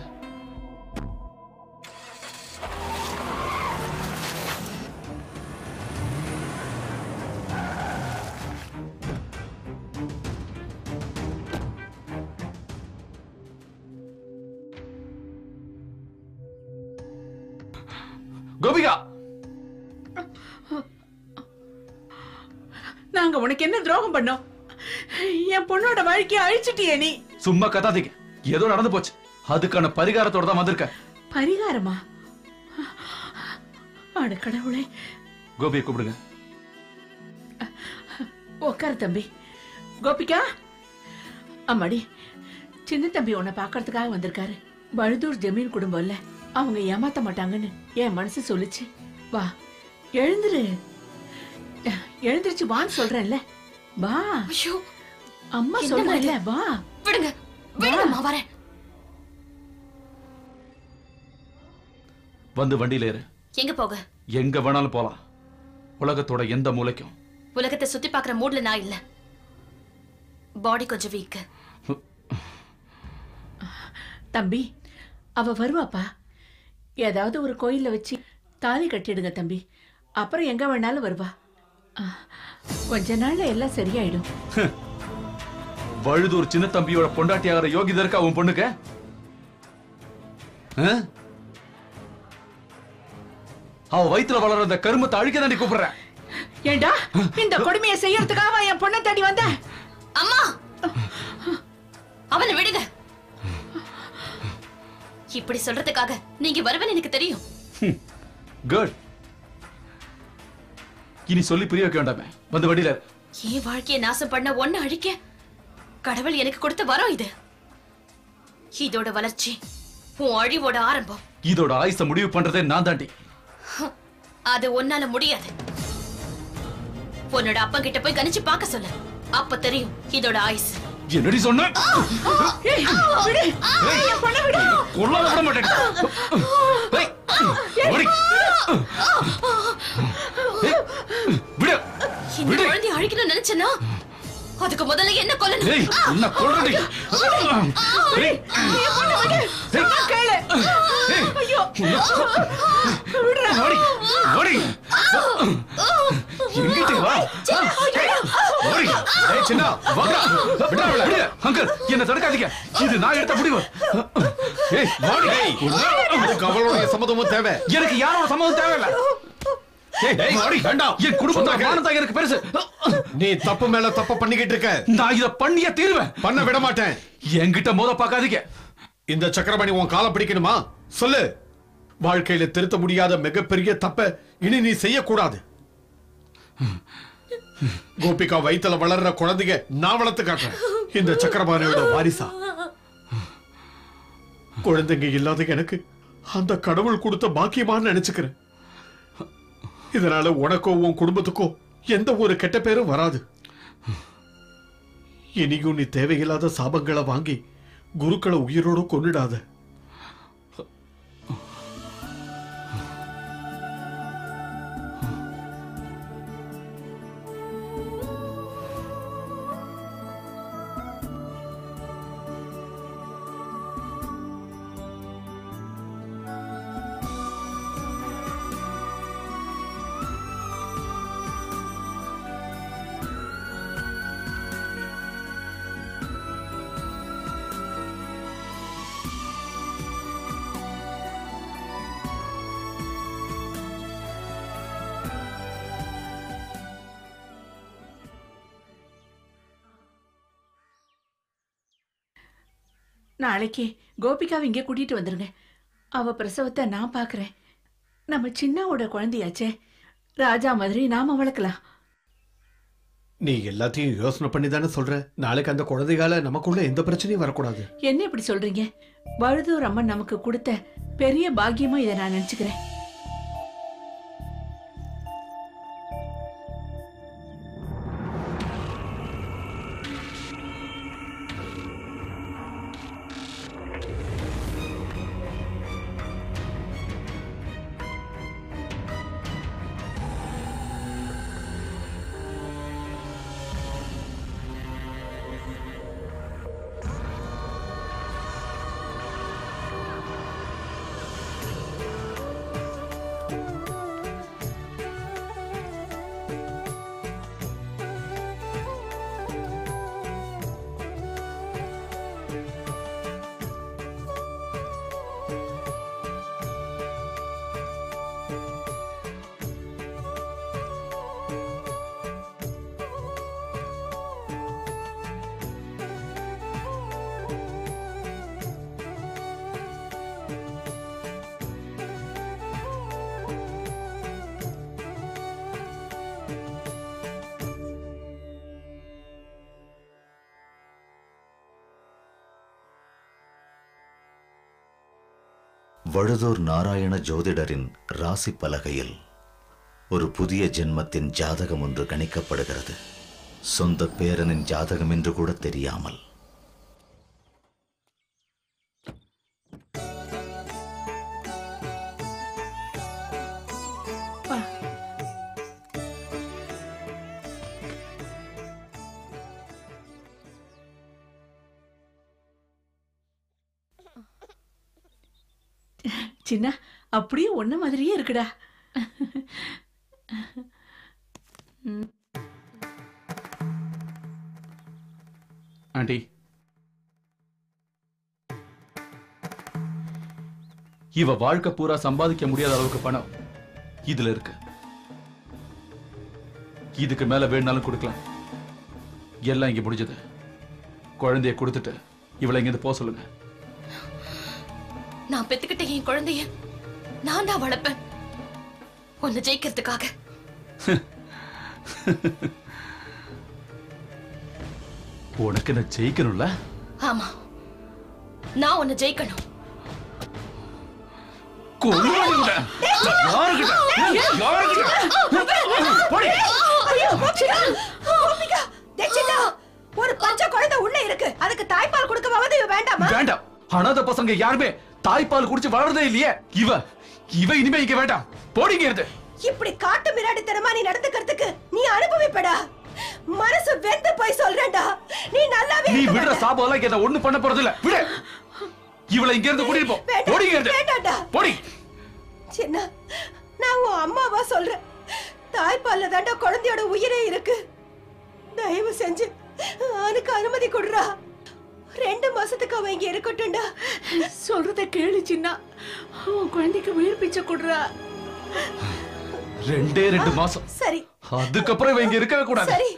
கோபிகா நாங்க உனக்கு என்ன துரோகம் பண்ணோம் என் பொண்ணோட வாழ்க்கையை அழிச்சிட்டியே நீ சும்மா கத்தாதீங்க ஏதோ நடந்து போச்சு அதுக்கான பரிகாரத்தோட தான் வந்திருக்கேன் பரிகாரமா அட கடவுளே கோபியை கூப்பிடுங்க உட்காரு தம்பி கோபிகா அம்மாடி சின்ன தம்பி உன்னை பார்க்கறதுக்காக வந்திருக்காரு பழுதூர் ஜமீன் குடும்பம் இல்ல அவங்க ஏமாத்த மாட்டாங்கன்னு என் மனசு சொல்லுச்சு வா எழுந்துரு எழுந்திருச்சு வான்னு சொல்றேன்ல வா ஐயோ அம்மா என்னம்மா சொல்றேன்ல இது? வா விடுங்க விடுங்கம்மா வரேன் வந்து வண்டியில ஏறு எங்க போக எங்க வேணாலும் போலாம் உலகத்தோட எந்த மூலைக்கும் உலகத்தை சுத்தி பார்க்குற மூட்ல நான் இல்ல பாடி கொஞ்சம் வீக் தம்பி அவ வருவாப்பா ஏதாவது ஒரு கோயில்ல வச்சு தாலி கட்டிடுங்க தம்பி அப்புறம் எங்க வேணாலும் வருவா ஆ, கொஞ்ச நாள்ல எல்லாம் சரியாயிடும் வழுதூர் சின்ன தம்பியோட பொண்டாட்டி ஆகிற யோகிதா இருக்கா உன் பொண்ணுக்கு ஆ? அவ வயித்துல வளர்ற அந்த கருமத்தை அழிக்க தாண்டி கூப்பிடுறேன் ஏண்டா இந்த கொடுமையை செய்யறதுக்காக என் பொண்ணை தேடி வந்த அம்மா அவனை விடுங்க இப்படி சொல்றதுக்காக நீங்க வருவேன்னு எனக்கு தெரியும் குட் இனி சொல்லி புரிய வைக்க வேண்டாமே வந்து வண்டியில இரு. என் வாழ்க்கையை நாசம் பண்ண ஒண்ணு அழிக்க கடவுள் எனக்கு கொடுத்த வரம் இது இதோட வளர்ச்சி உன் அழிவோட ஆரம்பம் இதோட ஆயுச முடிவு பண்றதே நான் தாண்டி அது உன்னால முடியாது உன்னோட அப்பா கிட்ட போய் கணிச்சு பார்க்க சொல்லு அப்ப தெரியும் இதோட ஆயுசு என்னடி சொன்ன ஏய், விடு. என் பொண்ணை விடு. கொல்லாம விட மாட்டேன் ஏய், ஓடி. ஏய், விடு இந்த விடு குழந்தைய அழிக்கணும்னு நினைச்சேன்னா அதுக்கு முதல்ல என்ன ஏய் கொல்லணும் உன்னை கொல்றேன்டி. ஏய், என் பொண்ணை விடு. சொன்னா கேளு. ஏய், ஐயோ. உன்னை- ஓடி, ஓடி. எங்கிட்ட வா. ஏய், ஓடி. ஏய், சின்ன, வாடா. விடு, விடு. அங்கிள், என்னை தடுக்காதீங்க இது நான் எடுத்த முடிவு ஏய் வாடி அதுக்கு அவளுடைய சம்மதமும் தேவை எனக்கு யாரோட சம்மதம் தேவையில்ல ஏய், ஏய், வாடி. வேண்டாம். என் குடும்பம் சொன்னா கேளு. மானம் தான் எனக்கு பெருசு நீ தப்பு மேல தப்பு பண்ணிக்கிட்டு இருக்க நான் இத பண்ணியே தீருவேன் பண்ண விட மாட்டேன் என்கிட்ட மோத பார்க்காதீங்க இந்த சக்கரபாணி உன் காலை பிடிக்கணுமா சொல்லு வாழ்க்கையில திருத்த முடியாத மிகப்பெரிய தப்ப இனி நீ செய்யக்கூடாது கோபிகா வயித்துல வளர்ற குழந்தைங்க நான் வளர்த்து காட்டுறேன் இந்த சக்கரபாணியோட வாரிசா குழந்தைங்க இல்லாத எனக்கு அந்த கடவுள் கொடுத்த பாக்கியமான்னு நினைச்சுக்கிறேன் இதனால உனக்கோ உன் குடும்பத்துக்கோ எந்த ஒரு கெட்ட பேரும் வராது இனியும் நீ தேவையில்லாத சாபங்களை வாங்கி குருக்களை உயிரோட கொன்னுடாத நாளைக்கு கோபிகாவை இங்கே கூட்டிட்டு வந்துருங்க அவ பிரசவத்தை நான் பார்க்கறேன் நம்ம சின்னாவோட குழந்தையாச்சே ராஜா மாதிரி நாம வளர்க்கலாம் நீ எல்லாத்தையும் யோசனை பண்ணி தானே சொல்ற நாளைக்கு அந்த குழந்தைகால நமக்குள்ள எந்த பிரச்சனையும் வரக்கூடாது என்ன இப்படி சொல்றீங்க வழுதூர் அம்மன் நமக்கு கொடுத்த பெரிய பாக்கியமா இதை நான் நினைச்சுக்கிறேன் வழுதூர் நாராயண ஜோதிடரின் ராசி பலகையில் ஒரு புதிய ஜென்மத்தின் ஜாதகம் ஒன்று கணிக்கப்படுகிறது சொந்த பேரனின் ஜாதகம் என்று கூட தெரியாமல் சின்ன அப்படியே ஒன்ன மாதிரியே இருக்குடா ம், ஆண்டி இவ வாழ்க்கை பூரா சம்பாதிக்க முடியாத அளவுக்கு பணம் இதுல இருக்கு இதுக்கு மேல வேணும்னாலும் கொடுக்கலாம் எல்லாம் இங்க முடிஞ்சது குழந்தைய கொடுத்துட்டு இவளை இங்கிருந்து போக சொல்லுங்க நான் பெத்துக்கிட்ட என் குழந்தைய நான் தான் வளர்ப்பேன் உன்னை ஜெயிக்கிறதுக்காக உனக்கு நான் ஜெயிக்கணும்ல ஆமா நான் உன்னை ஜெயிக்கணும் கொல்லுவாடி உன்னை. யாருக்கிட்ட? யாருக்கிட்ட? போடி. ஐயோ, கோபிகா! கோபிகா! டேய் சின்னா, ஒரு பச்சை குழந்தை உள்ள இருக்கு அதுக்கு தாய்ப்பால் கொடுக்கவாவது வேண்டாமா வேண்டாம் அனாதை பசங்க யாருமே தாய்ப்பால் குடிச்சு வளர்றதே இல்லையே இவ இவ இனிமே இங்க வேண்டாம் போடிங்க இருந்து இப்படி காட்டு மிராடித்தனமா நீ நடந்துக்கிறதுக்கு நீ அனுபவிப்படா மனசு வெந்து போய் சொல்றேன்டா நீ நல்லாவே நீ இருக்க விடுற மாட்ட. சாபம் எல்லாம் என்ன ஒண்ணு பண்ண போறது இல்ல விடு இவளை இங்க இருந்து கூட்டிட்டு போ வேண்டாம், போடிங்க இருந்து வேண்டாம்டா. போடி சின்ன நான் உன் அம்மாவா சொல்றேன் தாய்ப்பால்ல தாண்டா குழந்தையோட உயிரே இருக்கு தயவு செஞ்சு அவனுக்கு அனுமதி கொடுறா ரெண்டு மாசத்துக்கு அவன் இங்க இருக்கட்டும்டா சொல்றத கேளு சின்னா உன் குழந்தைக்கு உயிர் பிச்சை கொடுறா ரெண்டே ரெண்டு மாசம் சரி அதுக்கப்புறம் இவ இங்க இருக்கவே கூடாது சரி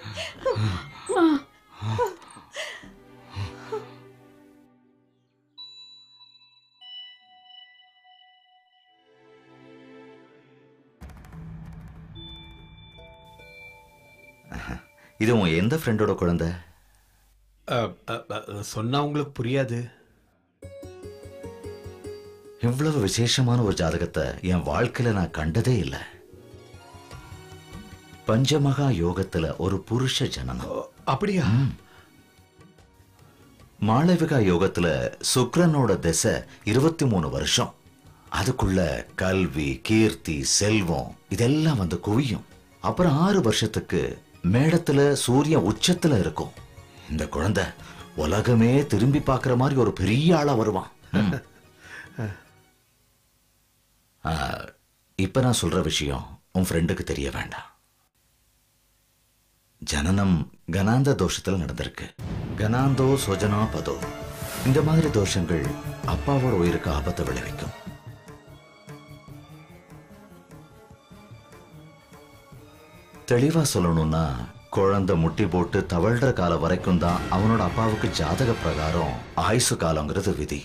இது உன் எந்த ஃப்ரெண்டோட குழந்தை அஹ், அஹ், அஹ், சொன்னா உங்களுக்கு புரியாது இவ்வளவு விசேஷமான ஒரு ஜாதகத்தை என் வாழ்க்கையில நான் கண்டதே இல்லை பஞ்சமகா யோகத்துல ஒரு புருஷ ஜனனம் அப்படியா மாளவிகா யோகத்துல சுக்கிரனோட திசை இருபத்தி மூணு வருஷம் அதுக்குள்ள கல்வி கீர்த்தி செல்வம் இதெல்லாம் வந்து குவியும் அப்புறம் ஆறு வருஷத்துக்கு மேடத்துல சூரியன் உச்சத்துல இருக்கும் இந்த குழந்தை உலகமே திரும்பி பார்க்குற மாதிரி ஒரு பெரிய ஆளா வருவான் ம். ஆ, இப்ப நான் சொல்ற விஷயம் உன் ஃப்ரெண்டுக்கு தெரிய வேண்டாம் ஜனனம் கனாந்த தோஷத்துல நடந்திருக்கு கனாந்தோ சொஜனா பதோ இந்த மாதிரி தோஷங்கள் அப்பாவோட உயிருக்கு ஆபத்தை விளைவிக்கும் தெளிவா சொல்லணும்னா குழந்தை முட்டி போட்டு தவழ்ற காலம் வரைக்கும் தான் அவனோட அப்பாவுக்கு ஜாதக பிரகாரம் ஆயுசு காலங்கிறது விதி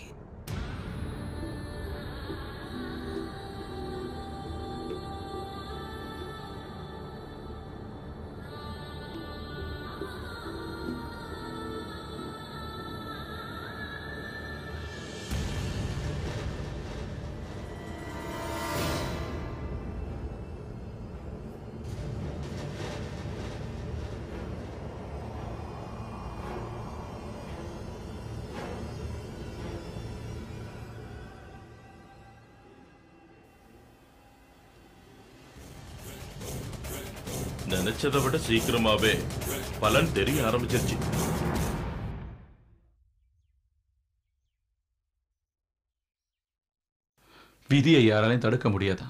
நினைச்சதை விட சீக்கிரமாவே பலன் தெரிய ஆரம்பிச்சிருச்சு விதியை யாராலையும் தடுக்க முடியாதான்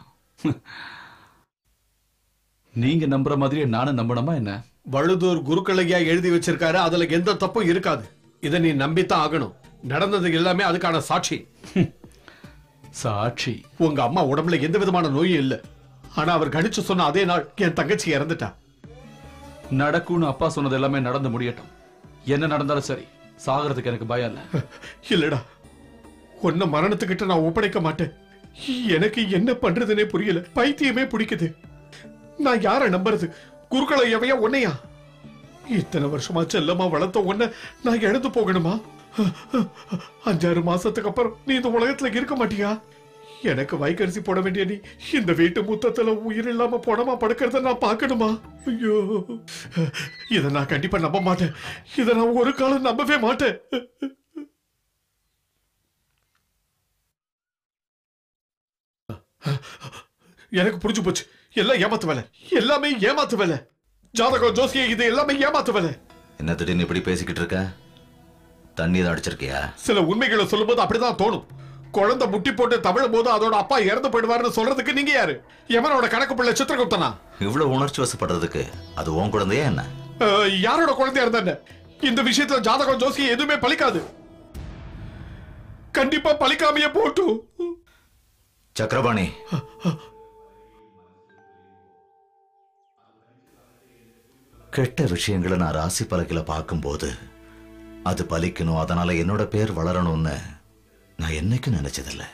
நீங்க நம்புற மாதிரியே நானும் நம்பணுமா என்ன வழுதூர் குருக்களையா எழுதி வச்சிருக்காரு அதுல எந்த தப்பும் இருக்காது இதை நீ நம்பித்தான் ஆகணும் நடந்தது எல்லாமே அதுக்கான சாட்சி சாட்சி உங்க அம்மா உடம்புல எந்த விதமான நோயும் இல்ல ஆனா அவர் கணிச்சு சொன்ன அதே நாள் என் தங்கச்சி இறந்துட்டா நடக்கும்னு அப்பா சொன்னது எல்லாமே நடந்து முடியட்டும் என்ன நடந்தாலும் சரி சாகிறதுக்கு எனக்கு பயம் இல்ல இல்லடா உன்ன மரணத்துக்கிட்ட நான் ஒப்படைக்க மாட்டேன் எனக்கு என்ன பண்றதுனே புரியல பைத்தியமே பிடிக்குது நான் யார நம்புறது குருக்களை எவையா உன்னையா இத்தனை வருஷமா செல்லமா வளர்த்த உன்னை நான் இழந்து போகணுமா அஞ்சாறு மாசத்துக்கு அப்புறம் நீ இந்த உலகத்துல இருக்க மாட்டியா எனக்கு வைக்கரிசி போட வேண்டிய நீ இந்த வீட்டு முத்தத்துல உயிர் இல்லாம போனமா படுக்கிறத நான் பார்க்கணுமா ஐயோ இத நான் கண்டிப்பா நம்ப மாட்டேன் இத நான் ஒரு காலம் நம்பவே மாட்டேன் எனக்கு புரிஞ்சு போச்சு எல்லாம் ஏமாத்து வேலை எல்லாமே ஏமாத்து வேலை ஜாதகம் ஜோசியம் இது எல்லாமே ஏமாத்து வேலை என்ன திடீர்னு இப்படி பேசிக்கிட்டு இருக்க தண்ணி தான் அடிச்சிருக்கியா சில உண்மைகளை சொல்லும்போது அப்படிதான் தோணும் குழந்தை முட்டி போட்டு தமிழும் போது அதோட அப்பா இறந்து போயிடுவாருன்னு சொல்றதுக்கு நீங்க யாரு எவனோட கணக்கு பிள்ளை சித்திரகுப்தனா இவ்வளவு உணர்ச்சி வசப்படுறதுக்கு அது உன் குழந்தையா என்ன அஹ், யாரோட குழந்தையா இருந்தா என்ன? இந்த விஷயத்துல ஜாதகம் ஜோசியம் எதுவுமே பலிக்காது கண்டிப்பா பலிக்காமையே போட்டும் சக்கரபாணி கெட்ட விஷயங்களை நான் ராசி பலகையில பார்க்கும்போது அது பலிக்கணும் அதனால என்னோட பேர் வளரணும்னு நான் என்னைக்கும் நினைச்சதில்ல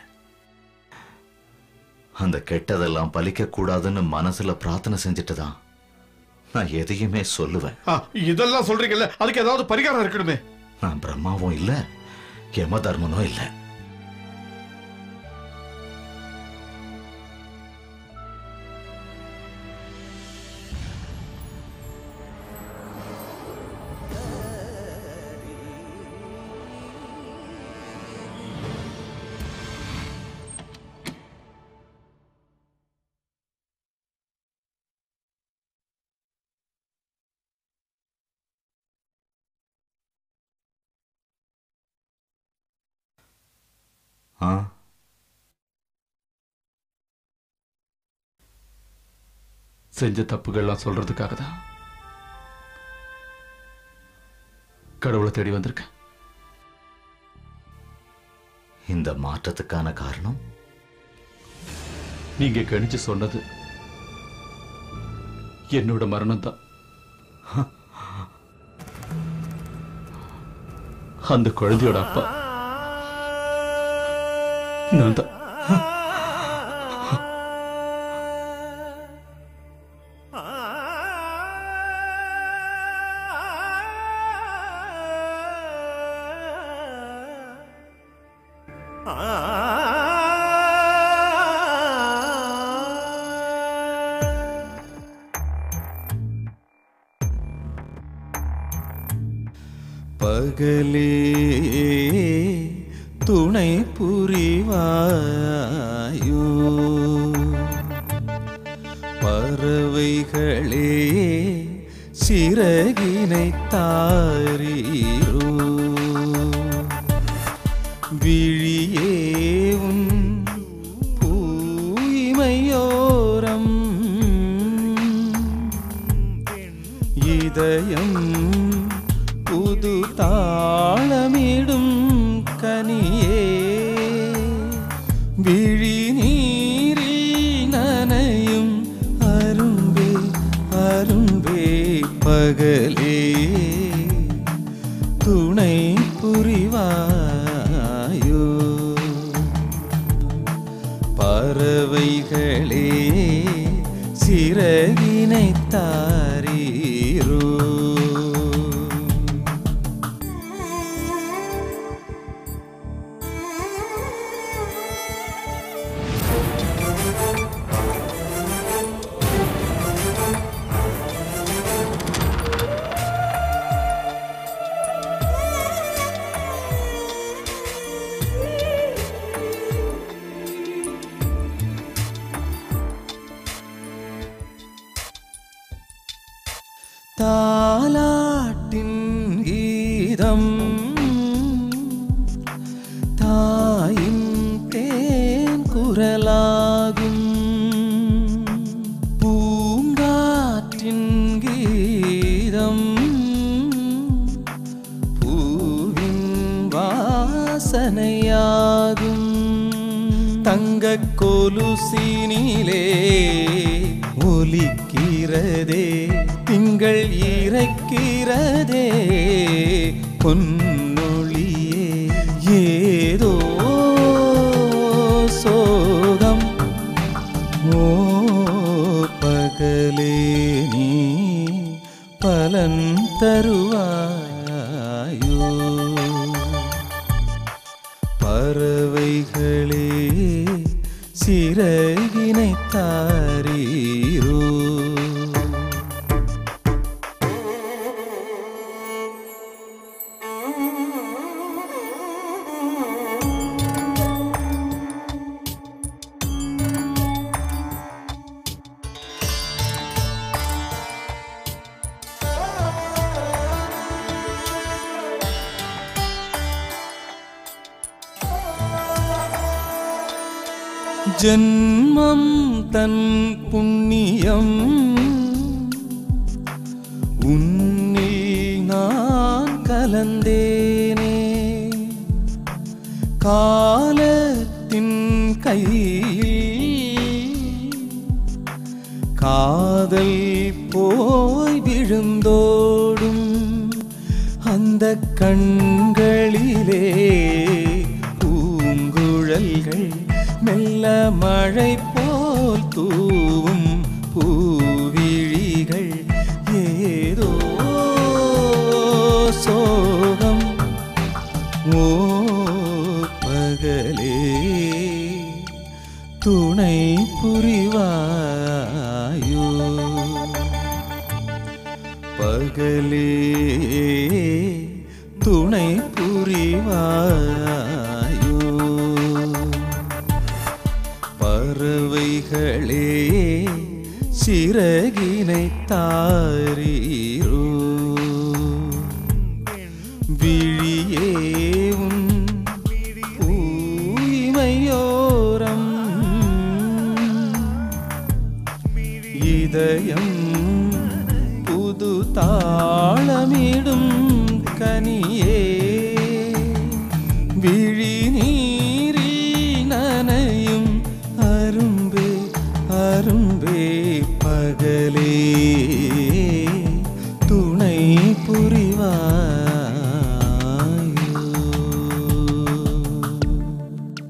அந்த கெட்டதெல்லாம் பலிக்க கூடாதுன்னு மனசுல பிரார்த்தனை செஞ்சுட்டு தான் நான் எதையுமே சொல்லுவேன் ஆ, இதெல்லாம் சொல்றீங்கல்ல அதுக்கு ஏதாவது பரிகாரம் இருக்கணுமே நான் பிரம்மாவும் இல்ல யம தர்மனும் இல்ல ஆ செஞ்ச தப்புகள்லாம் சொல்றதுக்காக தான் கடவுளை தேடி வந்திருக்கேன் இந்த மாற்றத்துக்கான காரணம் நீங்க கணிச்சு சொன்னது என்னோட மரணம் தான் அந்த குழந்தையோட அப்பா நான் தான் பகலே துணை புரிவாயோ பறவைகளே சிறகினை தாரீரோ விழியே உன் பூய்மையோரம் இதயம் புது தாளமிடும் கனியே விழி நீரில் நனையும் அரும்பே அரும்பே பகலே துணை புரிவாயோ பறவைகளே சிறகினை தாரீரோ தாலாட்டின் கீதம் தாயின் தேன் குரலாகும் பூங்காற்றின் கீதம் பூவின் வாசனையாகும் தங்கக் கொலுசினிலே ஒலிக்கிறதே திங்கள் இறைக்கிறதே பொன்னொழியே ஏதோ சோகம் ஓ பகலே நீ பலன் தருவாயோ பறவைகளே சிறகினை தாரீரோ ஜன்மம் தன் புண்ணியம் உன்னில் நான் கலந்தேனே காலத்தின் கையில் காதல் போய் விழுந்தோடும் அந்த கண்களிலே பூங்குழல்கள் மெல்ல மழை போல் தூவும் பூவிழிகள் பகலே துணை புரிவாயோ பறவைகளே சிறகினை தாரீரோ விழியே உன் தூய்மையோரம் இதயம் புது தாளமிடும் கனியே விழி நீரில் நனையும் அரும்பே அரும்பே பகலே துணை புரிவாயோ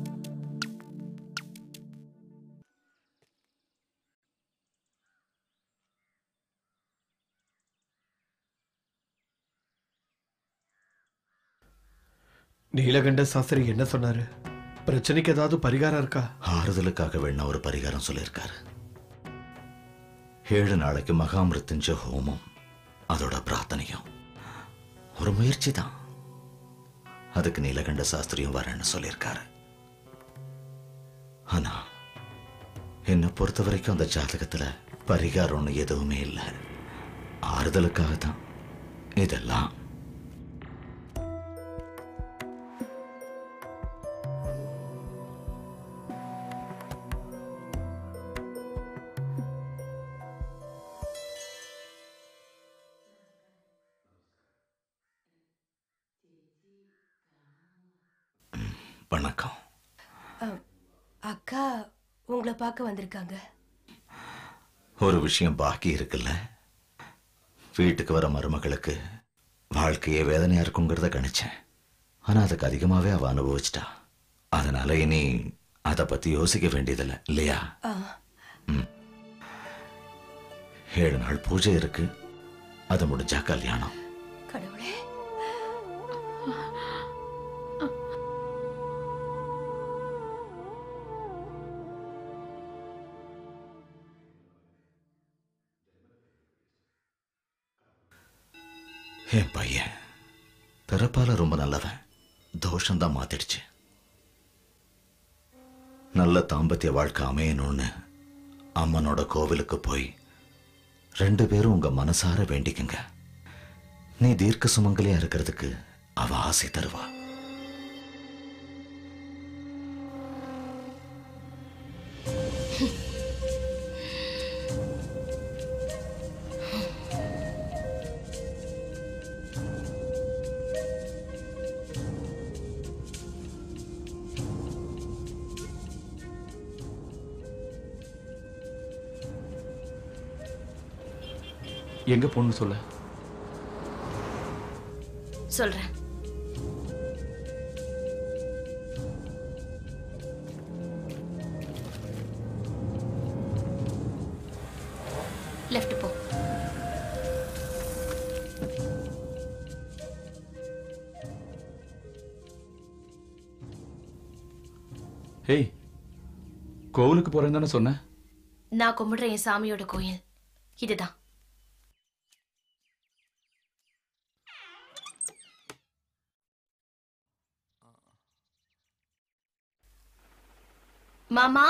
நீலகண்ட சாஸ்திரி என்ன சொன்னாரு பிரச்சனைக்கு ஏதாவது பரிகாரம் இருக்கா ஆறுதலுக்காக வேணா ஒரு பரிகாரம் சொல்லியிருக்காரு ஏழு நாளைக்கு மகாமிருத்துஞ்ச ஹோமம் அதோட பிரார்த்தனையும் ஒரு முயற்சி தான் அதுக்கு நீலகண்ட சாஸ்திரியும் வரேன்னு சொல்லியிருக்காரு ஆனா என்னை பொறுத்த வரைக்கும் அந்த ஜாதகத்துல பரிகாரம்னு எதுவுமே இல்லை ஆறுதலுக்காக தான் இதெல்லாம் வணக்கம் அக்கா உங்களை பார்க்க வந்திருக்காங்க ஒரு விஷயம் பாக்கி இருக்குல்ல வீட்டுக்கு வர மருமகளுக்கு வாழ்க்கையே வேதனையா இருக்குங்கிறத கணிச்சேன் ஆனா அதுக்கு அதிகமாவே அவ அனுபவிச்சிட்டா அதனால இனி அதை பத்தி யோசிக்க வேண்டியதில்லை இல்லையா ஆ, ஏழு நாள் பூஜை இருக்கு அது முடிஞ்சா கல்யாணம் கடவுளே என் பையன் பிறப்பால ரொம்ப நல்லவன் தோஷம்தான் மாத்திடுச்சு நல்ல தாம்பத்திய வாழ்க்கை அமையணும்னு அம்மனோட கோவிலுக்கு போய் ரெண்டு பேரும் உங்க மனசார வேண்டிக்குங்க நீ தீர்க்க சுமங்கலியா இருக்கிறதுக்கு அவ ஆசை தருவா எங்க போகணும்னு சொல்ல சொல்றேன் லெஃப்ட் போ ஹேய் கோவிலுக்கு போறேன்னு தானே சொன்னேன் நான் கும்பிடுற என் சாமியோட கோயில் இதுதான் மாமா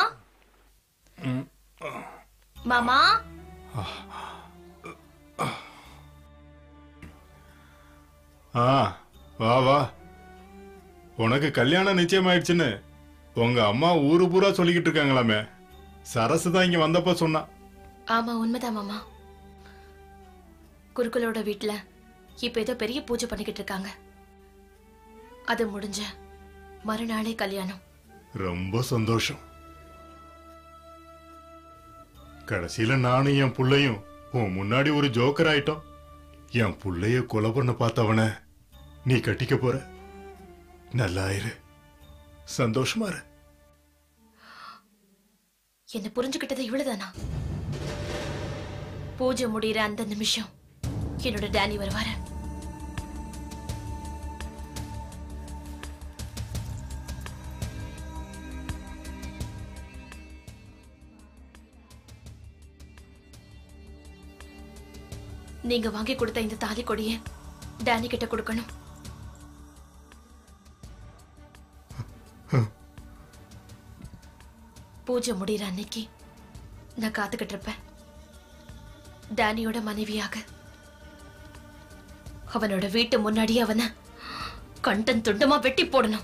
மாமா ஆ வா வா உனக்கு கல்யாணம் நிச்சயமாயிடுச்சுன்னு உங்க அம்மா ஊரு பூரா சொல்லிக்கிட்டு இருக்காங்களாமே சரசு தான் இங்க வந்தப்ப சொன்னா ஆமா உண்மைதான் மாமா குருக்களோட வீட்ல இப்ப ஏதோ பெரிய பூஜை பண்ணிக்கிட்டு இருக்காங்க அது முடிஞ்ச மறுநாளே கல்யாணம் ரொம்ப சந்தோஷம் கடைசியில நானும் என் புள்ளையும் உன் முன்னாடி ஒரு ஜோக்கர் ஆயிட்டோம் என் புள்ளைய கொலை பண்ண பார்த்தவன நீ கட்டிக்க போற நல்லா இரு சந்தோஷமா இரு என்ன புரிஞ்சுக்கிட்டது இவ்வளவுதானா பூஜை முடியிற அந்த நிமிஷம் என்னோட டேனி வருவாரு நீங்க வாங்கி கொடுத்த இந்த தாலி கொடிய டேனி கிட்ட கொடுக்கணும் பூஜை முடிகிற அன்னைக்கு நான் காத்துக்கிட்டு இருப்பேன் டேனியோட மனைவியாக அவனோட வீட்டு முன்னாடி அவனை கண்டன் துண்டமா வெட்டி போடணும்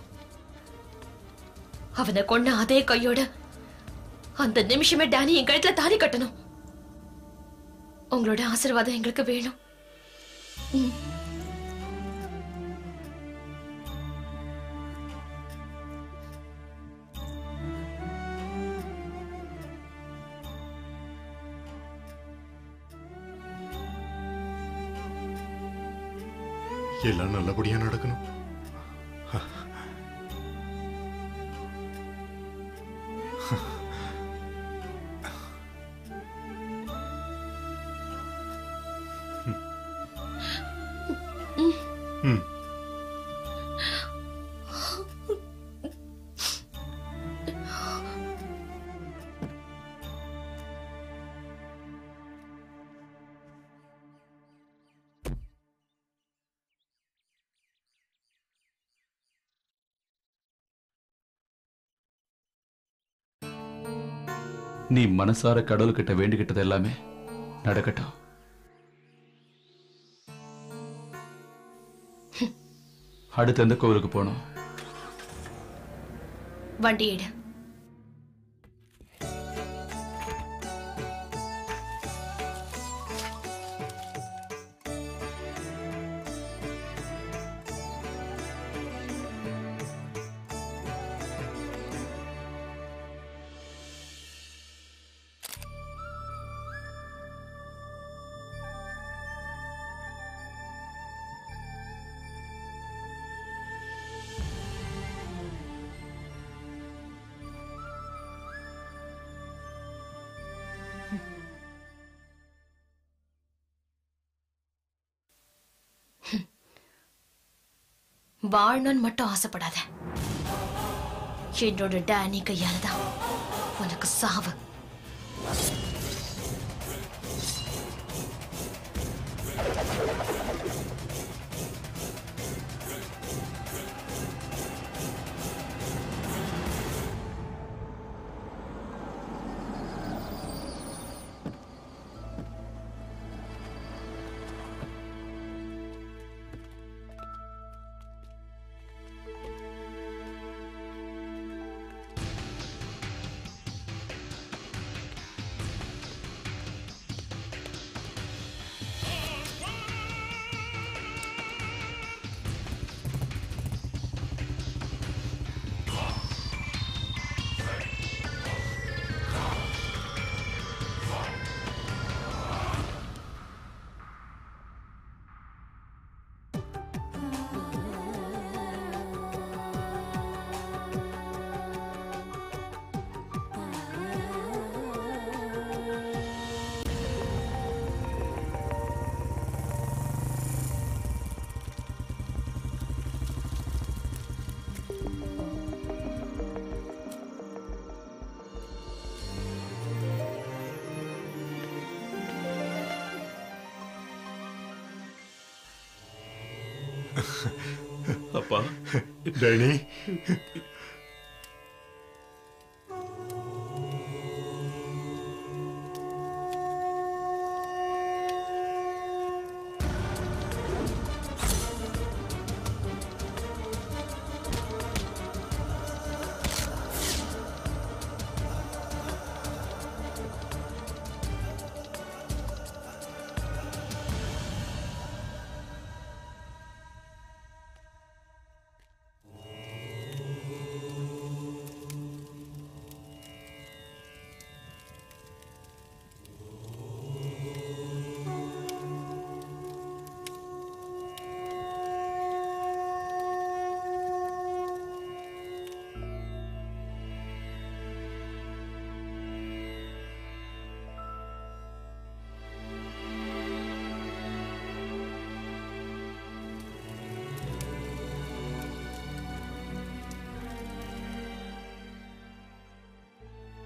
அவனை கொன்ன அதே கையோட அந்த நிமிஷமே டேனி என் கழுத்துல தாலி கட்டணும் உங்களோட ஆசீர்வாதம் எங்களுக்கு வேணும் ம். எல்லாம் நல்லபடியா நடக்கணும் ம் நீ மனசார கடவுள்கிட்ட வேண்டிக்கிட்டது எல்லாமே நடக்கட்டும் அடுத்து எந்த கோவிலுக்கு போகணும் வண்டி எடு வாழணும்னு மட்டும் ஆசைப்படாத என்னோட டேனி கையால தான் உனக்கு சாவு அப்பா டேனி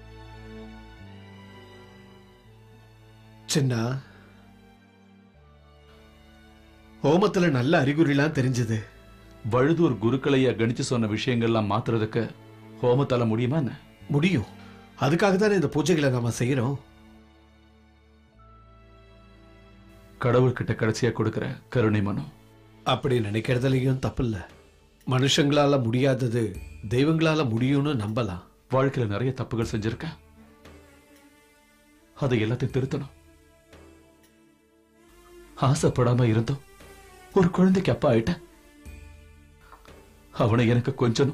சின்னா ஹோமத்துல நல்ல அறிகுறிலாம் தெரிஞ்சது வழுதூர் குருக்களைய கணிச்சு சொன்ன விஷயங்கள்லாம் மாத்துறதுக்கு ஹோமத்தால முடியுமா என்ன முடியும் அதுக்காக தானே இந்த பூஜைகளை நாம செய்யறோம் கடவுள்கிட்ட கடைசியா கொடுக்கிற கருணை மனு அப்படி நினைக்கிறதுலயும் தப்பில்ல மனுஷங்களால முடியாதது தெய்வங்களால முடியும்னு நம்பலாம் வாழ்க்கையில நிறைய தப்புகள் செஞ்சிருக்கேன் அதை எல்லாத்தையும் திருத்தணும் ஆசைப்படாம இருந்தோம் ஒரு குழந்தைக்கு அப்பா ஆயிட்டேன் அவனை எனக்கு கொஞ்சனும்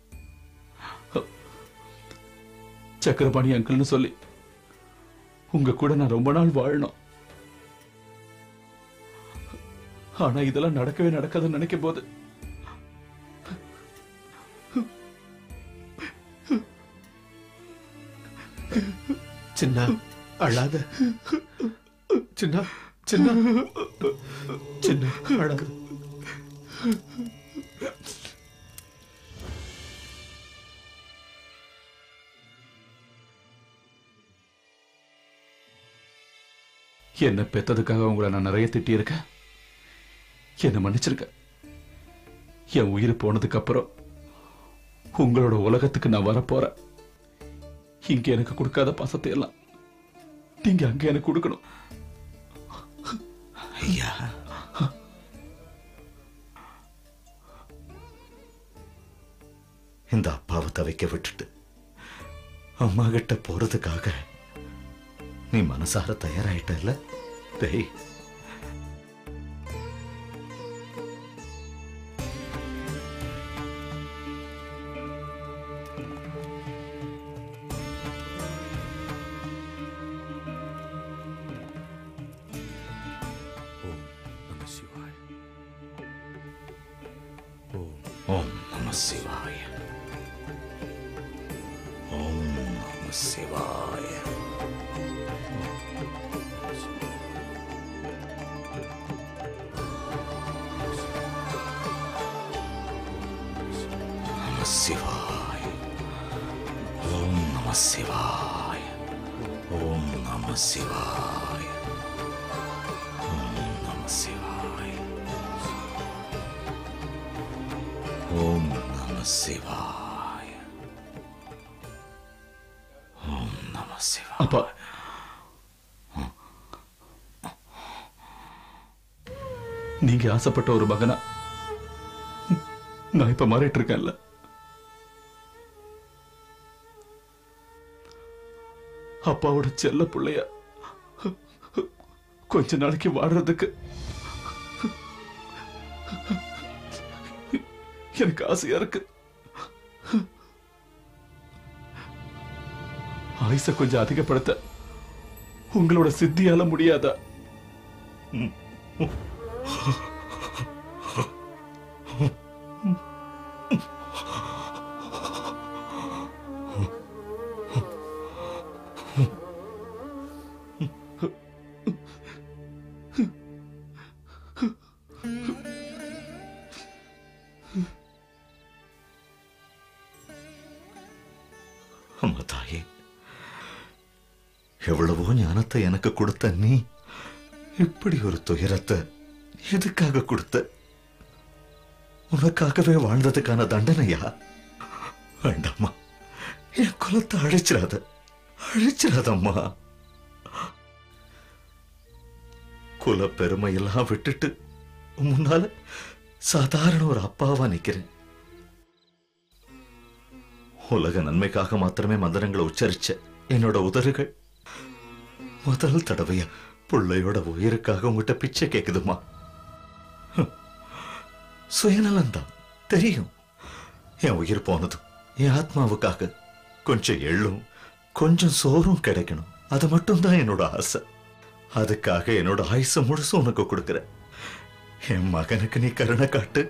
சக்கரபாணி அங்கிள்னு சொல்லி உங்க கூட நான் ரொம்ப நாள் வாழணும் ஆனா இதெல்லாம் நடக்கவே நடக்காதுன்னு நினைக்கும் போது சின்ன அழாத சின்ன சின்ன சின்ன அழாத என்ன பெத்ததுக்காக உங்களை நான் நிறைய திட்டியிருக்கேன் என்ன மன்னிச்சிருக்க என் உயிர் போனதுக்கு அப்புறம் உங்களோட உலகத்துக்கு நான் வரப்போறேன் இங்க எனக்கு கொடுக்காத பாசத்தை எல்லாம் நீங்க அங்க எனக்கு கொடுக்கணும் ஐயா இந்த அப்பாவை தவிக்க விட்டுட்டு அம்மா கிட்ட போறதுக்காக நீ மனசார தயாராயிட்டல்ல டேய் ஓம் நம சிவாய ஓம் நம சிவாய நம சிவாய ஓம் நம சிவாய ஓம் நம சிவாய ஓம் நம சிவாய ஓம் நம சிவாய ஓம் நம சிவாய அப்பா நீங்க ஆசைப்பட்ட ஒரு மகனா நான் இப்ப மாறிட்டு இருக்கேன்ல அப்பாவோட செல்ல பிள்ளைய கொஞ்ச நாளைக்கு வாடுறதுக்கு எனக்கு ஆசையா இருக்கு ஆயுச கொஞ்சம் அதிகப்படுத்த உங்களோட சித்தியால முடியாதா அம்மா தாயே எவ்வளவோ ஞானத்தை எனக்கு கொடுத்த நீ இப்படி ஒரு துயரத்தை எதுக்காக கொடுத்த உனக்காகவே வாழ்ந்ததுக்கான தண்டனையா வேண்டாம்மா என் குலத்தை அழிச்சிடாத அழிச்சிடாதம்மா குல பெருமையெல்லாம் விட்டுட்டு முன்னால சாதாரண ஒரு அப்பாவா நிக்கிறேன் உலக நன்மைக்காக மாத்திரமே மந்திரங்களை உச்சரிச்ச என்னோட உதறுகள் முதல் தடவையா பிள்ளையோட உயிருக்காக உங்ககிட்ட பிச்சை கேக்குதுமா ஹம். சுயநலம்தான் தெரியும் என் உயிர் போனதும் என் ஆத்மாவுக்காக கொஞ்சம் எள்ளும் கொஞ்சம் சோறும் கிடைக்கணும் அது மட்டும்தான் என்னோட ஆசை அதுக்காக என்னோட ஆயுச முழுசும் உனக்கு கொடுக்கிறேன் என் மகனுக்கு நீ கருணை காட்டு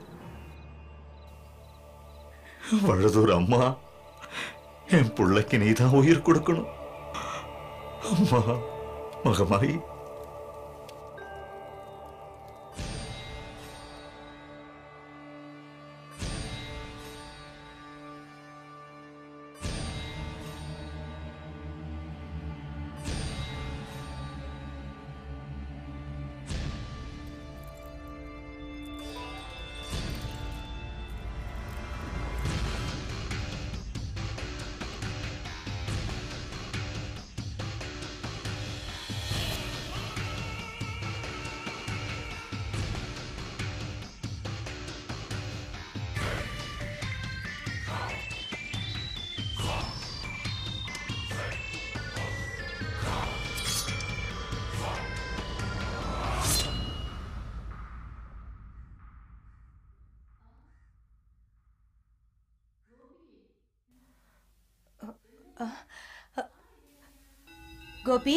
வழுதூர் அம்மா என் பிள்ளைக்கு நீ தான் உயிர் கொடுக்கணும் அம்மா மகமாயி கோபி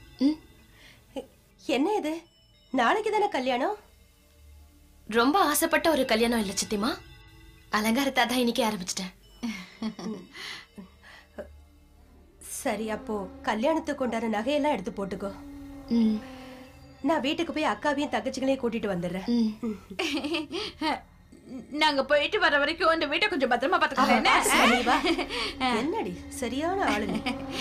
என்ன இது நாளைக்கு தானே கல்யாணம் ரொம்ப ஆசைப்பட்ட ஒரு கல்யாணம் இல்ல சித்திமா அலங்காரத்தை தான் இன்னைக்கு ஆரம்பிச்சிட்டேன் சரி அப்போ கல்யாணத்துக்கு உண்டான நகையெல்லாம் எடுத்து போட்டுக்கோ நான் வீட்டுக்கு போய் அக்காவையும் தங்கச்சிகளையும் கூட்டிட்டு வந்துடுறேன் நாங்க போயிட்டு வர வரைக்கும் இந்த வீட்டை கொஞ்சம் பத்திரமா பாத்துக்கோங்க என்ன சரி, வா. என்னடி சரியான ஆளுங்க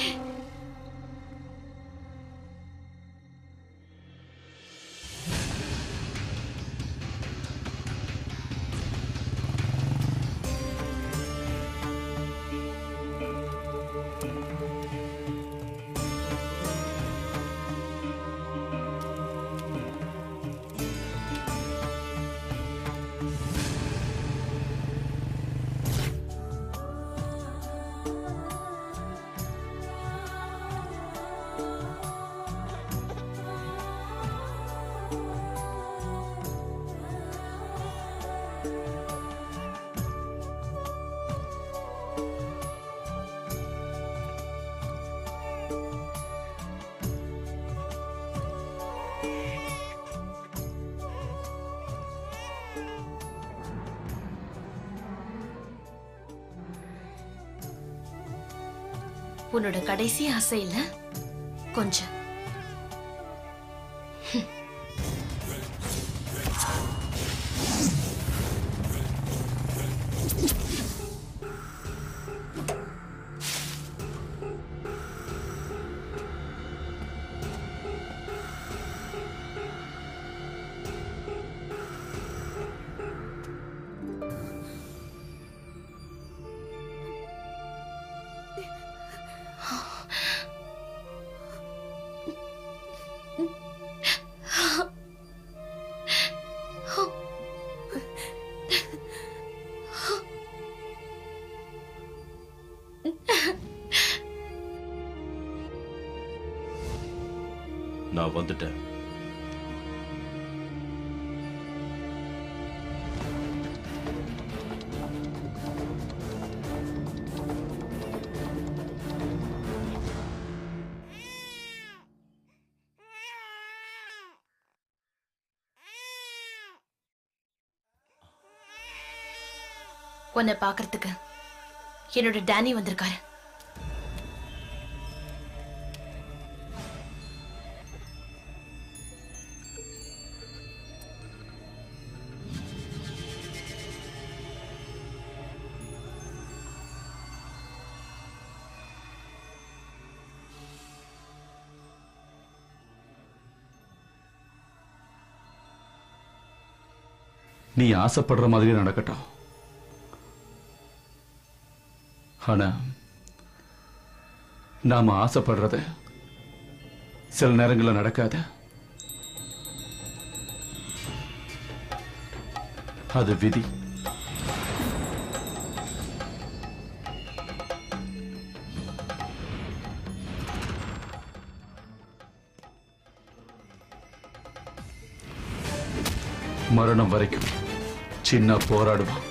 உன்னோட கடைசி ஆசை இல்ல கொஞ்சம் நான் வந்துட்டேன் உன்னை பாக்குறதுக்கு என்னோட டேனி வந்திருக்காரு நீ ஆசைப்படுற மாதிரி நடக்கட்டும் ஆனா நாம ஆசைப்படுறது சில நேரங்கள்ல நடக்காது அது விதி மரணம் வரைக்கும் சின்ன போராடுவான்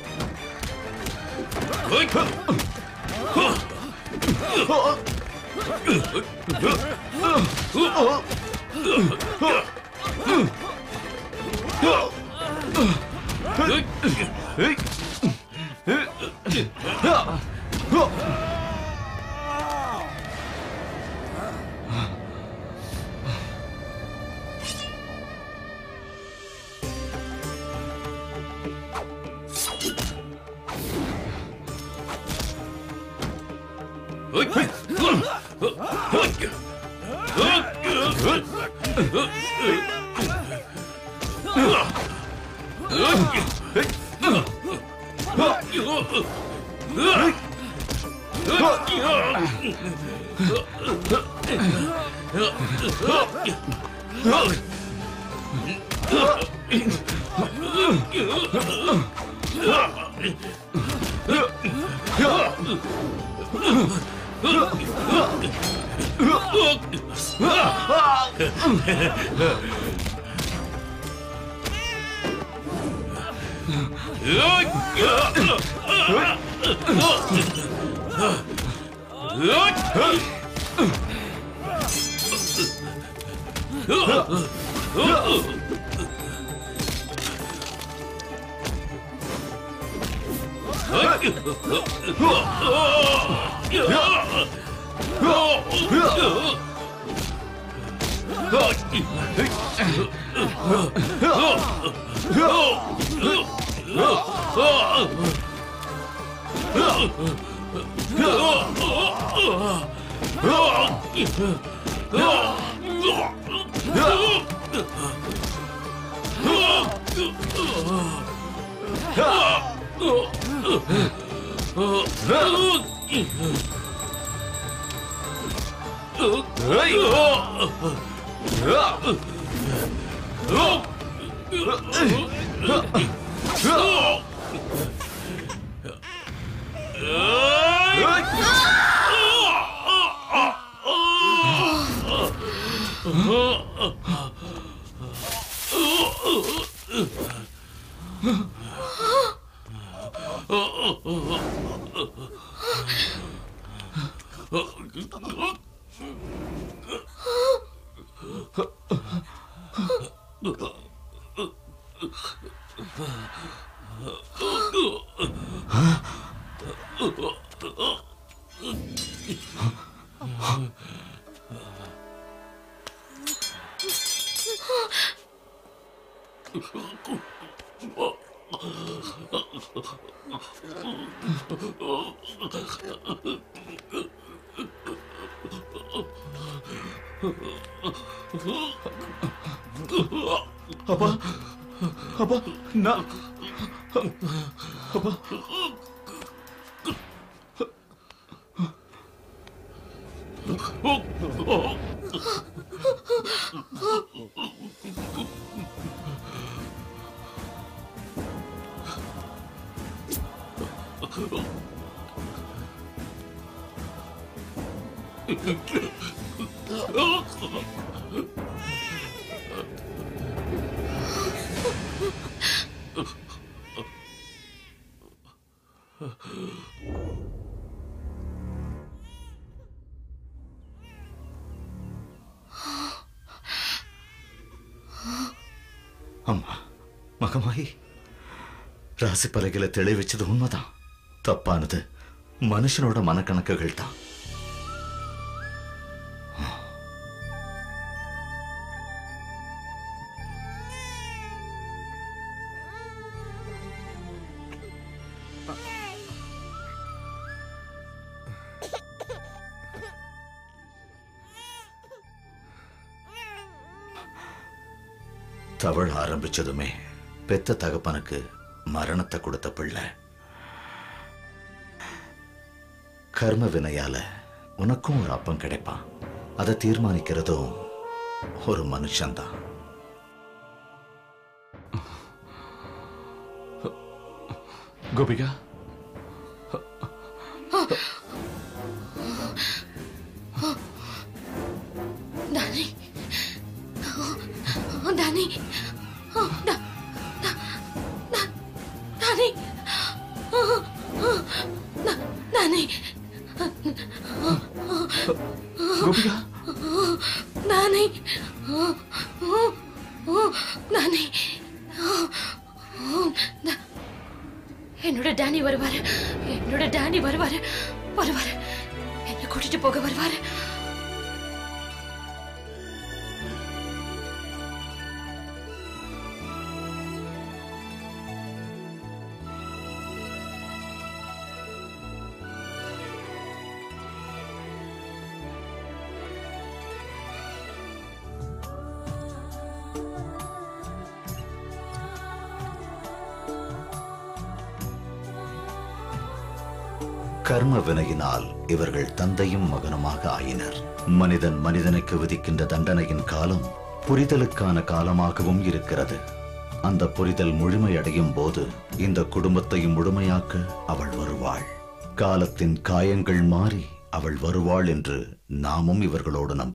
அப்பா அப்பா நான் அப்பா அம்மா மகமாயி ராசி பலகையில தெளிவிச்சது உண்மைதான் தப்பானது மனுஷனோட மனக்கணக்குகள் தான் தவழ ஆரம்பிச்சதுமே பெத்த தகப்பனுக்கு மரணத்தை கொடுத்த பிள்ளை கர்ம வினையால உனக்கும் ஒரு அப்பம் கிடைப்பான் அதை தீர்மானிக்கிறதும் ஒரு மனுஷன்தான் கோபிகா டானி டானி டா- டா- டா- டானி டா- டானி கோபிகா டானி டானி டா- என்னோட டானி வருவாரு என்னோட டானி வருவாரு வருவாரு என்ன கூட்டிட்டு போக வருவாரு கர்ம வினையினால் இவர்கள் தந்தையும் மகனுமாக ஆயினர் மனிதன் மனிதனுக்கு விதிக்கின்ற தண்டனையின் காலம் புரிதலுக்கான காலமாகவும் இருக்கிறது அந்த புரிதல் முழுமையடையும் போது இந்த குடும்பத்தையும் முழுமையாக்க அவள் வருவாள் காலத்தின் காயங்கள் மாறி அவள் வருவாள் என்று நாமும் இவர்களோடு நம்ப